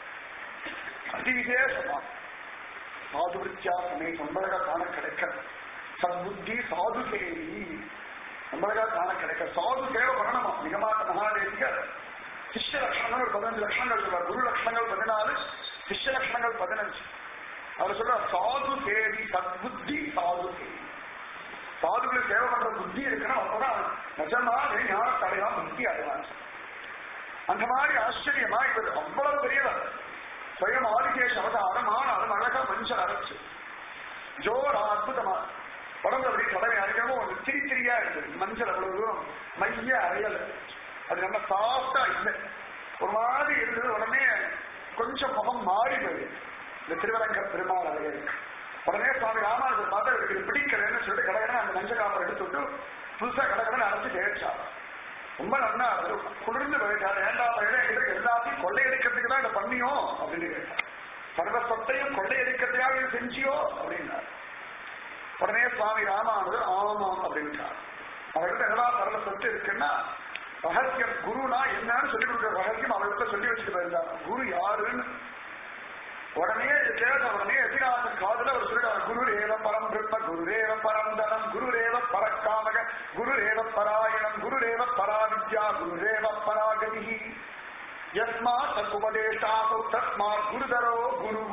அதிவிசேஷமா சாது வித்தியாசமே நம்மளக காண கிடைக்க சத்புத்தி சாது சேரி நம்மளக காண கிடைக்க சாது சேவை பண்ணணுமா நிகமாட்ட மகாதேவிக சிஷ்ய லட்சணங்கள் ஒரு பதினஞ்சு லட்சணங்கள் சொல்றார் குரு லட்சணங்கள் பதினாலு சிஷ்ய லட்சணங்கள் பதினஞ்சு அவர் சொல்ற சாது சேரி சத்புத்தி சாது சேரி சாதுகளை சேவை பண்ற புத்தி இருக்குன்னா அப்பதான் நிஜமாக ஞானத்தை அடையலாம் புத்தி அடையலாம் அந்த மாதிரி ஆச்சரியமா இவர் அவ்வளவு பெரியவர் சுயம் ஆதிகேஷ் அவதாரம் ஆனாலும் அழகா மனுஷன் அரைச்சு ஜோரா அற்புதமா உடம்புல அப்படி கடவை அரைக்கவும் ஒரு திரி திரியா இருக்குது மஞ்சள் அவ்வளவு தூரம் மைய அறையல அது நம்ம சாஃப்டா இல்லை ஒரு மாதிரி இருந்தது உடனே கொஞ்சம் முகம் மாறி போயிடுது இந்த திருவரங்க பெருமாள் அறையலுக்கு உடனே சுவாமி ராமானுஜர் பார்த்தா இவருக்கு இது பிடிக்கலன்னு சொல்லிட்டு கடகடனை அந்த மஞ்சள் காப்பை எடுத்து விட்டு புதுசா கடகடனை அரைச்சு தேய்ச்சார் ரொம்ப நல்லா குளிர்ந்து போயிட்டார் ஏண்டாம் எங்களுக்கு எல்லாத்தையும் கொள்ளையடிக்கிறதுக்கு தான் இதை பண்ணியோ அப்படின்னு கேட்டார் சர்வ சொத்தையும் கொள்ளையடிக்கிறதுக்காக இது செஞ்சியோ அப்படின்னார் உடனே சுவாமி ராமானுஜர் ஆமாம் அப்படின்ட்டார் அவர்கிட்ட எல்லா சர்வ சொத்து இருக்குன்னா ரகசியம் குருனா என்னன்னு சொல்லி கொடுக்குற ரகசியம் அவர்கிட்ட சொல்லி வச்சுட்டு போயிருந்தார் குரு யாருன்னு உடனே கேட்ட உடனே எதிராசன் காதல அவர் சொல்லிட்டார் குரு ரேவ பரம் பிரம்ம குரு ரேவ பரம் தனம் குரு ரேவ பரக்காமக குரு ரேவ பராயணம் குரு ரேவ பராவித்யா குரு ரேவ பராகதி யஸ்மாத் தத்துபதேசாசௌ தஸ்மாத் குருதரோ குரு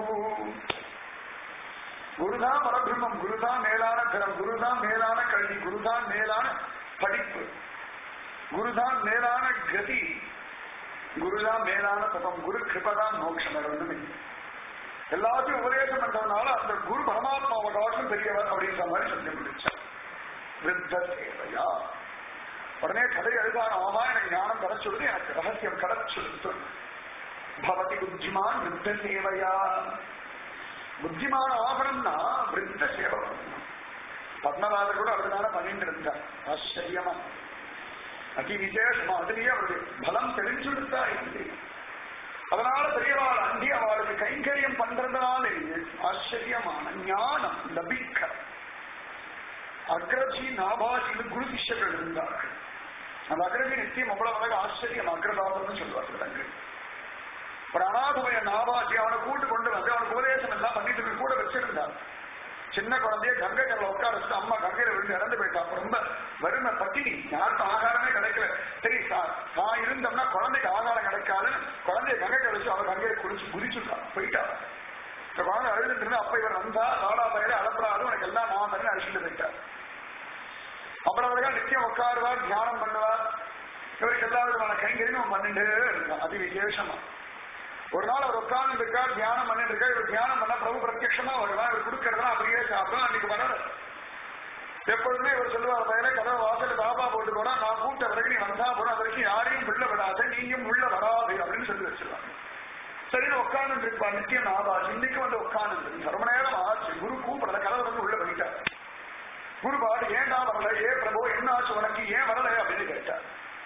குருதான் பரபிரம்மம் குருதான் மேலான தரம் குருதான் மேலான கல்வி குருதான் மேலான படிப்பு குருதான் மேலான கதி குருதான் மேலான தபம் குரு கிருபதான் மோட்சம் வேற ஒண்ணுமே இல்லை. எல்லாத்தையும் உபதேசம் பண்றதுனால அந்த குரு பரமாத்மாவை காட்டும் பெரியவர் அப்படின்ற மாதிரி சொல்லி முடிச்சார் விருத்த சேவையா உடனே கதை எழுதான ஆமா எனக்கு ஞானம் கிடைச்சுடுது எனக்கு ரகசியம் கிடைச்சுடுது பவதி புத்திமான் விருத்த சேவையா புத்திமான ஆகணும்னா விருத்த சேவை பண்ணணும் பத்மநாதர் கூட அப்படிதான பண்ணிட்டு இருந்தார் ஆச்சரியமா அதி விசேஷமா அதுலயே அவருடைய பலம் தெரிஞ்சுடுத்தா இல்லை அதனால பெரியவாள் அண்டி அவளுக்கு கைங்கரியம் பண்றதுனால ஆச்சரியமான ஞானம் லபிக்க அக்ரஜி நாபாஜின்னு குரு சிஷ்யர்கள் இருந்தார்கள் அந்த அக்ரஜி நித்தியம் அவ்வளவு அழகு ஆச்சரியம் அக்ரதாபர்னு சொல்லுவார்கள் அங்கு ஒரு அனாதமய நாபாஜி அவனை கூட்டு கொண்டு வந்து அவனுக்கு உபதேசம் எல்லாம் பண்ணிட்டு போய் கூட வச்சிருந்தார் சின்ன குழந்தைய கங்கை கடல உட்கார வச்சு அம்மா கங்கையில விழுந்து இறந்து போயிட்டா அப்ப ரொம்ப வறுமை பட்டினி யாருக்கும் ஆகாரமே கிடைக்கல சரி சார் நான் இருந்தோம்னா குழந்தைக்கு ஆகாரம் கிடைக்காதுன்னு குழந்தைய கங்கை வச்சு அவன் கங்கையை குடிச்சு குதிச்சுட்டா போயிட்டா இந்த குழந்தை அழுதுட்டு இருந்தா அப்ப இவர் வந்தா நாடா பயிர அலப்படாது உனக்கு எல்லாம் நான் பண்ணி அழிச்சுட்டு போயிட்டார் அப்புறம் அவர்கள் நித்தியம் உட்காருவார் தியானம் பண்ணுவார் இவருக்கு எல்லா விதமான கைங்கரியும் பண்ணிட்டு இருக்கான் அதி விசேஷமா ஒரு நாள் அவர் உட்கார்ந்து இருக்கார் தியானம் பண்ணிட்டு இருக்கா இவர் தியானம் பண்ணா பிரபு பிரத்யட்சமா வருவார் இவர் கொடுக்கறதெல்லாம் அப்படியே சாப்பிடும் அன்னைக்கு வர எப்பொழுதுமே இவர் சொல்லுவார் பயிர கதவை வாசல் பாபா போட்டு போனா நான் கூட்ட வரைக்கும் நீ வந்தா போனா அது வரைக்கும் யாரையும் உள்ள விடாத நீயும் உள்ள வராது அப்படின்னு சொல்லி வச்சிருவாங்க சரி உட்கார்ந்து இருப்பா நித்தியம் ஆபாஸ் இன்னைக்கு வந்து உட்கார்ந்து ரொம்ப நேரம் ஆச்சு குரு கூப்பிடல கதவை வந்து உள்ள போயிட்டார் குரு பாடு ஏன்டா வரல ஏ பிரபு என்ன ஆச்சு உனக்கு ஏன் வரல அப்படின்னு கேட்டார்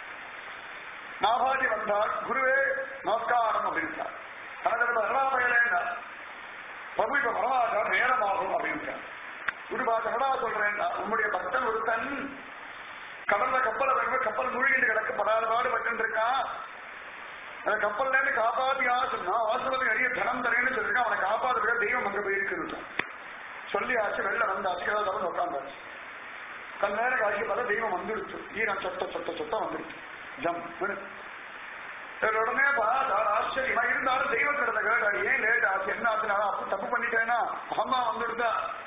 நாபாஜி வந்தார் குருவே நமஸ்காரம் அப்படின்ட்டார் தனது வரலாமையிலேண்டா பிரபு இப்ப வரலாற்றார் நேரமாகும் அப்படின்ட்டார் குருபா என்னடா சொல்றேன்டா உன்னுடைய பக்தன் ஒருத்தன் கடல்ல கப்பலை வேணுமே கப்பல் மூழ்கிட்டு கிடக்கு படாத பாடுபட்டு இருக்கான் அந்த கப்பல்ல இருந்து காப்பாத்தி ஆசுனா ஆசிரமத்தை நிறைய தனம் தரேன்னு சொல்லிருக்கான் அவனை காப்பாத்த தெய்வம் அங்க போயிருக்கு சொல்லி ஆச்சு வெளில வந்தாச்சு ஏதாவது வந்து உட்காந்தாச்சு கண் நேரம் காட்சி பார்த்தா தெய்வம் வந்துடுச்சு ஈரம் சொட்ட சொட்ட சொட்ட வந்துடுச்சு ஜம் சரி உடனே பார்த்தா ஆச்சரியமா இருந்தாலும் தெய்வம் கிடந்த கேட்டாரு ஏன் லேட் ஆச்சு என்ன ஆச்சு நான் அப்ப தப்பு பண்ணிட்டேனா அம்மா வந்துடுதா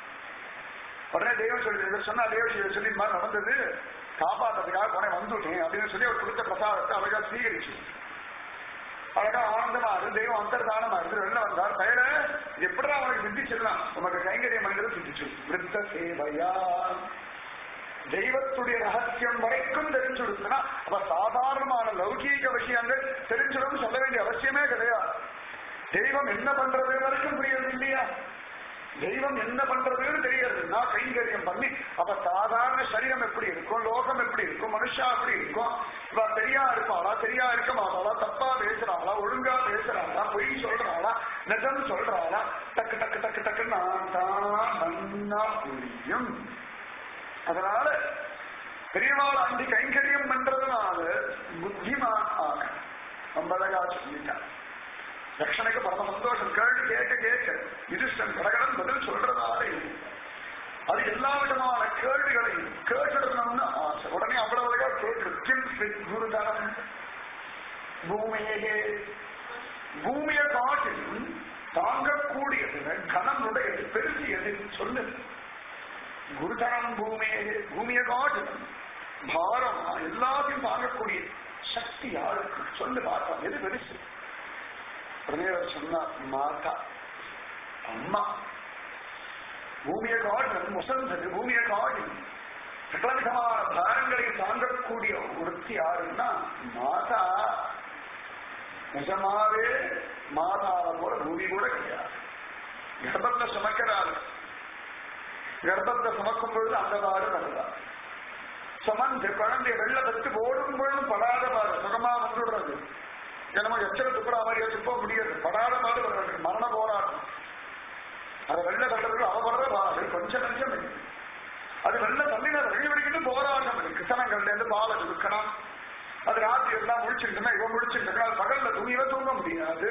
உடனே தெய்வம் சொல்லி சொன்னா தெய்வம் சொல்லி இந்த மாதிரி நடந்தது காப்பாத்துறதுக்காக உடனே வந்துட்டேன் அப்படின்னு சொல்லி அவர் கொடுத்த பிரசாதத்தை அழகா ஸ்வீகரிச்சு அழகா ஆனந்தமா இருக்கு தெய்வம் அந்தர்தானமா இருக்கு வெளில வந்தார் பெயர எப்படிதான் அவனுக்கு சித்திச்சிடலாம் உனக்கு கைங்கரிய மனிதர் சித்திச்சு விருத்த சேவையா தெய்வத்துடைய ரகசியம் வரைக்கும் தெரிஞ்சுடுச்சுன்னா அப்ப சாதாரணமான லௌகீக விஷயங்கள் தெரிஞ்சிடும் சொல்ல வேண்டிய அவசியமே கிடையாது தெய்வம் என்ன பண்றது வரைக்கும் புரியுது இல்லையா தெய்வம் என்ன பண்றதுன்னு தெரியாதுன்னா கைங்கரியம் பண்ணி அப்ப சாதாரண சரீரம் எப்படி இருக்கும் லோகம் எப்படி இருக்கும் மனுஷா எப்படி இருக்கும் இவ சரியா இருப்பாளா சரியா இருக்க மாட்டாளா தப்பா பேசுறாளா ஒழுங்கா பேசுறாளா பொய் சொல்றாளா நிஜம் சொல்றாளா டக்கு டக்கு டக்கு டக்கு நான் தான் நன்னா புரியும் அதனால பெரியவாள் அண்டி கைங்கரியம் பண்றதுனால புத்திமான் ஆக ரொம்ப அழகா சொல்லிட்டான் ரக்ஷனுக்கு பரம சந்தோஷம் கேள்வி கேட்க கேட்க யுதிஷ்டன் கடகடன் பதில் சொல்றதாலே அது எல்லா விதமான கேள்விகளையும் கேட்டுடணும்னு ஆசை உடனே அவ்வளவு அழகா கேட்டு கிம் ஸ்வித் குருதரம் பூமியே பூமியை காட்டிலும் தாங்கக்கூடியது கனமுடையது பெருசியது சொல்லு குருதரம் பூமியே பூமியை காட்டிலும் பாரம் எல்லாத்தையும் தாங்கக்கூடிய சக்தி யாருக்கு சொல்லு பார்த்தோம் எது பெருசு உடனே அவர் சொன்னார் மாதா அம்மா பூமியை காடு முசந்தது பூமியை காடு சகலவிதமான பாரங்களை தாங்கக்கூடிய ஒருத்தி யாருன்னா மாதா நிஜமாவே மாதாவை போல பூமி கூட கிடையாது கர்ப்பத்தை சுமக்கிறாள் கர்ப்பத்தை சுமக்கும் பொழுது அந்த பாடு வருதா சுமந்து குழந்தைய வெள்ள வச்சு ஓடும் பொழுதும் படாத பாடு சுகமா வந்துடுறது நம்ம எச்சர துப்புரா மாதிரி துப்ப முடியாது படாத பாடு வர்றது மரண போராட்டம் அது வெள்ள தள்ளர்கள் அவபடுற பாடு கொஞ்சம் நஞ்சம் இருக்கு அது வெள்ள தள்ளின வெளி வெடிக்கிட்டு போராட்டம் இருக்கு கிசனங்கள்ல இருந்து பாலை கொடுக்கணும் அது ராத்திரி எல்லாம் முடிச்சுட்டுனா இவன் முடிச்சுட்டு அது பகல்ல துணியில தூங்க முடியாது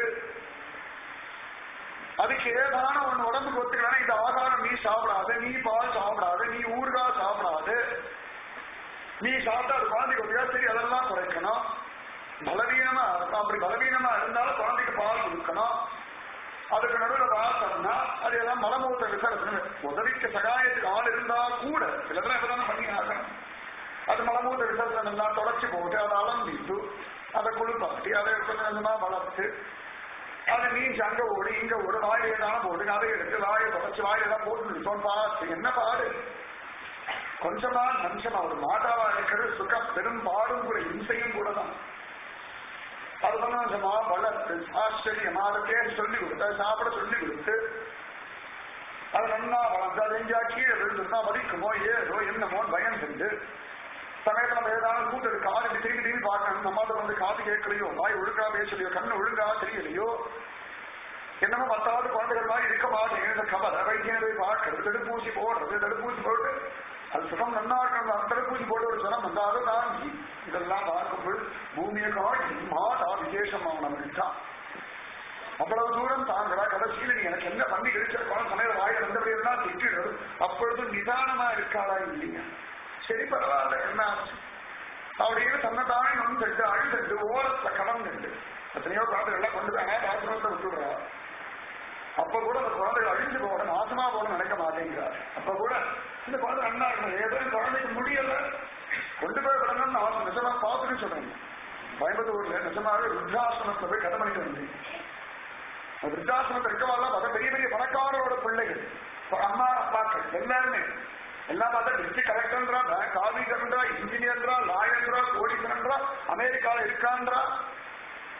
அதுக்கு ஏதான ஒண்ணு உடம்புக்கு ஒத்துக்கலாம் இந்த ஆகாரம் நீ சாப்பிடாத நீ பால் சாப்பிடாத நீ ஊறுகாய் சாப்பிடாத நீ சாப்பிட்டா அது குழந்தைக்கு ஒத்துக்கா சரி அதெல்லாம் குறைக்கணும் பலவீனமா இருக்கும் அப்படி பலவீனமா இருந்தாலும் குழந்தைக்கு பால் கொடுக்கணும் அதுக்கு நடுவில் பார்த்தோம்னா அது எல்லாம் மலமூத்த விசர்ஜனம் உதவிக்கு சகாயத்துக்கு ஆள் இருந்தா கூட சிலதெல்லாம் இப்பதானே பண்ணி ஆகணும் அது மலமூத்த விசர்ஜனம் எல்லாம் தொடச்சி போட்டு அதை அலம்பிட்டு அதை குளிப்பாட்டி அதை கொஞ்சம் கொஞ்சமா வளர்த்து அதை நீஞ்சி அங்க ஓடி இங்க ஓடு வாயை ஏதான போட்டு அதை எடுத்து வாயை தொடச்சு வாயெல்லாம் போட்டு நிறுத்தோம் பார்த்து என்ன பாடு கொஞ்சமா நிமிஷமா ஒரு மாதாவா இருக்கிறது சுகம் பெரும் பாடும் கூட இம்சையும் கூட தான் அது கொஞ்சமா வளர்த்து ஆச்சரியமா அதை பேர் சொல்லி கொடுத்து அதை சாப்பிட சொல்லி கொடுத்து அது நன்னா வளர்ந்து அது எங்கேயா கீழே விழுந்துருந்தா வலிக்குமோ ஏதோ என்னமோ பயம் செஞ்சு சமயத்துல நம்ம ஏதாவது கூட்டு காது இப்படி திரும்பி திரும்பி பார்க்கணும் நம்ம அதை வந்து காது கேட்கலையோ வாய் ஒழுங்கா பேசலையோ கண்ணு ஒழுங்கா தெரியலையோ என்னமோ மத்தாவது குழந்தைகள் மாதிரி இருக்க மாட்டேங்குது கவலை வைத்தியம் போய் பார்க்கறது தடுப்பூசி போடுறது தடுப்பூசி போட்டு அது சுகம் நன்னா இருக்கணும் அந்த தடுப்பூசி போட்டு ஒரு சுகம் வந்தாலும் தாங்கி இதெல்லாம் பார்க்கும்போது பூமியை காட்டி மாதா விசேஷமானவனுக்கு தான் அவ்வளவு தூரம் தாங்கிறா கடைசியில் நீ எனக்கு என்ன பண்ணி கிடைச்சிருக்கோம் சமயம் வாயில் வந்தபடி எல்லாம் திட்டிடு அப்பொழுது நிதானமா இருக்காளா இல்லையா சரி பரவாயில்ல என்ன ஆச்சு அப்படின்னு தன்னைத்தானே நொந்து அழுது ஓரத்துல கடந்துண்டு எத்தனையோ குழந்தைகள்லாம் கொண்டு போய் ஆசிரமத்தை விட்டுடுறா அப்ப கூட அந்த குழந்தைகள் அழிஞ்சு போக நாசமா போக நினைக்க மாட்டேங்கிறார் அப்ப கூட இந்த குழந்தை அண்ணா இருக்கணும் ஏதோ இந்த குழந்தைக்கு முடியல கொண்டு போய் விடணும்னு அவன் நிஜமா பார்த்துட்டு சொல்றேன் கோயம்புத்தூர்ல நிஜமாவே ருத்ராசிரமத்தை போய் கதை பண்ணிட்டு வந்தேன் விருத்தாசிரமத்தில் இருக்கவாள்லாம் பார்த்தா பெரிய பெரிய பணக்காரோட பிள்ளைகள் அம்மா அப்பாக்கள் எல்லாருமே எல்லாம் பார்த்தா டிஸ்ட்ரிக்ட் கலெக்டர்ன்றா பேங்க் ஆபீசர்ன்றா இன்ஜினியர்ன்றா லாயர்ன்றா கோடீஸ்வரன்றா அமெரிக்கால இருக்கான்றா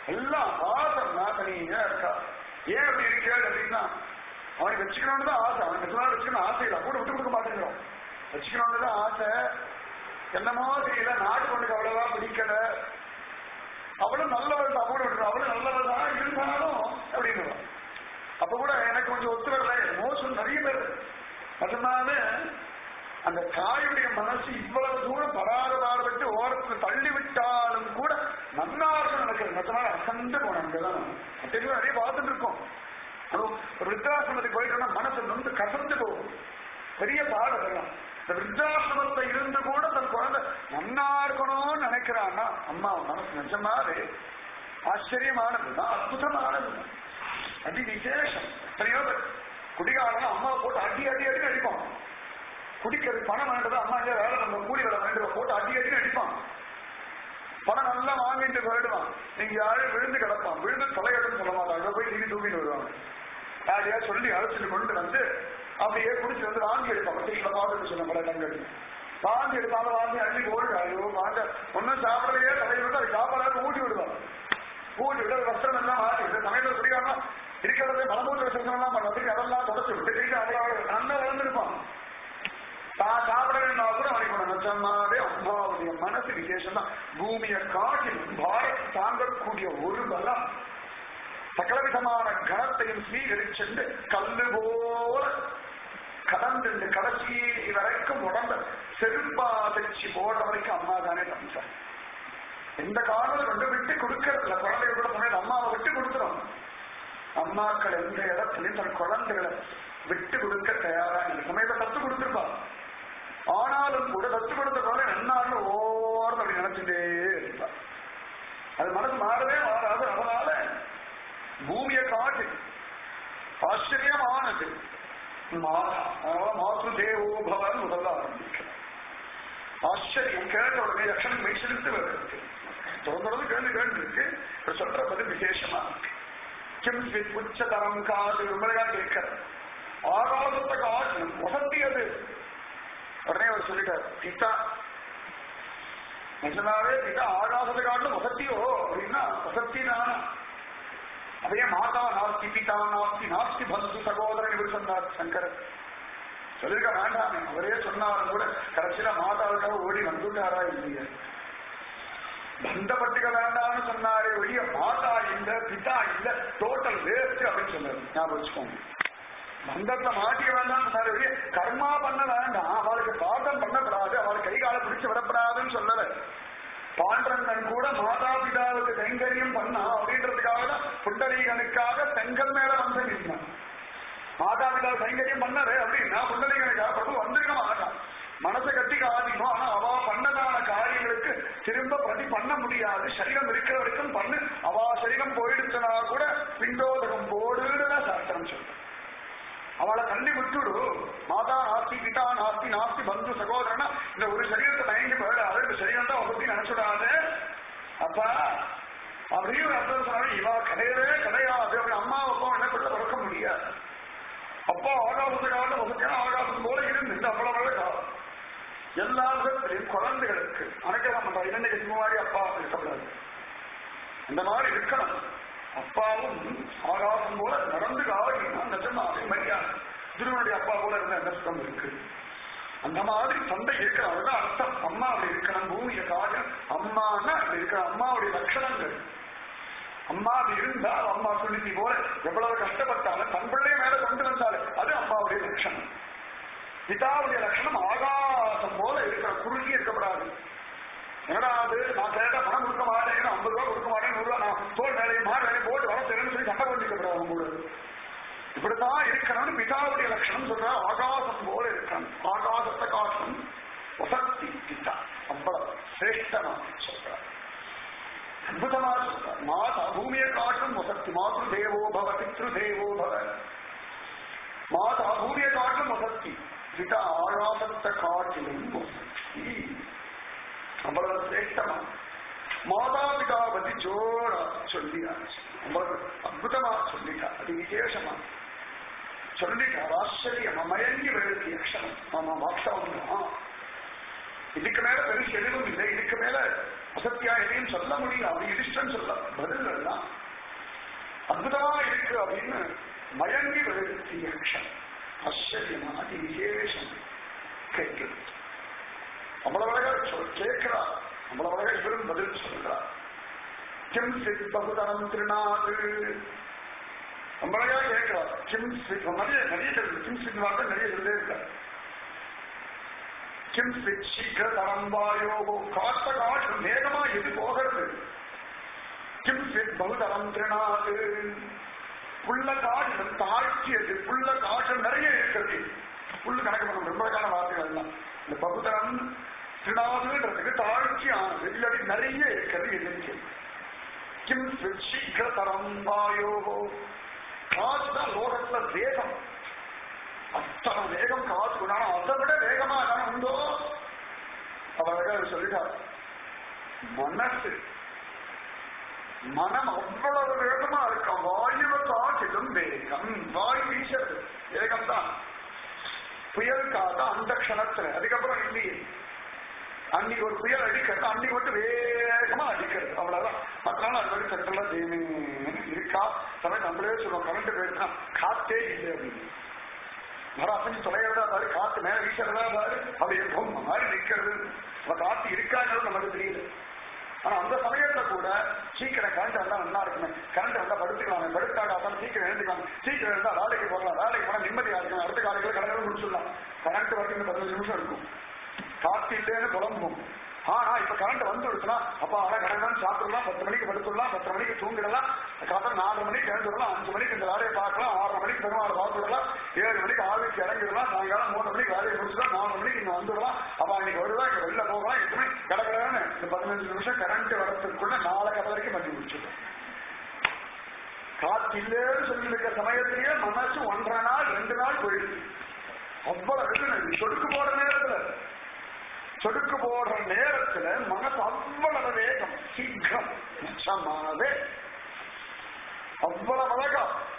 எல்லாம் பாசம்னா தனியா இருக்கா ஏன் அப்படி இருக்கேள் அப்படின்னா அவனை வச்சுக்கணும்னு தான் ஆசை அவன் நிஜமா வச்சுக்கணும் ஆசை இல்லை கூட விட்டு கொடுக்க மாட்டேங்கிறோம் வச்சுக்கணும்னு தான் ஆசை என்னமோ தெரியல நாடு பொண்ணுக்கு அவ்வளவா பிடிக்கல அவளும் நல்லவள் தான் கூட விட்டுரும் அவளும் நல்லவள் தான் இருந்தாலும் அப்படின்னு அப்ப கூட எனக்கு கொஞ்சம் ஒத்து வரல மோசம் நிறைய பேர் அதனால அந்த தாயுடைய மனசு இவ்வளவு தூரம் படாத பாடுபட்டு ஓரத்துல தள்ளி விட்டாலும் கூட நன்னார்கள் நடக்கிறது மற்றனால அசந்து போனோம் அங்கதான் அப்படின்னு நிறைய பார்த்துட்டு இருக்கோம் அதுவும் ஒரு விருத்தாசிரமத்துக்கு போயிட்டோம்னா மனசு வந்து கசந்து போகும் பெரிய பாடம் அதெல்லாம் இந்த விருத்தாசிரமத்துல இருந்து கூட தன் குழந்தை நன்னா இருக்கணும்னு நினைக்கிறான்னா அம்மா மனசு நிஜமாவே ஆச்சரியமானதுதான் அற்புதமானது அதி விசேஷம் எத்தனையோ பேர் குடிகாரன் அம்மாவை போட்டு அடி அடி அடி அடிப்பான் குடிக்கிறது பணம் வேண்டது அம்மா இங்கே வேலை நம்ம கூலி வேலை வேண்டுவ போட்டு அடி அடி அடிப்பான் பணம் நல்லா வாங்கிட்டு போயிடுவான் நீங்க யாரும் விழுந்து கிடப்பான் விழுந்து தலையெடுன்னு சொல்ல மாட்டாங்க போய் நீங்க தூக்கிட்டு வருவாங்க யாரையா சொல்லி அழைச்சிட்டு கொண்டு வந்து அப்படியே குடிச்சு வந்து வாங்கி எடுப்பாங்க வீட்டுல பார்த்துட்டு சொன்ன பல இடங்கள் வாங்கி எடுத்தாலும் வாங்கி அள்ளி ஓடுங்க ஐயோ வாங்க ஒன்னும் சாப்பிடலையே தலையிட்டு அது சாப்பாடு ஊட்டி விடுவாங்க ஊட்டி விட வஸ்திரம் எல்லாம் மாறி இந்த சமயத்தில் குடிக்காம இருக்கிறதே மலமூத்த விசேஷம் எல்லாம் பண்ண அதெல்லாம் தொடச்சு விட்டு கைக்கு அவ்வளோ நல்லா வளர்ந்துருப்பான் தான் சாப்பிட வேண்டாம் கூட அவனுக்கு நிஜமாவே அம்மாவுடைய மனசு விசேஷம் தான் பூமியை காட்டிலும் பாரத் தாங்கக்கூடிய ஒரு பலம் சகலவிதமான கணத்தையும் ஸ்வீகரிச்சென்று கல்லு போல கடந்து கடைசி வரைக்கும் உடம்ப செருப்பா தச்சு போடுற வரைக்கும் அம்மா தானே தந்தார் எந்த காரணம் கொண்டு விட்டு கொடுக்கறதில்ல குழந்தைகள் கூட சொன்னது அம்மாவை விட்டு கொடுத்துரும் அம்மாக்கள் எந்த இடத்துலயும் தன் குழந்தைகளை விட்டு கொடுக்க தயாரா இந்த சமயத்தை தத்து கொடுத்துருப்பா ஆனாலும் கூட தத்து கொடுத்த குழந்தை நன்னான்னு ஓரம் அப்படி நினைச்சுட்டே இருப்பா அது மனசு மாறவே மாறாது அதனால பூமியை காட்டு ஆச்சரியமானது மாதா மாத்ரு தேவோ பவன் முதல்ல ஆரம்பிக்கிறார் ஆச்சரியம் கேட்ட உடனே லட்சணம் மெய்சிலிருந்து வருது தொடர்ந்து கேள்வி கேள்வி இருக்கு இப்ப சொல்ற பதில் விசேஷமா இருக்கு கிம் வித் உச்சதரம் காது விமலையா கேட்கிற ஆகாசத்தை காட்டணும் வசந்தி அது உடனே அவர் சொல்லிட்டார் சீதா நிஜமாவே சீதா ஆகாசத்தை காட்டணும் வசத்தியோ அப்படின்னா வசத்தி தானா அதையே மாதா நாஸ்தி பிதா நாஸ்தி நாஸ்தி பந்து சகோதரன் இவர் சொன்னார் சங்கரர் சொல்லிருக்க வேண்டாமே அவரே சொன்னாலும் கூட கடைசியில மாதாவுக்காக ஓடி வந்துட்டாரா இல்லையா பந்தப்பட்டுக்க வேண்டாம்னு சொன்னாரே ஒழிய மாதா இல்ல பிதா இல்ல டோட்டல் வேஸ்ட் அப்படின்னு சொன்னாரு ஞாபகம் வச்சுக்கோங்க பந்தத்துல மாட்டிக்க வேண்டாம்னு சொன்னாரு ஒழிய கர்மா பண்ண வேண்டாம் அவளுக்கு பாதம் பண்ணப்படாது அவளுக்கு கை காலை பிடிச்சு விடப்படாதுன்னு சொல்லல பாண்டரங்கன் கூட மாதா பிதாவுக்கு கைங்கரியம் பண்ணா அப்படின்றதுக்காக தான் புண்டரீகனுக்காக செங்கல் மேல வந்து நின்றான் மாதா பிதா கைங்கரியம் பண்ணாரு அப்படின்னா புண்டரீகனுக்காக பிரபு வந்திருக்க மாட்டான் மனசை கட்டி காதினோம் ஆனா அவ பண்ணதான காரியங்களுக்கு திரும்ப பிரதி பண்ண முடியாது சரீரம் இருக்கிற வரைக்கும் பண்ணு அவ சரீரம் போயிடுச்சுனா கூட பிண்டோதகம் போடுன்னு தான் சாஸ்திரம் சொல்றேன் அவளை தள்ளி விட்டுடு மாதா நாஸ்தி பிதா நாஸ்தி நாஸ்தி பந்து சகோதரனா இந்த ஒரு சரீரத்தை மயங்கி போயிடாது இந்த சரீரம் தான் பத்தி நினைச்சுடாது அப்பா அப்படியும் அர்த்தம் சொன்னாலும் இவா கிடையவே கிடையாது அப்படி அம்மா அப்பா என்ன கொள்ள வளர்க்க முடியாது அப்பா ஆகாசத்தை காலம் வசதியான ஆகாசம் போல இருந்து இந்த அவ்வளவு காலம் எல்லா விதத்திலையும் குழந்தைகளுக்கு அணைக்கலாம் பண்றா இன்னைக்கு இந்த மாதிரி அப்பா இருக்கக்கூடாது இந்த மாதிரி இருக்கணும் அப்பாவும் ஆகாசம் போல நடந்து காவலினா நிஜமாவே மரியாதை திருவனுடைய அப்பா போல இருந்த நஷ்டம் இருக்கு அந்த மாதிரி தந்தை இருக்கிற அதுதான் அர்த்தம் அம்மா அப்படி இருக்கணும் பூமியை காடு அம்மான்னா அப்படி இருக்கிற அம்மாவுடைய லட்சணங்கள் அம்மா அப்படி இருந்தா அம்மா சுனிதி போல எவ்வளவு கஷ்டப்பட்டாலும் தன் பிள்ளைய மேல கொண்டு வந்தாலும் அது அம்மாவுடைய லட்சணம் பிதாவுடைய லட்சணம் ஆகாசம் போல இருக்கிற குறுகி இருக்கக்கூடாது என்னடா அது நான் கேட்ட பணம் கொடுக்க மாட்டேன் ஐம்பது ரூபா கொடுக்க மாட்டேன் நூறு ரூபா நான் தோல் வேலையை மாறு வேலையை போட்டு வர தெரியும் சொல்லி சண்டை பண்ணிக்கப்படாது உங்களோட இப்படித்தான் இருக்கணும்னு பிதாவுடைய லட்சணம் சொல்ற ஆகாசம் போல இருக்கணும் ஆகாசத்தை காட்டும் வசக்தி பிதா அவ்வளவு சிரேஷ்டமா சொல்றார் அற்புதமா சொல்றார் மாதா பூமியை காட்டும் வசக்தி மாத்ரு தேவோ பவ பித்ரு தேவோ பவ மாதா பூமியை காட்டும் வசக்தி பிதா ஆகாசத்தை காட்டிலும் வசக்தி அவ்வளவு சிரேஷ்டமா மாதா பிதா பத்தி ஜோரா சொல்லியாச்சு அவ்வளவு அற்புதமா சொல்லிட்டா அது விசேஷமா சொல்லிட்டார் ஆச்சரியம் மயங்கி வருது யக்ஷனம் ஆமா வாஸ்தவம் தான் இதுக்கு மேல பெருசு எதுவும் இல்லை இதுக்கு மேல அசத்தியா எதையும் சொல்ல முடியும் அப்படி இடிஷ்டம் சொல்ல பதில் எல்லாம் அற்புதமா இருக்கு அப்படின்னு மயங்கி வருது யக்ஷன் ஆச்சரியமா அதி விசேஷம் கேட்கிறது அவ்வளவு அழகா சொல் கேட்கிறா அவ்வளவு அழகா இவரும் பதில் சொல்கிறார் கிம் சித் பகுதரம் திருநாது ரொம்ப அழகா கேட்கிறார் கிம் சித் நிறைய நிறைய சொல்லுது கிம் சித் வார்த்தை நிறைய சொல்லே இருக்கார் கிம் சித் சீக்கிர தரம்பாயோகோ காத்த காற்று வேகமா எது போகிறது கிம் சித் பகுதரம் திருநாது புள்ள காற்று தாழ்ச்சியது புள்ள காற்று நிறைய இருக்கிறது புல்லு கணக்கு பண்ண ரொம்ப கால வார்த்தைகள் எல்லாம் இந்த பகுதரம் திருநாதுன்றதுக்கு தாழ்ச்சி ஆனது இல்லாட்டி நிறைய இருக்கிறது எண்ணிக்கை கிம் சித் சீக்கிர தரம்பாயோகோ காற்று தான் லோகத்துல வேகம் அத்தனை வேகம் காற்று ஆனா அதை விட வேகமா தானே உண்டோ அவர் சொல்லிட்டார் மனசு மனம் அவ்வளவு வேகமா இருக்கும் வாயுவை காட்டிலும் வேகம் வாயு வீசுறது வேகம் தான் புயல் காத்த அந்த க்ஷணத்துல அதுக்கப்புறம் இல்லையே அன்னைக்கு ஒரு புயல் அடிக்கிறது அன்னைக்கு மட்டும் வேகமா அடிக்கிறது அவ்வளவுதான் மற்ற நாள் அது மாதிரி சென்ட்ரலா தேவி இருக்கா சமயம் நம்மளே சொல்லுவோம் கரண்ட் போயிருக்கா காத்தே இல்லை அப்படின்னு மரம் அப்படி தொலைகிறதா பாரு காத்து மேல வீசுறதா பாரு அப்படி இருக்கும் மாதிரி நிக்கிறது அப்ப காத்து இருக்காங்கிறது நமக்கு தெரியல ஆனா அந்த சமயத்துல கூட சீக்கிரம் கரண்ட் வந்தா நல்லா இருக்குமே கரண்ட் வந்தா படுத்துக்கலாமே படுத்தாடா தான் சீக்கிரம் எழுந்துக்கலாம் சீக்கிரம் இருந்தா வேலைக்கு போகலாம் வேலைக்கு போனா நிம்மதியா இருக்கும் அடுத்த காலையில கடற்கரை முடிச்சிடலாம் கரண்ட் வரைக்கும் இன்னும் பதினஞ்சு நிமிஷம் இருக்கும் காத்து இல்லைன்னு புலம்பும் ஆனா இப்ப கரண்ட் வந்துடுச்சுன்னா அப்பா ஆனா கடற்கரை சாப்பிடலாம் பத்து மணிக்கு படுத்துடலாம் பத்து மணிக்கு தூங்கிடலாம் காத்திரம் நாலு மணிக்கு எழுந்துடலாம் அஞ்சு மணிக்கு இந்த வேலையை பார்க்கலாம் ஆறரை மணிக்கு பெருமாள் பார்த்துடலாம் ஏழு மணிக்கு ஆளுக்கு இறங்கிடலாம் சாயங்காலம் மூணு மணிக்கு வேலையை முடிச்சுடலாம் நாலு மணிக்கு இங்க வந்துடலாம் அப்ப அன்னைக்கு வருவா இங்க வெளில போகலாம் எட்டு மணி கடற்கரைன்னு இந்த பதினஞ்சு நிமிஷம் கரண்ட் வரத்துக்குள்ள நாலு கடை வரைக்கும் பண்ணி முடிச்சிடும் காத்து இல்லைன்னு சொல்லி இருக்க சமயத்திலேயே மனசு ஒன்றரை நாள் ரெண்டு நாள் போயிடுது அவ்வளவு இருக்கு சொடுக்கு போற நேரத்துல சொடுக்கு போடுற நேரத்துல மனசு அவ்வளவு வேகம் சீக்கிரம் நிச்சயமானவே அவ்வளவு அழகா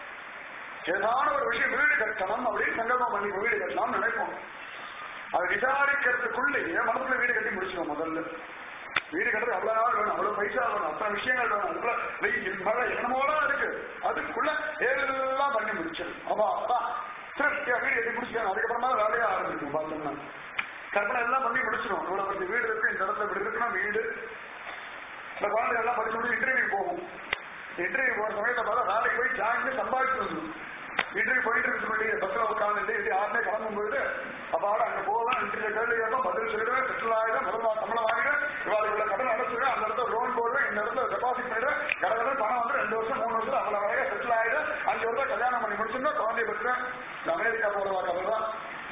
ஏதான ஒரு விஷயம் வீடு கட்டணும் அப்படின்னு சங்கல்பம் பண்ணி வீடு கட்டலாம் நினைப்போம் அதை விசாரிக்கிறதுக்குள்ளேயே மனசுல வீடு கட்டி முடிச்சிடும் முதல்ல வீடு கட்டுறது அவ்வளவு நாள் வேணும் அவ்வளவு பைசா வேணும் அத்தனை விஷயங்கள் வேணும் அதுக்குள்ள வெயில் மழை என்னமோலாம் இருக்கு அதுக்குள்ள எல்லாம் பண்ணி முடிச்சிடும் அப்பா அப்பா திருப்தியா வீடு கட்டி முடிச்சிடும் அதுக்கப்புறமா வேலையா ஆரம்பிக்கும் பார்த்தோம்னா கற்பனை எல்லாம் பண்ணி முடிச்சிடும் இவ்வளவு பெரிய வீடு இருக்கு இந்த இடத்துல இப்படி இருக்குன்னா வீடு இந்த குழந்தை எல்லாம் படிச்சு முடிச்சு இன்டர்வியூ போகும் இன்டர்வியூ போற சமயத்தை பார்த்தா வேலைக்கு போய் ஜாயின் சம்பாதிச்சு வந்துடும் இன்டர்வியூ போயிட்டு இருக்கு சொல்லி பஸ்ல உட்காந்து இது ஆறுமே கிளம்பும்போது அப்பாட அங்க போகலாம் இன்டர்வியூ கேள்வி கேட்போம் பதில் சொல்லிடுவேன் செட்டில் ஆகிடும் முதல்ல சம்பளம் வாங்கிடுவேன் இவாளுக்குள்ள கடன் அடைச்சிடுவேன் அந்த இடத்துல லோன் போடுவேன் இந்த இடத்துல டெபாசிட் பண்ணிடுவேன் கடவுள பணம் வந்து ரெண்டு வருஷம் மூணு வருஷம் அவ்வளவு வரைய செட்டில் ஆயிடும் அஞ்சு வருஷம் கல்யாணம் பண்ணி முடிச்சுன்னா குழந்தைய பெற்றுவேன் இந்த அமெரிக்கா போறவா கதை தான்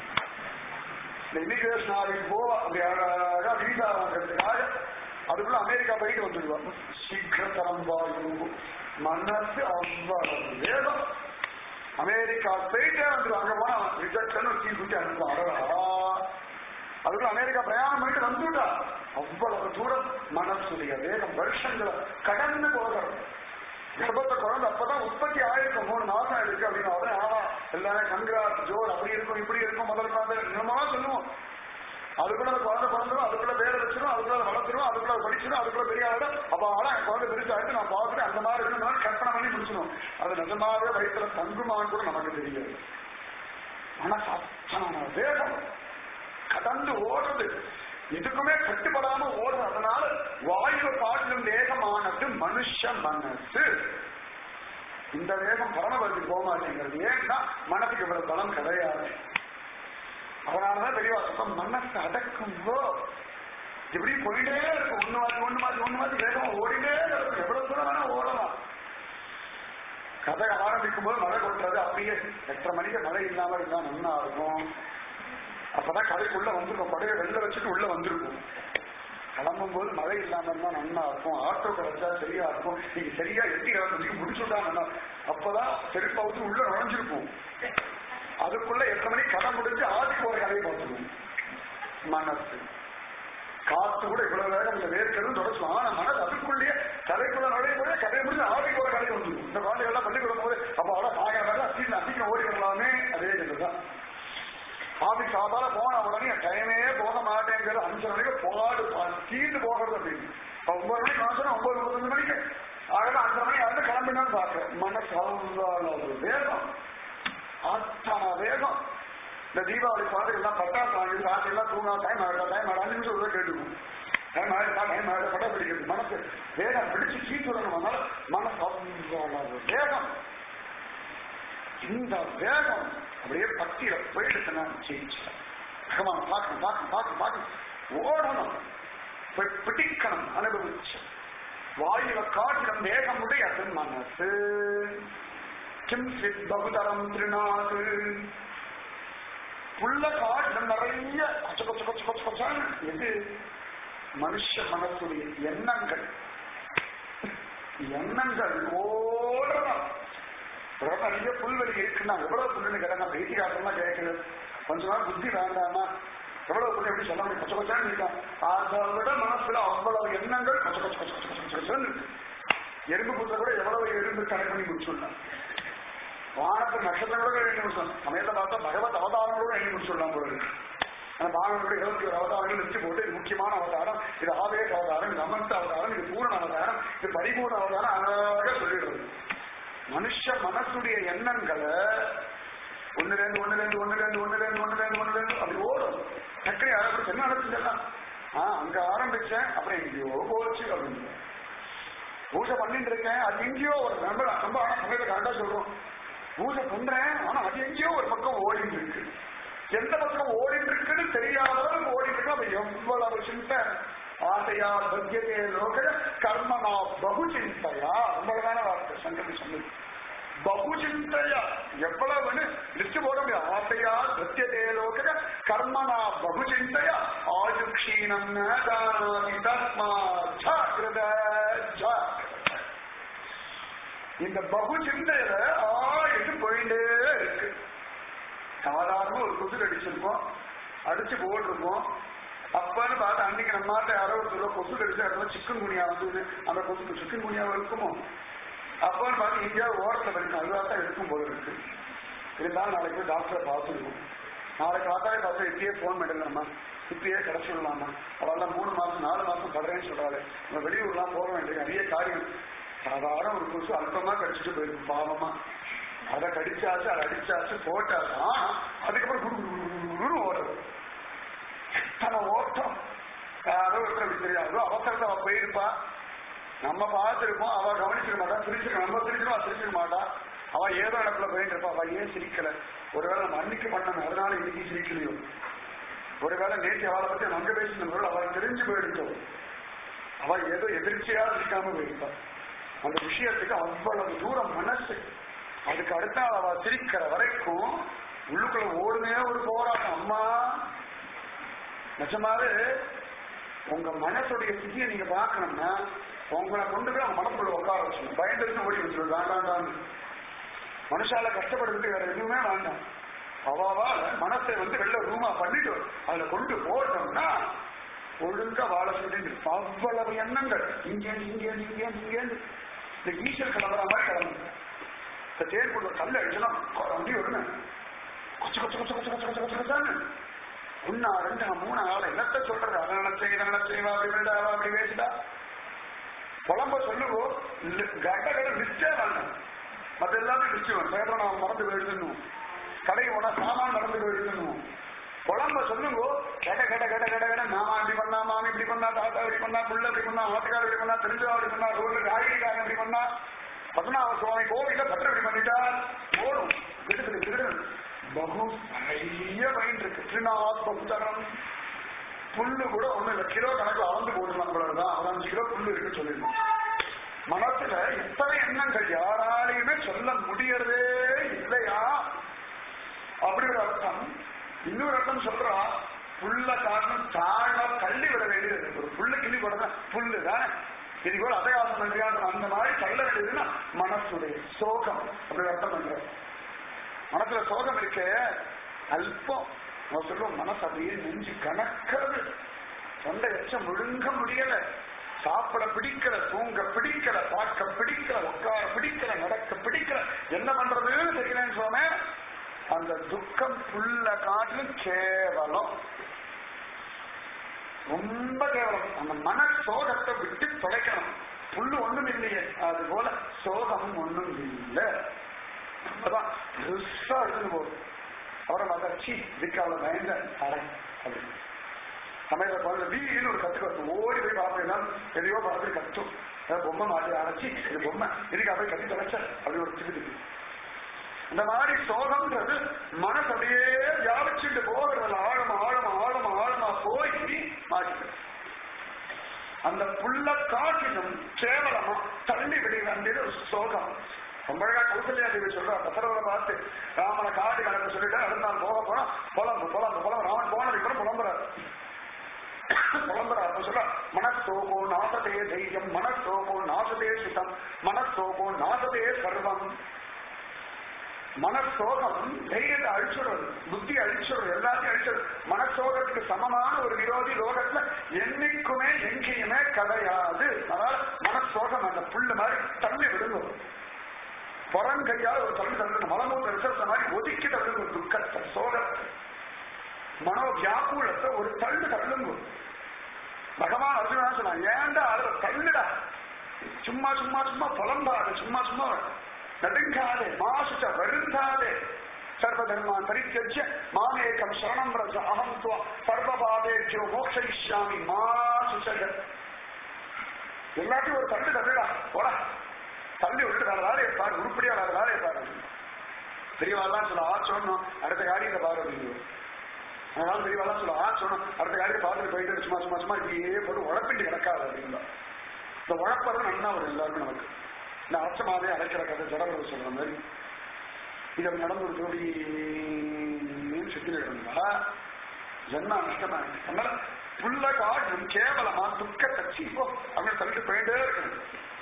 இந்த இமிகிரேஷன் ஆஃபீஸ் போவா அப்படி அழகா வீசா வாங்குறதுக்காக அதுக்குள்ள அமெரிக்கா போயிட்டு வந்துடுவான் சீக்கிரத்தரம் வாயு மனசு அவ்வளவு வேகம் அமெரிக்கா போயிட்டே வந்துடும் அங்க போனா ரிஜெக்ட்னு டீ குட்டி அனுப்பும் அடடா அதுக்குள்ள அமெரிக்கா பிரயாணம் பண்ணிட்டு வந்துட்டா அவ்வளவு தூரம் மனசுடைய வேகம் வருஷங்களை கடந்து போகிறது கர்ப்பத்தை குழந்தை அப்பதான் உற்பத்தி ஆயிருக்கும் மூணு மாசம் இருக்கு அப்படின்னு உடனே ஆமா எல்லாரும் கண்கிராஸ் ஜோர் அப்படி இருக்கும் இப்படி இருக்கும் முதல் குழந்தை என்னமா சொல்லுவோம் அதுக்குள்ள அந்த குழந்தை பிறந்துடும் அதுக்குள்ள வேலை வச்சிடும் அதுக்குள்ள அதை வளர்த்துடும் அதுக்குள்ள அதை படிச்சிடும் அதுக்குள்ள பெரிய ஆகிடும் அப்ப ஆனா என் குழந்தை பெருசாகிட்டு நான் பார்த்துட்டு அந்த மாதிரி இருக்கு கற்பனை பண்ணி முடிச்சிடும் அது நிஜமாவே வயிற்றுல தங்குமான்னு கூட நமக்கு தெரியாது ஆனா அத்தனை வேகம் கடந்து ஓடுறது எதுக்குமே கட்டுப்படாம ஓடுறது அதனால வாயு காட்டிலும் வேகமானது மனுஷ மனசு இந்த வேகம் பரமபதிக்கு போக மாட்டேங்கிறது ஏன்னா மனசுக்கு இவ்வளவு பலம் கிடையாது அதனாலதான் பெரியவா சொல்றோம் மனசு அடக்கும்போ இப்படி போயிட்டே இருக்கும் ஒண்ணு மாத்தி ஒண்ணு மாத்தி ஒண்ணு மாத்தி வேகமா ஓடிட்டே இருக்கும் எவ்வளவு தூரம் வேணா ஓடலாம் கதை ஆரம்பிக்கும் போது மழை கொட்டுறது அப்படியே எட்டரை மணிக்கு மழை இல்லாம இருந்தா நல்லா இருக்கும் அப்பதான் கதைக்குள்ள வந்திருக்கும் கொடையை வெளில வச்சுட்டு உள்ள வந்திருக்கும் கிளம்பும் போது மழை இல்லாம இருந்தா நல்லா இருக்கும் ஆட்டோ கிடைச்சா சரியா இருக்கும் நீங்க சரியா எட்டி கிளம்பி முடிச்சுட்டா நல்லா அப்பதான் செருப்பாவுக்கு உள்ள நுழைஞ்சிருக்கும் அதுக்குள்ள எத்தனை மணிக்கு கடை முடிஞ்சு ஆதி போற கதையை பார்த்துருவோம் மனசு காத்து கூட இவ்வளவு வேகம் இந்த வேர்க்கிறது தொடச்சும் ஆனா மனது அதுக்குள்ளேயே கதைக்குள்ள நுழையும் போது கதையை முடிஞ்சு ஆதி போற கதைக்கு வந்துடும் இந்த குழந்தைகள் எல்லாம் பள்ளிக்கூடம் போது அப்ப அவ்வளவு சாயங்காலம் வேலை சீக்கிரம் சீக்கிரம் ஓடி வரலாமே அதே இதுதான் ஆபீஸ் சாதாரண போன உடனே டைமே போக மாட்டேங்கிறது அஞ்சு மணிக்கு போகாடு தீர்ந்து போகிறது அப்படின்னு இப்ப ஒன்பது மணிக்கு காசு ஒன்பது முப்பத்தஞ்சு மணிக்கு ஆகல அஞ்சு மணி யாரும் கிளம்பினான்னு பாக்குறேன் மனசு அவ்வளவு வேகம் அத்தனை வேகம் இந்த தீபாவளி பாட்டு எல்லாம் பட்டாசு வாங்கி ராத்திரி எல்லாம் தூங்கா டைம் ஆகிடா டைம் ஆகிடா அஞ்சு நிமிஷம் உள்ள கேட்டுக்கும் டைம் ஆகிடா டைம் ஆகிடா பட்டாசு பிடிக்கிறது மனசு வேகம் பிடிச்சு கீட்டு வரணும் அதனால மனசு அவ்வளவு வேகம் இந்த வேகம் அப்படியே பக்தியில போயிட்டு நான் ஜெயிச்சேன் பகவான் பார்க்கணும் பார்க்கணும் பார்க்கணும் பார்க்கணும் ஓடணும் போய் பிடிக்கணும் அனுபவிச்சு வாயுவ காட்டிடம் வேகமுடைய அது மனசு கிம் சித் பகுதரம் திருநாது புள்ள காட்டிடம் நிறைய கொச்ச கொச்ச கொச்ச கொச்ச கொச்சான்னு எது மனுஷ மனசுடைய எண்ணங்கள் எண்ணங்கள் ஓடணும் அப்புறம் நிறைய புல்வெளி இருக்குன்னா எவ்வளவு புல்லுன்னு கேட்டாங்க பேசிக்காரங்களாம் கேட்கணும் கொஞ்ச நாள் புத்தி வேண்டாமா எவ்வளவு புல்லு எப்படி சொல்ல முடியும் கொச்ச கொச்சான்னு இருக்கான் அதை விட மனசுல அவ்வளவு எண்ணங்கள் கொச்ச கொச்ச கொச்ச கொச்ச கொச்ச கொச்சன்னு இருக்கு. எறும்பு புத்த கூட எவ்வளவு எறும்பு கணக்கு பண்ணி முடிச்சுடலாம் வானத்து நட்சத்திரங்களோட எண்ணி முடிச்சோம் சமயத்தை பார்த்தா பகவத் அவதாரங்களோட எண்ணி முடிச்சுடலாம் போல இருக்கு ஆனா பாகங்களோட இருபத்தி ஒரு அவதாரங்கள் லிஸ்ட் போட்டு இது முக்கியமான அவதாரம் இது ஆவேக அவதாரம் இது அமர்த்த அவதாரம் இது பூர்ண அவதாரம் இது பரிபூர்ண அவதாரம் அழகாக சொல்லிடுறது மனுஷ மனசுடைய எண்ணங்களை ஒண்ணு ரெண்டு ஒண்ணு ரெண்டு ஒண்ணு ரெண்டு ஒண்ணு ரெண்டு ஒண்ணு ரெண்டு ஒண்ணு ரெண்டு அப்படி ஓடும் டக்குனு யாரும் என்ன நடந்துச்செல்லாம் ஆஹ் அங்க ஆரம்பிச்சேன் அப்புறம் எங்கேயோ போச்சு அப்படின்னு பூஜை பண்ணிட்டு இருக்கேன் அது எங்கேயோ ஒரு நம்பர் ரொம்ப ஆனா சமயத்தை கரெக்டா சொல்றோம் பூஜை பண்றேன் ஆனா அது எங்கேயோ ஒரு பக்கம் ஓடிட்டு இருக்கு எந்த பக்கம் ஓடிட்டு இருக்குன்னு தெரியாதவங்க ஓடிட்டு இருக்கு அப்ப எவ்வளவு சிந்தை ஆசையா பத்தியதே லோக கர்மனா பகு சிந்தையா ரொம்ப அழகான வார்த்தை சங்கதி சொன்னது பகு சிந்தையா எவ்வளவுன்னு லிஸ்ட் போட முடியாது ஆசையா பத்தியதே லோக கர்மனா பகு சிந்தையா ஆயுக்ஷீணம் ந ஜானாதி தஸ்மா ஜாகிரத ஜாகிரத இந்த பகு சிந்தையில ஆயிட்டு போயிட்டே இருக்கு சாதாரண ஒரு கொசு கடிச்சிருப்போம் அடிச்சு போட்டிருப்போம் அப்பன்னு பார்த்து அன்னைக்கு நம்ம நாட்டில் யாரோ ஒரு சொல்ல கொசு கடிச்சா இடத்துல சிக்கன் குனியா வந்தது அந்த கொசுக்கு சிக்கன் குனியாவும் இருக்குமோ அப்பன்னு பார்த்து இந்தியா ஓரத்தில் வரைக்கும் அதுவாக தான் இருக்கும் போல இருக்கு இருந்தாலும் நாளைக்கு போய் டாக்டரை பார்த்துருக்கோம் நாளைக்கு பார்த்தாலே பார்த்தா இப்பயே ஃபோன் பண்ணிடலாமா இப்பயே கிடைச்சிடலாமா அவெல்லாம் மூணு மாசம் நாலு மாசம் படுறேன்னு சொல்றாரு நம்ம வெளியூர்லாம் போக வேண்டிய நிறைய காரியம் சாதாரண ஒரு கொசு அல்பமா கடிச்சிட்டு போயிருக்கு பாவமா அதை கடிச்சாச்சு அதை அடிச்சாச்சு போட்டாச்சு ஆனா அதுக்கப்புறம் குடு குடு குடு குடு குடுன்னு ஓடுறது எத்தனை ஓட்டம் யாரோ இருக்கிறது தெரியாது அவசரத்தை அவ போயிருப்பா நம்ம பார்த்திருப்போம் அவ கவனிச்சிக்க மாட்டா சிரிச்சிருக்க நம்ம சிரிச்சிருவா சிரிச்சிக்க மாட்டா அவ ஏதோ இடத்துல போயிட்டு இருப்பா அவ ஏன் சிரிக்கல ஒருவேளை நம்ம அன்னைக்கு பண்ணணும் அதனால இன்னைக்கு சிரிக்கலையோ ஒருவேளை நேற்று அவளை பத்தி நம்ம பேசினவர்கள் அவள் தெரிஞ்சு போயிடுச்சோம் அவ ஏதோ எதிர்ச்சியா சிரிக்காம போயிருப்பா அந்த விஷயத்துக்கு அவ்வளவு தூரம் மனசு அதுக்கு அடுத்த அவ சிரிக்கிற வரைக்கும் உள்ளுக்குள்ள ஓடுனே ஒரு போராட்டம் அம்மா நிஜமாவே உங்க மனசுடைய ஸ்திதியை நீங்க பார்க்கணும்னா உங்களை கொண்டு போய் அவங்க மனசுக்குள்ள உட்கார வச்சுக்கணும் பயந்துட்டு ஓடி வச்சிருக்க வேண்டாம் மனுஷால கஷ்டப்படுறது வேற எதுவுமே வேண்டாம் அவாவால மனசை வந்து வெளில ரூமா பண்ணிட்டு அதுல கொண்டு போட்டோம்னா ஒழுங்கா வாழ சொல்லிட்டு அவ்வளவு எண்ணங்கள் இங்கேருந்து இங்கேருந்து இங்கேருந்து இங்கேருந்து இந்த ஈஸ்வர் கிளம்புற மாதிரி கிளம்புங்க இந்த தேர் கொண்டு கல்ல அடிச்சலாம் அப்படி வருங்க கொச்ச கொச்ச கொச்ச கொச்ச கொச்ச கொச்ச கொச்ச கொச்சான்னு ஒன்னா ரெண்டா மூணா ஆளை என்னத்த சொல்றது அதை நினைச்ச இதை நினைச்சா அப்படி வேண்டாவா அப்படி பேசிட்டா புலம்ப சொல்லுவோம் கட்ட கட லிஸ்டே வேண்டாம் மற்ற எல்லாமே லிஸ்ட் வேணும் பேப்பர் நான் மறந்து போயிடுதுன்னு கடை போனா சாமான் நடந்து போயிடுதுன்னு புலம்ப சொல்லுங்க கெட கெட கெட கெட கெட மாமா இப்படி பண்ணா மாமி இப்படி பண்ணா தாத்தா இப்படி பண்ணா புள்ள இப்படி பண்ணா ஆட்டுக்கார இப்படி பண்ணா தெரிஞ்சவா இப்படி பண்ணா ரோட்ல காய்கறிக்காரன் இப்படி பண்ணா பத்மநாப சுவாமி கோவில பத்திரம் இப்படி பண்ணிட்டா ஓடும் விடுதலை விடுதல் பகு நிறைய மைண்ட் இருக்கு திருநாத் பகுத்தரம் புல்லு கூட ஒண்ணு இல்ல கிலோ கணக்குல அளந்து போடலாம் அவ்வளவுதான் அஞ்சு கிலோ புல்லு இருக்கு சொல்லிடணும் மனசுல எத்தனை எண்ணங்கள் யாராலையுமே சொல்ல முடியறதே இல்லையா அப்படி ஒரு அர்த்தம் இன்னொரு அர்த்தம் சொல்றா புல்ல காரணம் தாழ தள்ளி விட வேண்டியது ஒரு புல்லு கிள்ளி போடுறதா புல்லு தானே இது கூட அடையாளம் பண்றியான்ற அந்த மாதிரி தள்ள வேண்டியதுன்னா மனசுடைய சோகம் அப்படி அர்த்தம் பண்ற மனசுல சோகம் இருக்கே அல்பம் நம்ம சொல்லுவோம் மனசு அப்படியே நெஞ்சு கணக்கிறது தொண்டை எச்சம் முழுங்க முடியல சாப்பிட பிடிக்கல தூங்க பிடிக்கல பார்க்க பிடிக்கல உட்கார பிடிக்கல நடக்க பிடிக்கல என்ன பண்றதுன்னு தெரியலன்னு சொன்னேன் அந்த துக்கம் புல்ல காட்டிலும் கேவலம் ரொம்ப கேவலம் அந்த மன சோகத்தை விட்டு தொலைக்கணும் புல்லு ஒண்ணும் இல்லையே அது போல சோகம் ஒண்ணும் இல்லை அப்பதான் பெருசா எடுத்துட்டு போகும் அவரை மதர்ச்சி இதுக்கு அவளை பயந்த அரை அப்படின்னு சமயத்தை குழந்தை வீடு ஒரு கத்து கத்து ஓடி போய் பார்த்தீங்கன்னா எதையோ பார்த்து கத்தும் ஏதாவது பொம்மை மாட்டி அரைச்சி இது பொம்மை இதுக்கு அப்படியே கத்தி தொலைச்ச அப்படி ஒரு திக்கு இந்த மாதிரி சோகம்ன்றது மனசு அப்படியே வியாபிச்சுட்டு போகிறதுல ஆழமா ஆழமா ஆழமா ஆழமா போய் மாட்டிட்டு அந்த புள்ள காட்டிலும் கேவலமா தள்ளி விட வேண்டியது ஒரு சோகம் ரொம்ப அழகா கௌசல்யா தேவி சொல்றா தசரவரை பார்த்து ராமனை காடு கணக்கு சொல்லிட்டு அடுத்த நாள் போக போனா புலம்பு புலம்பு புலம்பு ராமன் போனதுக்கு அப்புறம் புலம்புறாரு புலம்புறாரு அப்ப சொல்ற மனசோகோ நாசதே தைரியம் மனசோகோ நாசதே சுத்தம் மனசோகோ நாசதே சர்வம் மனசோகம் தைரியத்தை அழிச்சுடுறது புத்தி அழிச்சுடுறது எல்லாத்தையும் அழிச்சுடுறது மனசோகத்துக்கு சமமான ஒரு விரோதி லோகத்துல என்னைக்குமே எங்கேயுமே கிடையாது அதனால மனசோகம் அந்த புல்லு மாதிரி தள்ளி விடுங்கும் புறங்கையால் ஒரு தள்ளி தள்ளி மலமூத்த விசரத்த மாதிரி ஒதுக்கி தள்ளுங்க துக்கத்தை சோகத்தை மனோ வியாக்குலத்தை ஒரு தள்ளு தள்ளுங்க பகவான் அர்ஜுனா சொன்னா ஏன்டா அதுல தள்ளுடா சும்மா சும்மா சும்மா புலம்பாது சும்மா சும்மா நடுங்காதே மாசுச்ச வருந்தாதே சர்வதர்மான் பரித்தியஜ்ய மாமேகம் சரணம் ரஜ அகம் துவா சர்வபாதேஜோ மோக்ஷயிஷ்யாமி மாசுச்சக எல்லாத்தையும் ஒரு தள்ளு தள்ளுடா போடா தள்ளி விட்டு வேற வேலையை பாரு உருப்படியா வேற வேலையை பாரு பெரியவாள்லாம் சொல்ல ஆ சொன்னோம் அடுத்த காரியத்தை பாரு அப்படின்னு அதனால பெரியவாள்லாம் சொல்ல ஆ சொன்னோம் அடுத்த காரியத்தை பார்த்துட்டு போயிட்டு சும்மா சும்மா சும்மா இப்படியே போட்டு உழப்பிட்டு கிடக்காது அப்படின்னா இந்த உழப்பறது நல்லா வரும் எல்லாருக்கும் நமக்கு இந்த அச்சமாவே அடைக்கிற கதை ஜடவர் சொல்ற மாதிரி இது நடந்து ஒரு ஜோடி சுத்தில இருந்தா ஜன்மா நஷ்டமாயிடுச்சு அதனால புள்ள காட்டும் கேவலமா துக்கத்தை சீப்போ அப்படின்னு தள்ளிட்டு போயிட்டே இருக்கணும்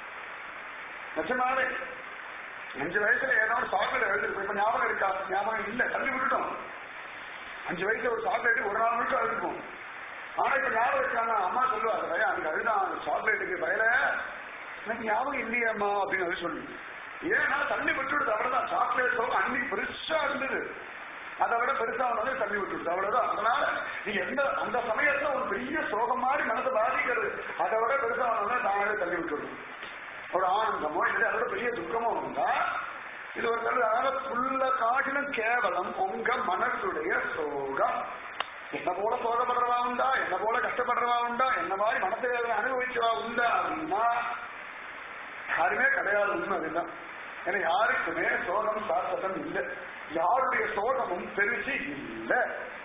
நிஜமாவே அஞ்சு வயசுல ஏதோ ஒரு சாக்லேட் எழுதிருப்போம் இப்ப ஞாபகம் இருக்கா ஞாபகம் இல்ல தள்ளி விட்டுட்டோம் அஞ்சு வயசுல ஒரு சாக்லேட் ஒரு நாள் முழுக்க அழுதுப்போம் ஆனா இப்ப ஞாபகம் இருக்காங்க அம்மா சொல்லுவாங்க பையன் அன்னைக்கு அழுதான் சாக்லேட்டுக்கு பயல எனக்கு ஞாபகம் இல்லையம்மா அப்படின்னு அது சொல்லு ஏன்னா தள்ளி விட்டுடுது அவ்வளவுதான் சாக்லேட் சோகம் அன்னைக்கு பெருசா இருந்தது அதை விட பெருசா வந்து தள்ளி விட்டுடுது அவ்வளவுதான் அதனால நீ எந்த அந்த சமயத்துல ஒரு பெரிய சோகம் மாதிரி மனசை பாதிக்கிறது அதை விட பெருசா வந்து தாங்களே தள்ளி விட்டுடுது ஒரு ஆனந்தமோ இல்லை அதோட பெரிய துக்கமோ இருந்தா இது ஒரு நல்ல அதாவது புல்ல காட்டிலும் கேவலம் உங்க மனசுடைய சோகம் என்ன போல சோகப்படுறவா உண்டா என்ன போல கஷ்டப்படுறவா உண்டா என்ன மாதிரி மனசை அனுபவிச்சவா உண்டா அப்படின்னா யாருமே கிடையாது உண்மை அதுதான் ஏன்னா யாருக்குமே சோகம் சாஸ்வதம் இல்லை யாருடைய சோகமும் பெருசு இல்லை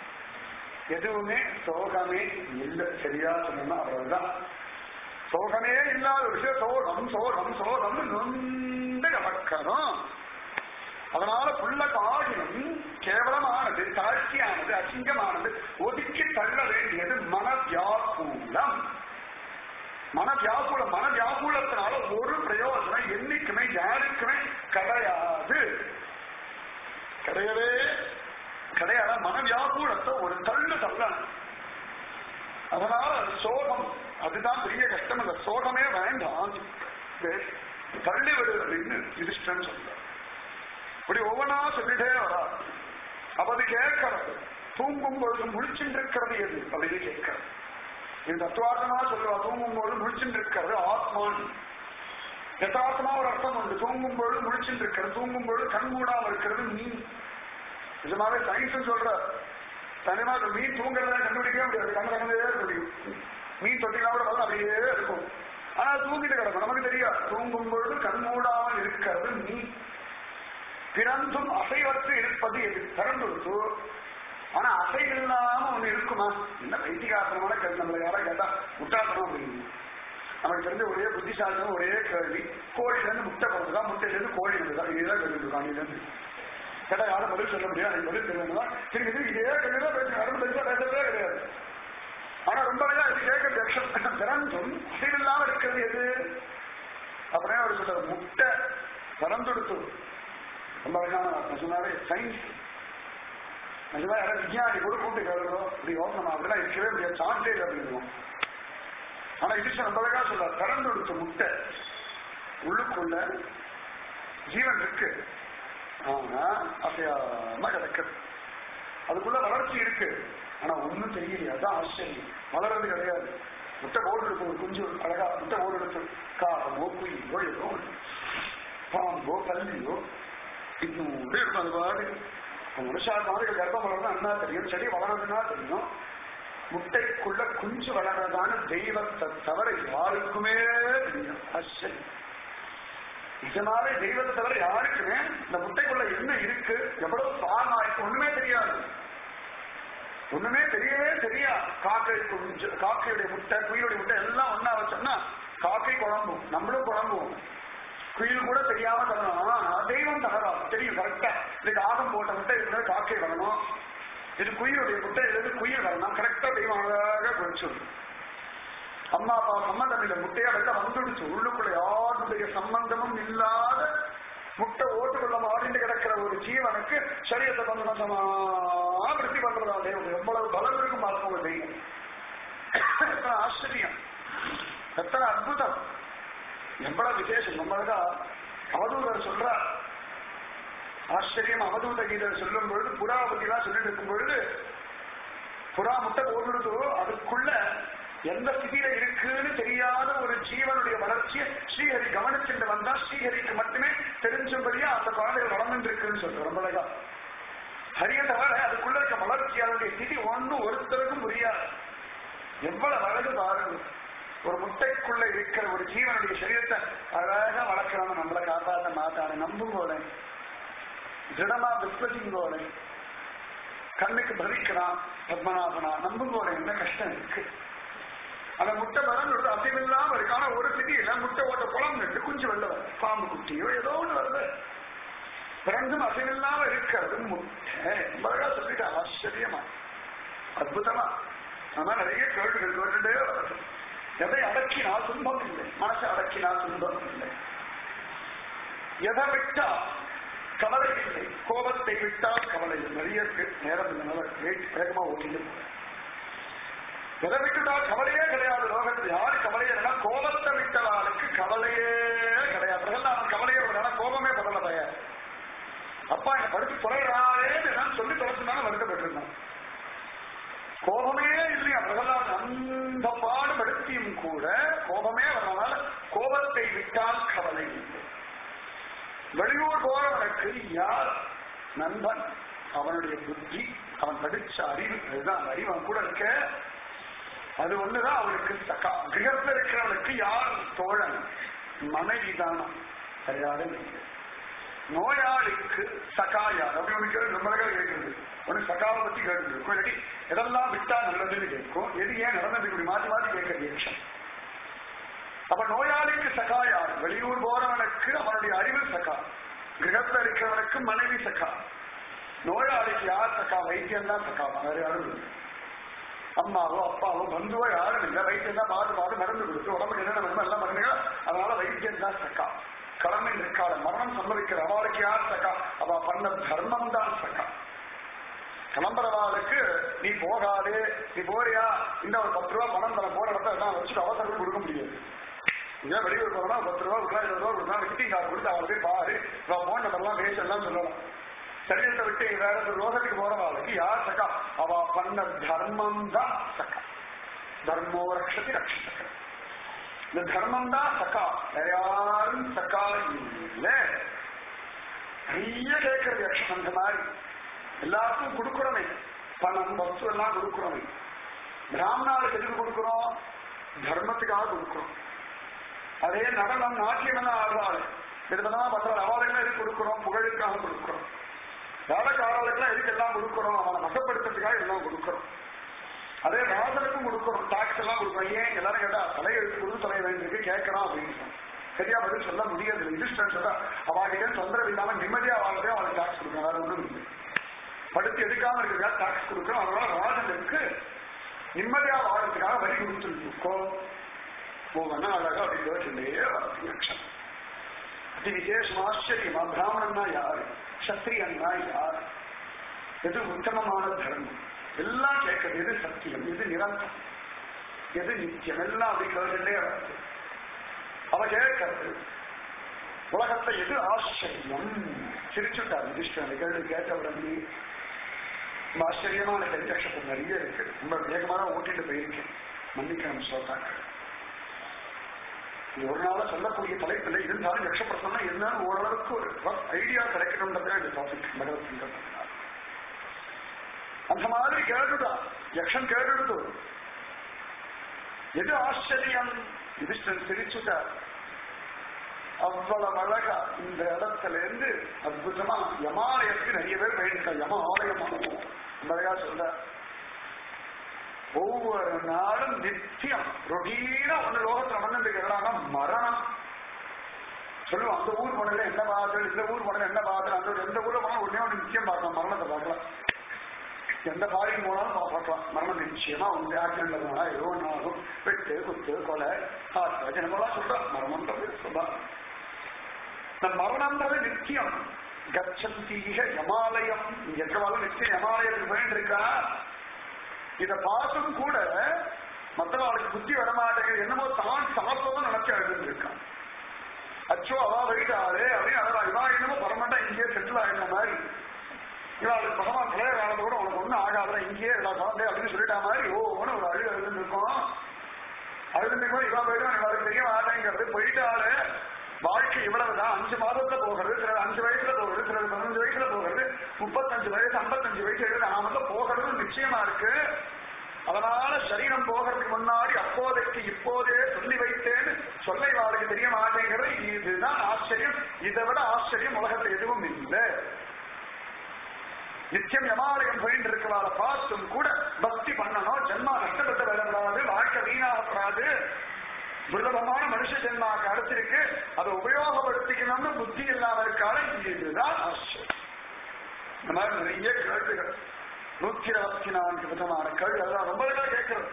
எதுவுமே சோகமே இல்லை சரியா சொன்னா அவ்வளவுதான் சோகமே இல்லாத ஒரு விஷயம் சோகம் சோகம் சோகம் நொந்து கமக்கணும் அதனால புள்ள காடினும் கேவலமானது தாழ்ச்சியானது அசிங்கமானது ஒதுக்கி தள்ள வேண்டியது மன வியாக்குலம் மன வியாக்குலம் மன வியாக்குலத்தினால ஒரு பிரயோஜனம் என்னைக்குமே யாருக்குமே கிடையாது கிடையவே கிடையாது மன வியாக்குலத்தை ஒரு தள்ளு தள்ளணும் அதனால சோகம் அதுதான் பெரிய கஷ்டம் அந்த சோகமே வேண்டாம் தள்ளி விடு அப்படின்னு யுதிஷ்டன் சொல்றார் இப்படி ஒவ்வொன்றா சொல்லிட்டே வரா அப்ப அது கேட்கறது தூங்கும் பொழுது முழிச்சுட்டு இருக்கிறது எது அப்படின்னு கேட்கறது இது தத்துவார்த்தமா சொல்லுவா தூங்கும் பொழுது முழிச்சுட்டு இருக்கிறது ஆத்மான் யதார்த்தமா ஒரு அர்த்தம் உண்டு தூங்கும் பொழுது முழிச்சுட்டு இருக்கிறது தூங்கும் பொழுது கண் மூடாம இருக்கிறது மீன் நிஜமாவே சயின்ஸ் சொல்ற தனிமா மீன் தூங்குறத கண்டுபிடிக்கவே முடியாது கண்ண கண்ணதே முடியும் மீன் தொட்டினா கூட வந்து அப்படியே இருக்கும் ஆனா தூங்கிட்டு கிடக்கும் நமக்கு தெரியாது தூங்கும் பொழுது கண் மூடாமல் இருக்கிறது மீன் பிறந்தும் அசைவற்று இருப்பது எது பிறந்துடுத்து ஆனா அசை இல்லாம ஒண்ணு இருக்குமா என்ன வைத்திகாசனமான கேள்வி நம்மள யாரா கேட்டா முட்டாசனம் அப்படின்னு நமக்கு தெரிஞ்ச ஒரே புத்திசாலியும் ஒரே கேள்வி கோழில இருந்து முட்டை பிறந்ததா முட்டையில இருந்து கோழி வந்ததா இதுதான் கேள்வி இருக்காங்க இருந்து கேட்டா யாரும் பதில் சொல்ல முடியாது எனக்கு பதில் தெரியணும்னா திரும்பி திரும்பி இதே கேள்விதான் பேசுங்க யாரும் பெருசா பேசவே கிடையாது ஆனா ரொம்ப அழகா இது கேட்கறது பிறந்தும் அசைவில்லாம இருக்கிறது எது அப்புறம் அவர் சொல்ற முட்டை பிறந்துடுத்து ரொம்ப அழகான வார்த்தை சொன்னாரு சயின்ஸ் நிஜமா யாராவது விஞ்ஞானி கூட கூட்டு கேளுறோம் இப்படி யோசனை அப்படிலாம் இருக்கவே முடியாது சான்ஸே அப்படின்னுவோம் ஆனா இது ரொம்ப அழகா சொல்ல திறந்து கொடுத்த முட்டை உள்ளுக்குள்ள ஜீவன் இருக்கு ஆனா அசையாம கிடக்குது அதுக்குள்ள வளர்ச்சி இருக்கு ஆனா ஒண்ணும் தெரியலையே அதான் ஆச்சரியம் வளர்றது கிடையாது முட்டை ஓடு எடுத்து ஒரு குஞ்சு அழகா முட்டை ஓடு எடுத்து காகமோ குயிலோ ஏதோ ஒண்ணு. பாம்போ பல்லியோ இன்னும் இருக்கும் அது பாடு மனுஷா மாதிரி கர்ப்பம் வளர்ந்தா என்ன தெரியும் செடி வளர்றதுன்னா தெரியும் முட்டைக்குள்ள குஞ்சு வளர்றதான தெய்வத்தை தவிர யாருக்குமே தெரியும் ஆச்சரியம் இதனாலே தெய்வத்தை தவிர யாருக்குமே இந்த முட்டைக்குள்ள என்ன இருக்கு எவ்வளவு சாரணா இருக்கு ஒண்ணுமே தெரியாது ஒண்ணுமே தெரியவே தெரியாது காக்கை குஞ்சு காக்கையுடைய முட்டை குயிலுடைய முட்டை எல்லாம் ஒண்ணா வச்சோம்னா காக்கை குழம்பும் நம்மளும் குழம்பும் குயில் கூட தெரியாம தரணும் தெய்வம் தகராறு தெரியும் கரெக்டா இதுக்கு ஆகம் போட்ட முட்டை இருக்கிற காக்கை வரணும் இது குயிலுடைய முட்டை இது குயில் வரணும் கரெக்டா தெய்வம் அழகாக குறிச்சிடும் அம்மா அப்பா சம்பந்தம் இல்லை முட்டையா வெளில வந்துடுச்சு உள்ளுக்குள்ள யாருடைய சம்பந்தமும் இல்லாத முட்டை ஓட்டுக்குள்ள மாறிண்டு கிடக்கிற ஒரு ஜீவனுக்கு சரியத்தை சந்தோஷமா விருத்தி பண்றதா தெய்வம் எவ்வளவு பலம் இருக்கும் பார்க்கும் தெய்வம் எத்தனை ஆச்சரியம் எத்தனை அற்புதம் எவ்வளவு விசேஷம் நம்மளதா அவதூதர் சொல்றார் ஆச்சரியம் அவதூத கீதர் சொல்லும் பொழுது புறா பத்திலாம் சொல்லிட்டு இருக்கும் பொழுது புறா முட்டை போடுறதோ அதுக்குள்ள எந்த ஸ்திதியில இருக்குன்னு தெரியாத ஒரு ஜீவனுடைய வளர்ச்சியை ஸ்ரீஹரி கவனிச்சுட்டு வந்தா ஸ்ரீஹரிக்கு மட்டுமே தெரிஞ்சபடியா அந்த குழந்தைகள் வளர்ந்து இருக்குன்னு சொல்றோம் ரொம்ப அழகா ஹரிய தவிர அதுக்குள்ள இருக்க வளர்ச்சி அதனுடைய ஸ்திதி ஒன்றும் ஒருத்தருக்கும் புரியாது எவ்வளவு அழகு பாருங்க ஒரு முட்டைக்குள்ள இருக்கிற ஒரு ஜீவனுடைய சரீரத்தை அழகா வளர்க்கிறாங்க நம்மளை காப்பாத்த மாட்டாரு நம்பும் போல திடமா விஸ்வசிங் போல கண்ணுக்கு பலிக்கிறான் பத்மநாபனா நம்பும் போல என்ன கஷ்டம் இருக்கு அந்த முட்டை வரம் அசைவில்லாம இருக்கு ஆனா ஒரு சிட்டியில முட்டை ஓட்ட குளம் நட்டு குஞ்சு வெள்ள வரும் பாம்பு குட்டியோ ஏதோ ஒண்ணு வருது பிறந்தும் அசைவில்லாம இருக்கிறது முட்டை ரொம்ப அழகா சொல்லிட்டு ஆச்சரியமா அற்புதமா ஆனா நிறைய கேள்விகள் கேட்டுட்டே வருது எதை அடக்கினால் துன்பம் இல்லை மனசை அடக்கினால் துன்பம் இல்லை எதை விட்டா கவலை இல்லை கோபத்தை விட்டால் கவலை இல்லை நிறைய பேர் நேரம் இல்லைனால வேகமா ஓட்டிட்டு போறேன் எதை விட்டுட்டா கவலையே கிடையாது லோகத்தில் யாரு கவலையே இல்லைன்னா கோபத்தை விட்டவாளுக்கு கவலையே கிடையாது பிரகலாதன் கவலையே விடனா கோபமே பரவல தயார் அப்பா என்ன படிச்சு குறைறாரேன்னு நான் சொல்லி தொலைச்சுனால வருத்தப்பட்டிருந்தான் கோபமே இல்லையா பிரகலாதன் அந்த பாடுபடுத்தியும் கூட கோபமே வரனால கோபத்தை விட்டால் கவலை இல்லை வெளியூர் போறவனுக்கு யார் நண்பன் அவனுடைய புத்தி அவன் படிச்ச அறிவு அதுதான் அந்த அறிவு அவன் கூட இருக்க அது ஒண்ணுதான் அவனுக்கு சகா கிரகத்தில் இருக்கிறவனுக்கு யார் தோழன் மனைவி தானம் சரியாரும் இல்லை நோயாளிக்கு சகா யார் அப்படி ஒன்று கேள்வி ரொம்ப அழகா கேட்கிறது ஒன்று சகாவை பத்தி கேட்டு இருக்கும் இல்லாட்டி எதெல்லாம் விட்டா நல்லதுன்னு கேட்கும் எது ஏன் நடந்தது இப்படி மாற்றி மாற்றி கேட்கறது யக்ஷம் அப்ப நோயாளிக்கு சகா யார் வெளியூர் போறவனுக்கு அவனுடைய அறிவு சகா கிரகத்தில் இருக்கிறவனுக்கு மனைவி சகா நோயாளிக்கு யார் சகா வைத்தியம் தான் சகா வேற யாரும் இல்லை அம்மாவோ அப்பாவோ பந்துவோ யாரும் இல்லை வைத்தியம் தான் பாடு பாடு மருந்து கொடுத்து உடம்புக்கு என்னென்ன வேணுமோ எல்லாம் பண்ணுங்க அதனால வைத்தியம் தான் சக்கா கடமை நிற்காத மரணம் சம்பவிக்கிற அவளுக்கு யார் சக்கா அவ பண்ண தர்மம் தான் சக்கா கிளம்புறவாளுக்கு நீ போகாதே நீ போறியா இந்த ஒரு பத்து ரூபா பணம் தர போற இடத்த எல்லாம் வச்சுட்டு அவசரம் கொடுக்க முடியாது இங்க வெளியூர் போறோம்னா பத்து ரூபா கொடுக்கலாம் இருபது ரூபா கொடுக்கலாம் விசிட்டிங் கார்டு கொடுத்து அவளை போய் பாரு இவன் போன் நம்பர்லாம் வேஸ்ட் எல்லாம் சொல்லலாம் சரீரத்தை விட்டு வேற ஒரு லோகத்துக்கு போறவாளுக்கு யார் சக்கா அவ பண்ண தர்மம் தான் சக்கா தர்மோ ரக்ஷதி ரக்ஷசக இந்த தர்மம் தான் சக்கா வேற யாரும் சக்கா இல்ல நிறைய கேட்கறது யக்ஷம் அந்த மாதிரி எல்லாருக்கும் கொடுக்குறோமே பணம் வஸ்து எல்லாம் கொடுக்குறோமே பிராமணாளுக்கு எதுக்கு கொடுக்குறோம் தர்மத்துக்காக கொடுக்குறோம் அதே நடனம் நாட்டியம் எல்லாம் ஆடுறாள் விதவிதமா பண்றாள் அவளுக்கு எதுக்கு கொடுக்குறோம் புகழுக்காக கொடுக்குறோம் வேலைக்காரர்களுக்குலாம் எதுக்கு எல்லாம் கொடுக்குறோம் அவனை வசப்படுத்துறதுக்காக எல்லாம் கொடுக்குறோம் அதே ராஜனுக்கும் கொடுக்குறோம் டாக்ஸ் எல்லாம் கொடுக்குறோம் ஏன் எல்லாரும் கேட்டா தலையெழுத்து கொடுத்து தலைய வேண்டியிருக்கு கேட்கணும் அப்படின்னு சரியா பதில் சொல்ல முடியாது ரிஜிஸ்டர் சொல்ல அவகிட்ட தொந்தரவு இல்லாம நிம்மதியா வாழ்க்கை அவளுக்கு டாக்ஸ் கொடுக்கணும் வேற ஒன்றும் இல்லை படுத்து எடுக்காம இருக்கிறதா டாக்ஸ் கொடுக்குறோம் அதனால ராஜனுக்கு நிம்மதியா வாழ்றதுக்காக வரி கொடுத்துருக்கோம் போவனா அழகா அப்படி கேட்டுட்டே வரது யக்ஷம் அதி விசேஷம் ஆச்சரியமா பிராமணன்னா யாரு சத்திரியன்னா யார் எது உத்தமமான தர்மம் எல்லாம் கேட்கறது எது சத்தியம் எது நிரந்தரம் எது நித்தியம் எல்லாம் அப்படி கேட்டுட்டே வருது அவ கேட்கறது உலகத்தை எது ஆச்சரியம் சிரிச்சுட்டார் யுதிஷ்டர் கேள்வி கேட்ட உடனே ரொம்ப ஆச்சரியமான கரிநட்சத்திரம் நிறைய இருக்கு ரொம்ப வேகமாக ஓட்டிட்டு போயிருக்கேன் மன்னிக்கணும் சொல்றாங்க இது ஒரு நாள சொல்லக்கூடிய தலைப்பில் இருந்தாலும் யக்ஷப்பிரசன்னா இருந்தாலும் ஓரளவுக்கு ஒரு ஐடியா கிடைக்கணும்ன்றதுதான் இந்த டாபிக் பகவத்கீதை அந்த மாதிரி கேட்டுதான் யக்ஷன் கேட்டுடுது எது ஆச்சரியம் யுதிஷ்டன் சிரிச்சுட்டார் அவ்வளவு அழகா இந்த இடத்துல இருந்து அற்புதமா யமாலயத்துக்கு நிறைய பேர் வேண்டிக்கா யம ஆலயம் அழகா சொல்ற ஒவ்வொரு நாளும் நித்தியம் ரொட்டீனா ஒண்ணு லோகத்துல வந்துருக்கிறாங்க மரணம் சொல்லுவோம் அந்த ஊர் போனதுல என்ன பாதல் இந்த ஊர் போனதுல என்ன பாதல் அந்த ஊர் எந்த ஊர்ல போனாலும் ஒன்னே ஒண்ணு நிச்சயம் பார்க்கலாம் மரணத்தை பார்க்கலாம் எந்த பாரியம் போனாலும் பா- பார்க்கலாம் மரணம் நிச்சயமா உண்டு ஆக்சிடென்ட்ல போனா ஏதோ ஒண்ணு ஆகும் வெட்டு குத்து கொலை ஹார்ட் நம்மளாம் சொல்றோம் மரணம்ன்றது சுபம் இந்த மரணம்ன்றது நித்தியம் கச்சந்தீக யமாலயம் இங்க இருக்கிறவாலும் நிச்சயம் யமாலயத்துக்கு போயிட்டு இருக்கா இத பார்த்தும் கூட மற்றவர்களுக்கு புத்தி வரமாட்டேங்குது என்னமோ தான் சாப்பிடவும் நினைச்சு அழுதுட்டு இருக்கான் அச்சோ அவா போயிட்டாரு அப்படின்னு அழகா இவா என்னமோ பரமாட்டா இங்கேயே செட்டில் ஆகிற மாதிரி இவாளுக்கு பகமா பழைய காலத்தை கூட உனக்கு ஒண்ணும் ஆகாத இங்கேயே எல்லா குழந்தை அப்படின்னு சொல்லிட்டா மாதிரி ஓன்னு ஒரு அழுகு அழுதுன்னு இருக்கும் அழுதுன்னு இவா போயிடும் இவளுக்கு தெரிய மாட்டேங்கிறது போயிட்டாரு வாழ்க்கை இவ்வளவுதான் அஞ்சு மாதத்துல போகிறது சிலர் அஞ்சு வயசுல போகிறது சிலர் பதினஞ்சு வயசுல போகிறது முப்பத்தஞ்சு வயசு ஐம்பத்தஞ்சு வயசு எழுபது நாமத்துல போகிறது நிச்சயமா இருக்கு அதனால சரீரம் போகிறதுக்கு முன்னாடி அப்போதைக்கு இப்போதே சொல்லி வைத்தேன்னு சொல்ல இவாளுக்கு தெரிய மாட்டேங்கிறது இதுதான் ஆச்சரியம் இதை விட ஆச்சரியம் உலகத்துல எதுவும் இல்லை நித்தியம் யமாலயம் போயிட்டு இருக்கிறவாளை பார்த்தும் கூட பக்தி பண்ணணும் ஜென்மா நஷ்டப்பட்டு வரக்கூடாது வாழ்க்கை வீணாகக்கூடாது துர்லபமான மனுஷ ஜென்மா கிடைச்சிருக்கு அதை உபயோகப்படுத்திக்கணும்னு புத்தி இல்லாம இருக்கால இதுதான் ஆச்சரியம் இந்த மாதிரி நிறைய கேள்விகள் நூத்தி இருபத்தி நான்கு விதமான கேள்வி அதெல்லாம் ரொம்ப அழகா கேட்கிறது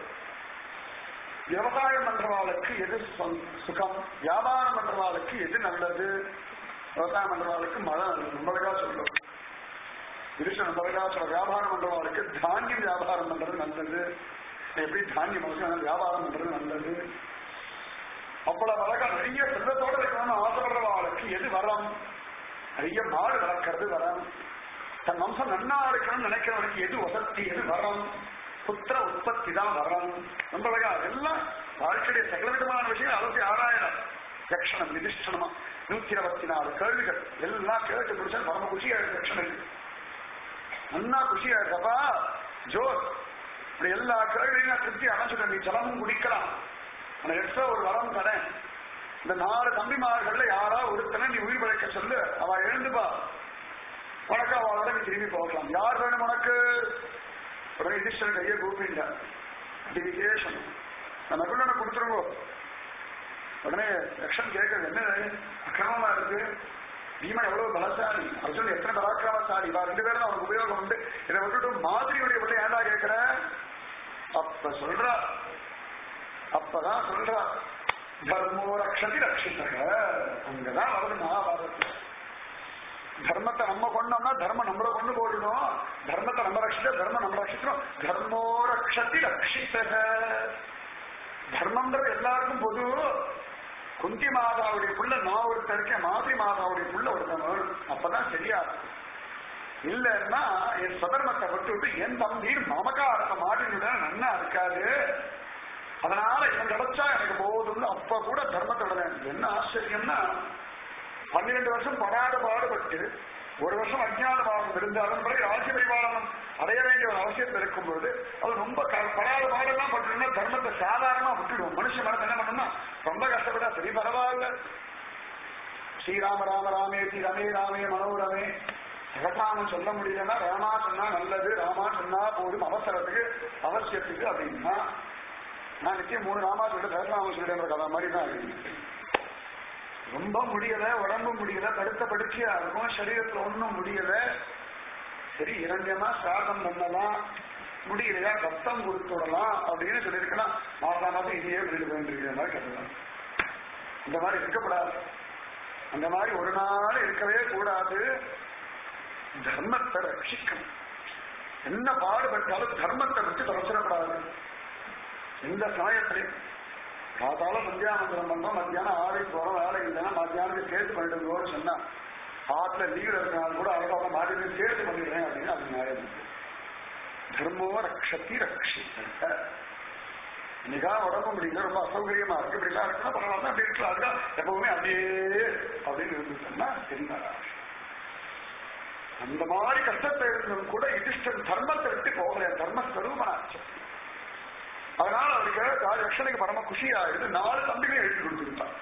விவசாயம் பண்றவாளுக்கு எது சொந்- சுகம் வியாபாரம் பண்றவாளுக்கு எது நல்லது விவசாயம் பண்றவாளுக்கு மழை நல்லது ரொம்ப அழகா சொல்லும் கிருஷ்ணன் ரொம்ப அழகா சொல்ற வியாபாரம் பண்றவாளுக்கு தானியம் வியாபாரம் பண்றது நல்லது எப்படி தானியம் அவசியம் வியாபாரம் பண்றது நல்லது அவ்வளவு அழகா நிறைய செல்வத்தோட இருக்கணும்னு ஆசைப்படுறவாளுக்கு எது வரம் நிறைய மாடு வளர்க்கறது வரம் தன் வம்சம் நன்னா இருக்கணும்னு நினைக்கிறவனுக்கு எது வசதி எது வரம் புத்திர உற்பத்தி தான் வரம் ரொம்ப அழகா எல்லாம் வாழ்க்கையுடைய சகல விதமான விஷயங்கள் அலசி ஆராயணும் யக்ஷணம் நிதிஷ்டனமா நூத்தி இருபத்தி நாலு கேள்விகள் எல்லாம் கேட்டு முடிச்சா பரம குஷியா இருக்கு யக்ஷனுக்கு நன்னா குஷியா இருக்கப்பா ஜோர் இப்படி எல்லா கேள்வியும் நான் திருப்தி அணைச்சுட்டேன் நீ ஜலமும் குடிக்கலாம் ஆனா எக்ஸ்ட்ரா ஒரு வரம் தரேன் இந்த நாலு தம்பிமார்கள்ல யாரா ஒருத்தனை நீ உயிர் பிழைக்க சொல்லு அவ எழுந்துப்பா உனக்கு அவளோட நீ திரும்பி போகலாம் யார் வேணும் உனக்கு உடனே யுதிஷ்டர் கையை கூப்பிங்க அது விசேஷம் நான் நகுலனை கொடுத்துருங்கோ உடனே யக்ஷன் கேட்கறது என்ன அக்கிரமமா இருக்கு பீமா எவ்வளவு பலசாலி அர்ஜுன் எத்தனை பராக்கிரமசாலி வா ரெண்டு பேரும் அவனுக்கு உபயோகம் உண்டு இதை விட்டுட்டு மாதிரியுடைய பிள்ளை ஏன்டா கேட்கிற அப்ப சொல்றா அப்பதான் சொல்றா தர்மோ ரக்ஷதி ரட்சித்தக அங்கதான் வருது மகாபாரதத்துல தர்மத்தை நம்ம கொண்டோம்னா தர்மம் நம்மள கொண்டு போயிடும் தர்மத்தை நம்ம ரட்சித்த தர்மம் நம்ம ரட்சிக்கிறோம் தர்மோ ரக்ஷதி ரட்சித்தக தர்மம்ன்றது எல்லாருக்கும் பொது குந்தி மாதாவுடைய புள்ள நான் ஒருத்தன் இருக்கேன் மாதிரி மாதாவுடைய புள்ள ஒருத்தன் வேணும் அப்பதான் சரியா இருக்கும் இல்லைன்னா என் சதர்மத்தை விட்டு விட்டு என் தம்பி மமக்காரத்தை மாட்டினுட நன்னா இருக்காது அதனால இவன் கிடைச்சா எனக்கு போதும்னு அப்ப கூட தர்மத்தை விட வேண்டும் என்ன ஆச்சரியம்னா பன்னிரண்டு வருஷம் படாத பாடுபட்டு ஒரு வருஷம் அஜ்ஞான பாவம் இருந்தாலும் பிறகு ராஜ்ய பரிபாலனம் அடைய வேண்டிய ஒரு அவசியத்தில் இருக்கும்போது அது ரொம்ப க- படாத பாடெல்லாம் பட்டுனா தர்மத்தை சாதாரணமா விட்டுடுவோம் மனுஷன் மனசு என்ன பண்ணணும்னா ரொம்ப கஷ்டப்பட்டா சரி பரவாயில்ல ஸ்ரீராம ராம ராமே ஸ்ரீ ரமே ராமே மனோரமே சகசாமம் சொல்ல முடியலன்னா ராமா சொன்னா நல்லது ராமா சொன்னா போதும் அவசரத்துக்கு அவசியத்துக்கு அப்படின்னா நான் நிச்சயம் மூணு ராமா சொல்லிட்டு சகசாமம் சொல்லிடுற கதை மாதிரி தான் இருக்கு ரொம்ப முடியல உடம்பு முடியல படுத்த படுக்கையா இருக்கும் சரீரத்துல ஒண்ணும் முடியல சரி இரண்டியமா சாதம் பண்ணலாம் முடியலையா ரத்தம் கொடுத்து விடலாம் அப்படின்னு சொல்லியிருக்கலாம் மாசா மாசம் இதையே வீடு வேண்டியிருக்கிற மாதிரி கருதலாம் இந்த மாதிரி இருக்கக்கூடாது அந்த மாதிரி ஒரு நாள் இருக்கவே கூடாது தர்மத்தை ரட்சிக்கணும் என்ன பாடுபட்டாலும் தர்மத்தை விட்டு தொலைச்சிடக்கூடாது எந்த சமயத்திலையும் காத்தால மத்தியானம் பண்றோம் மத்தியானம் ஆளுக்கு போறோம் வேலை இல்லைன்னா மத்தியானத்துக்கு சேர்த்து பண்ணிட்டு சொன்னா ஆத்துல லீவ்ல இருக்கனால கூட அழகாக மாறி சேர்த்து பண்ணிடுறேன் அப்படின்னு அது நியாயம் இருக்கு. தர்மோ ரக்ஷத்தி ரக்ஷித்த நிகா உடம்பு முடியல ரொம்ப அசௌகரியமா இருக்கு இப்படி எல்லாம் இருக்குன்னா பரவாயில்ல அப்படி இருக்கலாம் அதுதான் எப்பவுமே அப்படியே அப்படின்னு இருந்துச்சுன்னா தெரியுமா அந்த மாதிரி கஷ்டத்தை இருந்தும் கூட யுதிஷ்டன் தர்மத்தை விட்டு போகல தர்மஸ்வரூபனாச்சு அதனால அவருக்கு யக்ஷனுக்கு பரம குஷி ஆயிடுது நாலு தம்பிகளை எழுதி கொடுத்துருந்தான்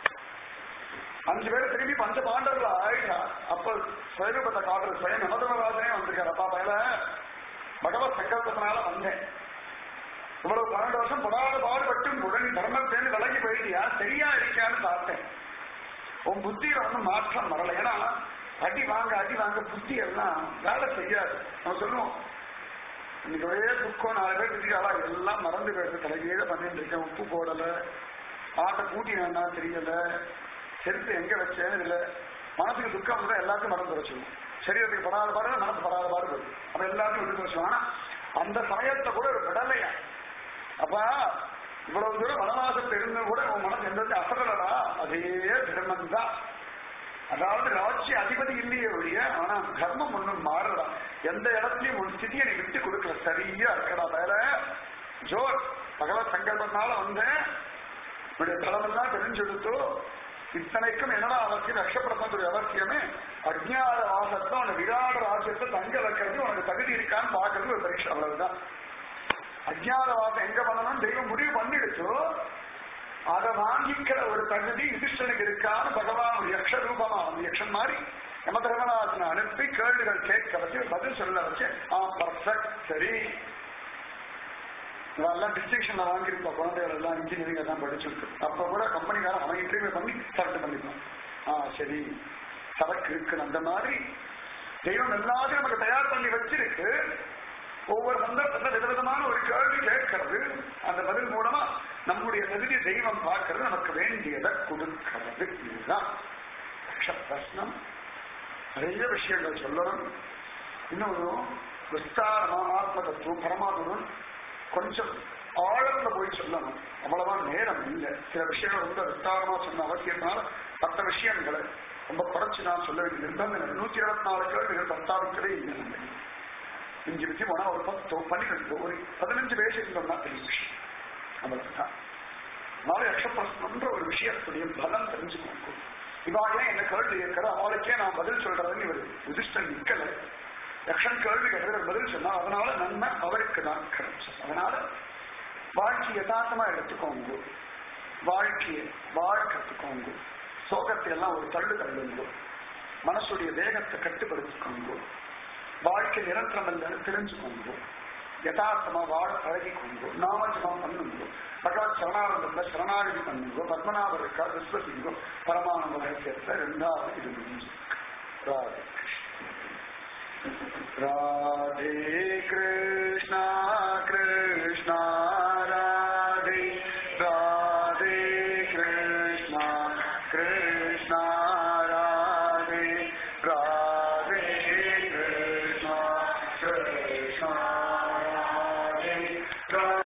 அஞ்சு பேர் திரும்பி பஞ்ச பாண்டவர்கள் ஆயிட்டா அப்ப ஸ்வரூபத்தை காட்டுறது ஸ்வயம் நமதமராஜனே வந்திருக்காரு அப்பா பயில பகவத் சங்கல்பத்தினால வந்தேன் இவ்வளவு பன்னெண்டு வருஷம் படாத பாடுபட்டு உடனே தர்மத்தேன்னு விலகி போயிட்டியா சரியா இருக்கான்னு பார்த்தேன் உன் புத்தியில ஒன்றும் மாற்றம் வரல ஏன்னா அடி வாங்க அடி வாங்க புத்தி எல்லாம் வேலை செய்யாது நம்ம சொல்லுவோம் இன்னைக்கு ஒரே துக்கம் நாலு பேர் திட்டிக்காலா எல்லாம் மறந்து போயிடுது தலைகீழ பண்ணிட்டு இருக்கேன் உப்பு போடல ஆட்டை கூட்டி வேண்டாம் தெரியல செருப்பு எங்க வச்சேன்னு இல்ல மனசுக்கு துக்கம் இருந்தா எல்லாத்தையும் மறந்து வச்சிருவோம் சரீரத்துக்கு படாத பாடு மனசு படாத பாடு வரும் அப்ப எல்லாத்தையும் விட்டு வச்சுவோம் ஆனா அந்த சமயத்தை கூட ஒரு விடலையா அப்ப இவ்வளவு தூரம் வனவாசத்தை இருந்து கூட உன் மனசு எந்த அசரலடா அதே தர்மம் தான் அதாவது ராட்சி அதிபதி இல்லையே ஒழிய ஆனா தர்மம் ஒண்ணும் மாறல எந்த இடத்துலயும் ஒரு ஸ்திதியை நீ விட்டு கொடுக்கல சரியா இருக்கடா வேற ஜோர் பகவத் சங்கல்பத்தினால வந்தேன் உன்னுடைய தளமெல்லாம் தெரிஞ்செடுத்தோ இத்தனைக்கும் என்னடா அவசியம் ரஷப்படுத்தக்கூடிய அவசியமே அஜ்ஞாத வாசத்தை உனக்கு விராட ராஜ்யத்தை தங்க வைக்கிறது உனக்கு தகுதி இருக்கான்னு பாக்குறது ஒரு பரீட்சை அவ்வளவுதான் அஜ்ஞாத வாசம் எங்க பண்ணணும்னு தெய்வம் முடிவு பண்ணிடுச்சோ அதை வாங்கிக்கிற ஒரு தகுதி யுதிஷ்டனுக்கு இருக்கான்னு பகவான் ஒரு யக்ஷ ரூபமா அந்த யக்ஷன் மாதிரி யம தர்மராஜனை அனுப்பி கேள்விகள் கேட்க வச்சு பதில் சொல்ல வச்சு ஆ பர்ஃபெக்ட் சரி இதெல்லாம் டிஸ்டிங்ஷன்ல வாங்கியிருப்பா குழந்தைகள் எல்லாம் இன்ஜினியரிங் எல்லாம் படிச்சிருக்கு அப்ப கூட கம்பெனிக்காரன் அவன் இன்டர்வியூ பண்ணி செலக்ட் பண்ணிப்பான் ஆ சரி சரக்கு இருக்கு அந்த மாதிரி தெய்வம் எல்லாத்தையும் நமக்கு தயார் பண்ணி வச்சிருக்கு ஒவ்வொரு சந்தர்ப்பத்தில் விதவிதமான ஒரு கேள்வி கேட்கறது அந்த பதில் மூலமா நம்முடைய தகுதி தெய்வம் பார்க்கறது நமக்கு வேண்டியதை கொடுக்கிறது இதுதான் லட்ச பிரശ്നം நிறைய விஷயங்கள் சொல்லணும் இன்னொரு விஸ்தாரமா ஆத்ம தத்துவம் பரமாத்மன் கொஞ்சம் ஆழத்துல போய் சொல்லணும் அவ்வளவுதான் நேரம் இல்லை சில விஷயங்கள் ரொம்ப விஸ்தாரமா சொன்ன அவசியத்தினால மற்ற விஷயங்களை ரொம்ப குறைச்சு நான் சொல்ல வேண்டிய நிர்பந்தம் நூத்தி இருபத்தி நாலு கேள்விகள் பிரஸ்தாபிக்கவே இல்லை நம்ம இஞ்சி வச்சு போனா ஒரு பத்து பன்னிரெண்டு ஒரு பதினஞ்சு பேசிட்டு சொன்னா பெரிய விஷயம் அவ்வளவுதான் நாளை யக்ஷப்பிரஸ்னம்ன்ற ஒரு விஷயத்துடைய பலம் தெரிஞ்சுக்கோங்க இவாளே என்ன கேள்வி கேட்கிற அவளுக்கே நான் பதில் சொல்றதுன்னு இவர் யுதிஷ்டன் நிக்கல யக்ஷன் கேள்வி கேட்கிற பதில் சொன்னா அதனால நன்மை அவருக்கு தான் கிடைச்சது அதனால வாழ்க்கை யதார்த்தமா எடுத்துக்கோங்க வாழ்க்கையை வாழ கத்துக்கோங்க சோகத்தை எல்லாம் ஒரு தள்ளு தள்ளுங்க மனசுடைய வேகத்தை கட்டுப்படுத்திக்கோங்க வாழ்க்கை நிரந்தரம் இல்லைன்னு தெரிஞ்சுக்கோங்க யதார்த்தமா வாழ பழகிக்கோங்க நாமஜமா பண்ணுங்க பகவத் சரணானந்தத்துல சரணாகதி பண்ணுங்க பத்மநாபர் இருக்கா விஸ்வசிங்கோ பரமானந்த ரகசியத்துல ரெண்டாவது இது முடிஞ்சு ராதே ராதே கிருஷ்ணா கிருஷ்ணா ராதே ராதே கிருஷ்ணா கிருஷ்ணா